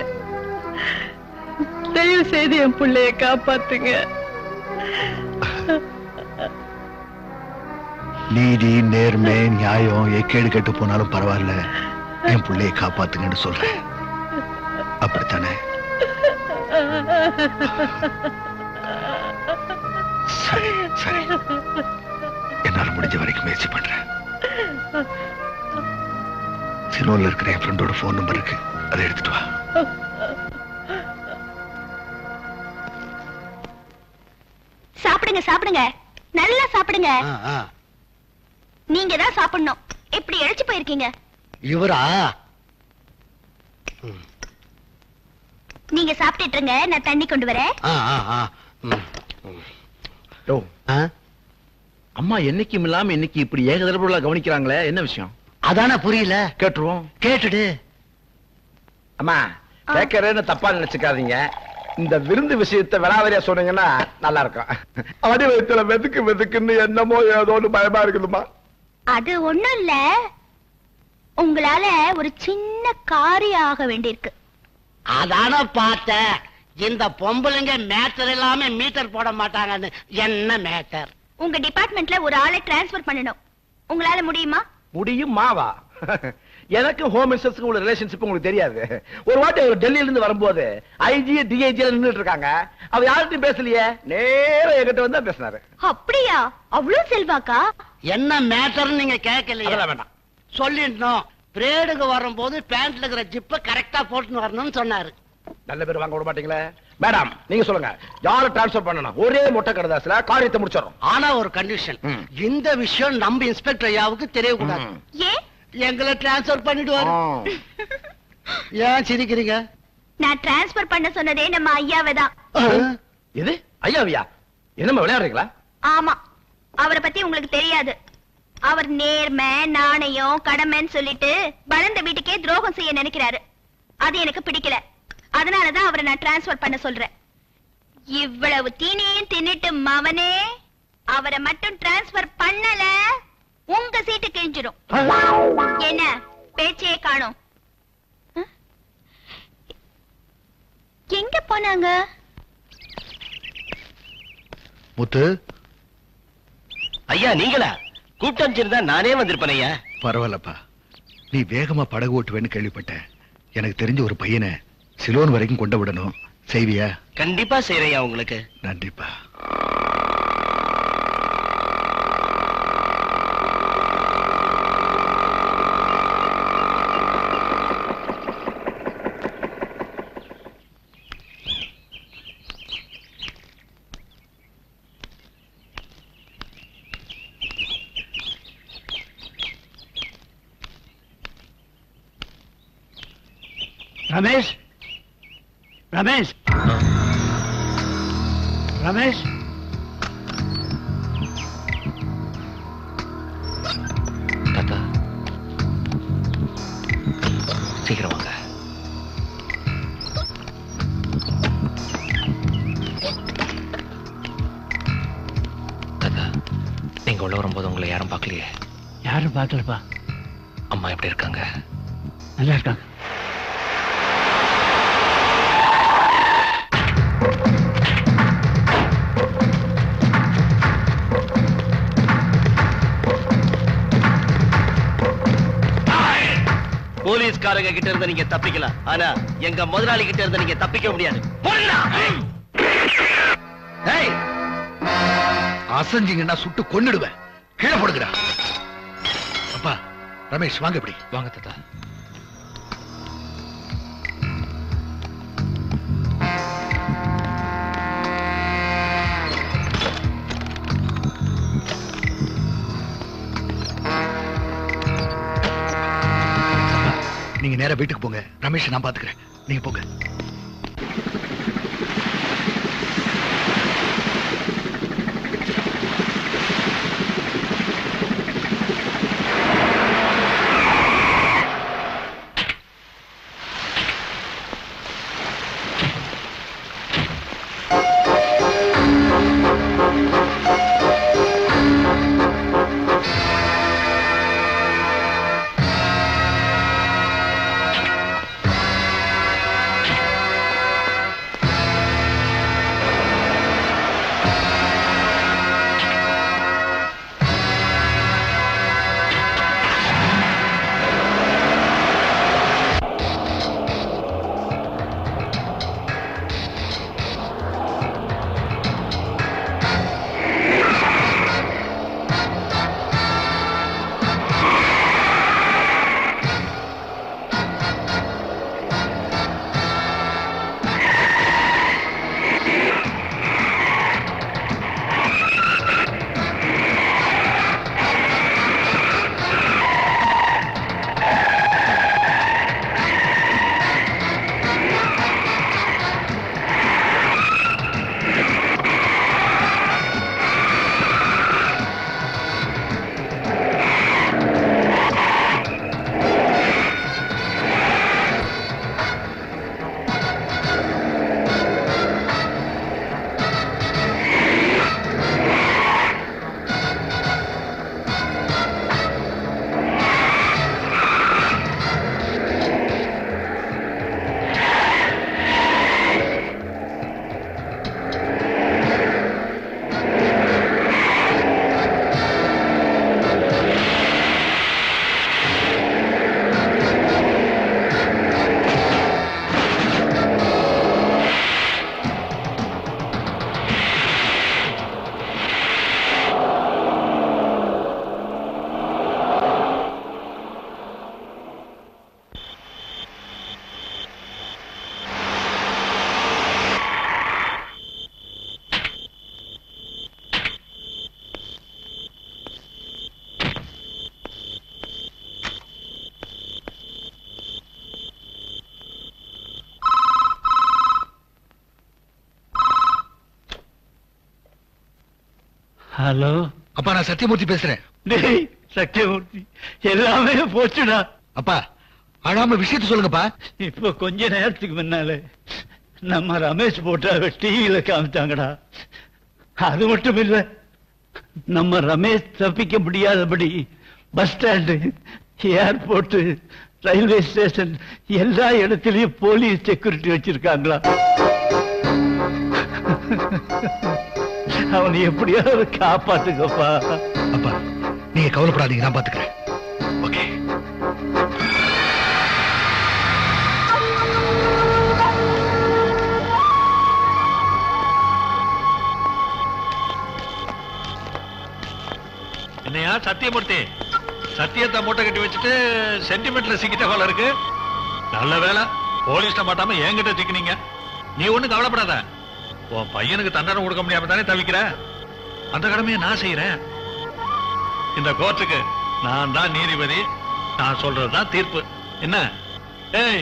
[SPEAKER 5] தயவு செய்து என் பிள்ளைய காப்பாத்துங்க
[SPEAKER 3] நீதி நேர்மை நியாயம் எக்கேடு கெட்டு போனாலும் பரவாயில்ல என் பிள்ளையை காப்பாத்துங்கன்னு சொல்றேன் அப்படித்தானே சரி சரி என்னால முடிஞ்ச வரைக்கும் முயற்சி பண்றேன் சிலோன்ல இருக்கிற என் ஃப்ரெண்டோட ஃபோன் நம்பர் இருக்கு அதை எடுத்துட்டு வா
[SPEAKER 4] சாப்பிடுங்க சாப்பிடுங்க நல்லா சாப்பிடுங்க நீங்க தான் சாப்பிடணும் இப்படி இழைச்சு போயிருக்கீங்க
[SPEAKER 15] இவரா
[SPEAKER 4] நீங்க சாப்பிட்டுட்டு இருங்க நான் தண்ணி கொண்டு வரேன்
[SPEAKER 15] ஆ ஆ ஆ ம்.
[SPEAKER 16] ஓ அம்மா என்னைக்கும் இல்லாம இன்னைக்கு இப்படி ஏகதரப்புல கவனிக்கிறாங்களே என்ன விஷயம்
[SPEAKER 15] அதானே புரியல
[SPEAKER 16] கேட்டுருவோம்
[SPEAKER 15] கேட்டுடு
[SPEAKER 16] அம்மா கேட்கறேன்னு தப்பா நினைச்சுக்காதீங்க இந்த விருந்து விஷயத்தை விளாவரியா சொன்னீங்கன்னா நல்லா இருக்கும் அடி வயிற்றுல வெதுக்கு வெதுக்குன்னு என்னமோ ஏதோன்னு பயமா இருக்குதுமா
[SPEAKER 4] அது ஒண்ணும் இல்ல உங்களால ஒரு சின்ன காரியம் ஆக வேண்டியிருக்கு
[SPEAKER 15] அதான பார்த்தேன் இந்த பொம்பளைங்க மேட்டர் இல்லாம மீட்டர் போட மாட்டாங்கன்னு என்ன மேட்டர்
[SPEAKER 4] உங்க டிபார்ட்மெண்ட்ல ஒரு ஆளை டிரான்ஸ்ஃபர் பண்ணணும் உங்களால முடியுமா
[SPEAKER 16] முடியும் மாவா எனக்கு ஹோம் மினிஸ்டர்ஸ்க்கு உள்ள ரிலேஷன்ஷிப் உங்களுக்கு தெரியாது ஒரு வாட்டி அவர் டெல்லியில இருந்து வரும்போது ஐஜி டிஐஜி நின்னுட்டு இருக்காங்க அவர் யார்கிட்டயும் பேசலையே நேரா என்கிட்ட வந்து தான் பேசினாரு
[SPEAKER 4] அப்படியா அவ்வளவு செல்வாக்கா
[SPEAKER 15] என்ன மேட்டர்னு நீங்க கேட்கலையா
[SPEAKER 16] அதெல்லாம் வேண்டாம்
[SPEAKER 15] சொல்லிடணும் பிரேடுக்கு வரும்போது பேண்ட்ல இருக்கிற ஜிப்ப கரெக்டா போட்டுன்னு வரணும்னு சொன்னாரு
[SPEAKER 16] நல்ல பேர் வாங்க விட மாட்டீங்களே மேடம் நீங்க சொல்லுங்க யாரை டிரான்ஸ்ஃபர் பண்ணணும் ஒரே மொட்டை கடுதாசுல காரியத்தை முடிச்சிடறோம்
[SPEAKER 15] ஆனா ஒரு கண்டிஷன் இந்த விஷயம் நம்ம இன்ஸ்பெக்டர் ஐயாவுக்கு தெரியக்கூடாது
[SPEAKER 4] ஏன்
[SPEAKER 15] எங்களை டிரான்ஸ்ஃபர் பண்ணிடுவாரு ஏன் சிரிக்கிறீங்க
[SPEAKER 4] நான் டிரான்ஸ்ஃபர் பண்ண சொன்னதே நம்ம ஐயாவை தான்
[SPEAKER 16] இது ஐயாவியா என்னம்மா விளையாடுறீங்களா
[SPEAKER 4] ஆமா அவரை பத்தி உங்களுக்கு தெரியாது அவர் நேர்மை நாணயம் கடமைன்னு சொல்லிட்டு வளர்ந்த வீட்டுக்கே துரோகம் செய்ய நினைக்கிறாரு அது எனக்கு பிடிக்கல அதனாலதான் அவரை நான் டிரான்ஸ்ஃபர் பண்ண சொல்றேன் இவ்வளவு தீனியும் தின்னுட்டு மவனே அவரை மட்டும் டிரான்ஸ்ஃபர் பண்ணல உங்க சீட்டு கிழிஞ்சிடும் என்ன பேச்சே காணோம் அஹ்? எங்க போனாங்க
[SPEAKER 3] முத்து
[SPEAKER 18] ஐயா நீங்களா கூப்பிட்டு அனுப்பிச்சிருந்தா நானே வந்திருப்பேன் ஐயா
[SPEAKER 3] பரவாயில்லப்பா நீ வேகமா படகு ஓட்டுவேன்னு கேள்விப்பட்டேன் எனக்கு தெரிஞ்ச ஒரு பையனை சிலோன் வரைக்கும் கொண்டு விடணும் செய்வியா
[SPEAKER 18] கண்டிப்பா செய்யறையா உங்களுக்கு
[SPEAKER 3] நன்றிப்பா
[SPEAKER 15] ரமேஷ் ரமேஷ் ரமேஷ்
[SPEAKER 8] தாத்தா சீக்கிரம் வாங்க தாத்தா நீங்க உள்ள வரும்போது உங்களை யாரும் பார்க்கலையே
[SPEAKER 15] யாரும் பார்க்கலப்பா
[SPEAKER 8] அம்மா எப்படி இருக்காங்க
[SPEAKER 15] நல்லா இருக்காங்க
[SPEAKER 18] போலீஸ்காரங்க கிட்ட இருந்து நீங்க தப்பிக்கலாம் ஆனா எங்க முதலாளி கிட்ட இருந்து நீங்க தப்பிக்க முடியாது போடுடா.
[SPEAKER 3] ஏய் அசஞ்சிங்கன்னா சுட்டு கொன்னுடுவேன் கீழே போடுங்கடா அப்பா ரமேஷ் வாங்க இப்படி
[SPEAKER 8] வாங்க தாத்தா
[SPEAKER 3] நீங்க நேரா வீட்டுக்கு போங்க ரமேஷ் நான் பாத்துக்கிறேன் நீங்க போங்க
[SPEAKER 15] ஹலோ
[SPEAKER 3] அப்பா நான் சத்தியமூர்த்தி பேசுறேன்
[SPEAKER 15] டேய் சத்தியமூர்த்தி எல்லாமே போச்சுடா
[SPEAKER 3] அப்பா அழாம விஷயத்த சொல்லுங்கப்பா
[SPEAKER 15] இப்போ கொஞ்ச நேரத்துக்கு முன்னால நம்ம ரமேஷ் போட்டாவை டிவியில காமிச்சாங்கடா அது மட்டும் இல்ல நம்ம ரமேஷ் தப்பிக்க முடியாதபடி bus stand airport railway station எல்லா இடத்துலயும் போலீஸ் செக்யூரிட்டி வச்சிருக்காங்களா அவனை எப்படியாவது காப்பாத்துக்கப்பா
[SPEAKER 3] அப்பா நீங்க கவலைப்படாதீங்க நான் பாத்துக்கிறேன் ஓகே
[SPEAKER 1] என்னையா சத்தியமூர்த்தி சத்தியத்தை மூட்டை கட்டி வச்சுட்டு சென்டிமெண்ட்ல சிக்கிட்ட போல இருக்கு நல்ல வேலை போலீஸ்ட மாட்டாம என்கிட்ட சிக்கினீங்க நீ ஒண்ணும் கவலைப்படாத உன் பையனுக்கு தண்டனை கொடுக்க முடியாம தானே தவிக்கிற அந்த கடமையை நான் செய்யறேன் இந்த கோர்ட்டுக்கு நான் தான் நீதிபதி நான் சொல்றதுதான் தீர்ப்பு என்ன ஏய்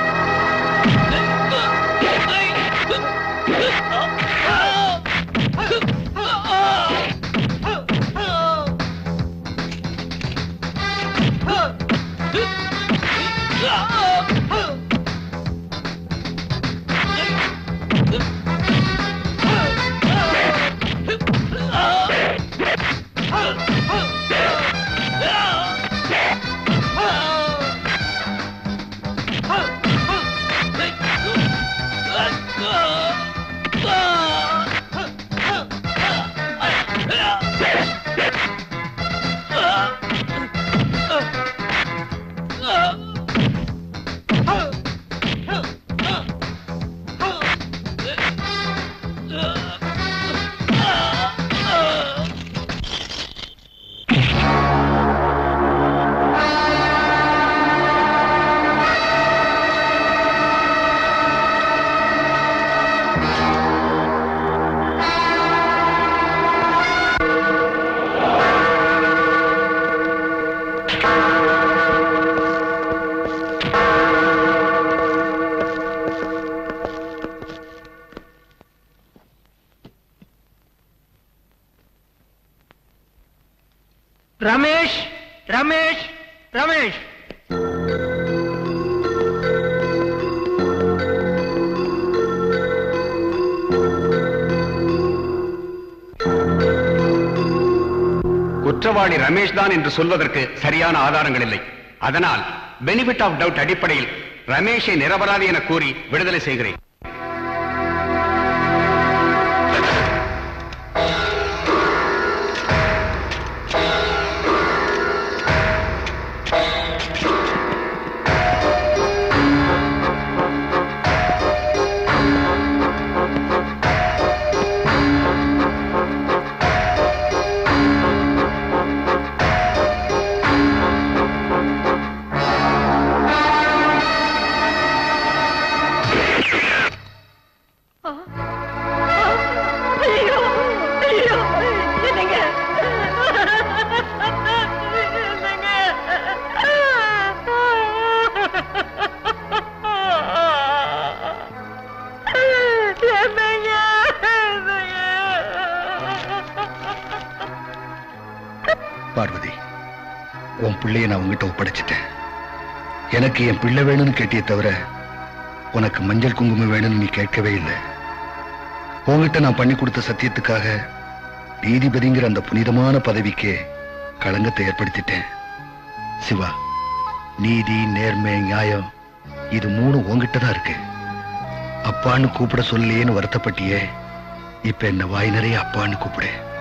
[SPEAKER 12] ரமேஷ் ரமேஷ் ரமேஷ்
[SPEAKER 7] குற்றவாளி ரமேஷ் தான் என்று சொல்வதற்கு சரியான ஆதாரங்கள் இல்லை அதனால் பெனிஃபிட் ஆஃப் டவுட் அடிப்படையில் ரமேஷை நிரபராதி என கூறி விடுதலை செய்கிறேன்
[SPEAKER 5] ஐயோ ஐயோ என்னங்க
[SPEAKER 3] பார்வதி உன் பிள்ளைய நான் உங்ககிட்ட ஒப்படைச்சிட்டேன் எனக்கு என் பிள்ளை வேணும்னு கேட்டியே தவிர உனக்கு மஞ்சள் குங்குமம் வேணும்னு நீ கேட்கவே இல்லை உன்கிட்ட நான் பண்ணி கொடுத்த சத்தியத்துக்காக நீதிபதிங்கிற அந்த புனிதமான பதவிக்கு களங்கத்தை ஏற்படுத்திட்டேன் சிவா நீதி நேர்மை நியாயம் இது மூணு உன்கிட்ட தான் இருக்கு அப்பான்னு கூப்பிட சொல்லியேன்னு வருத்தப்பட்டியே இப்ப என்ன வாய் நிறைய அப்பான்னு கூப்பிடு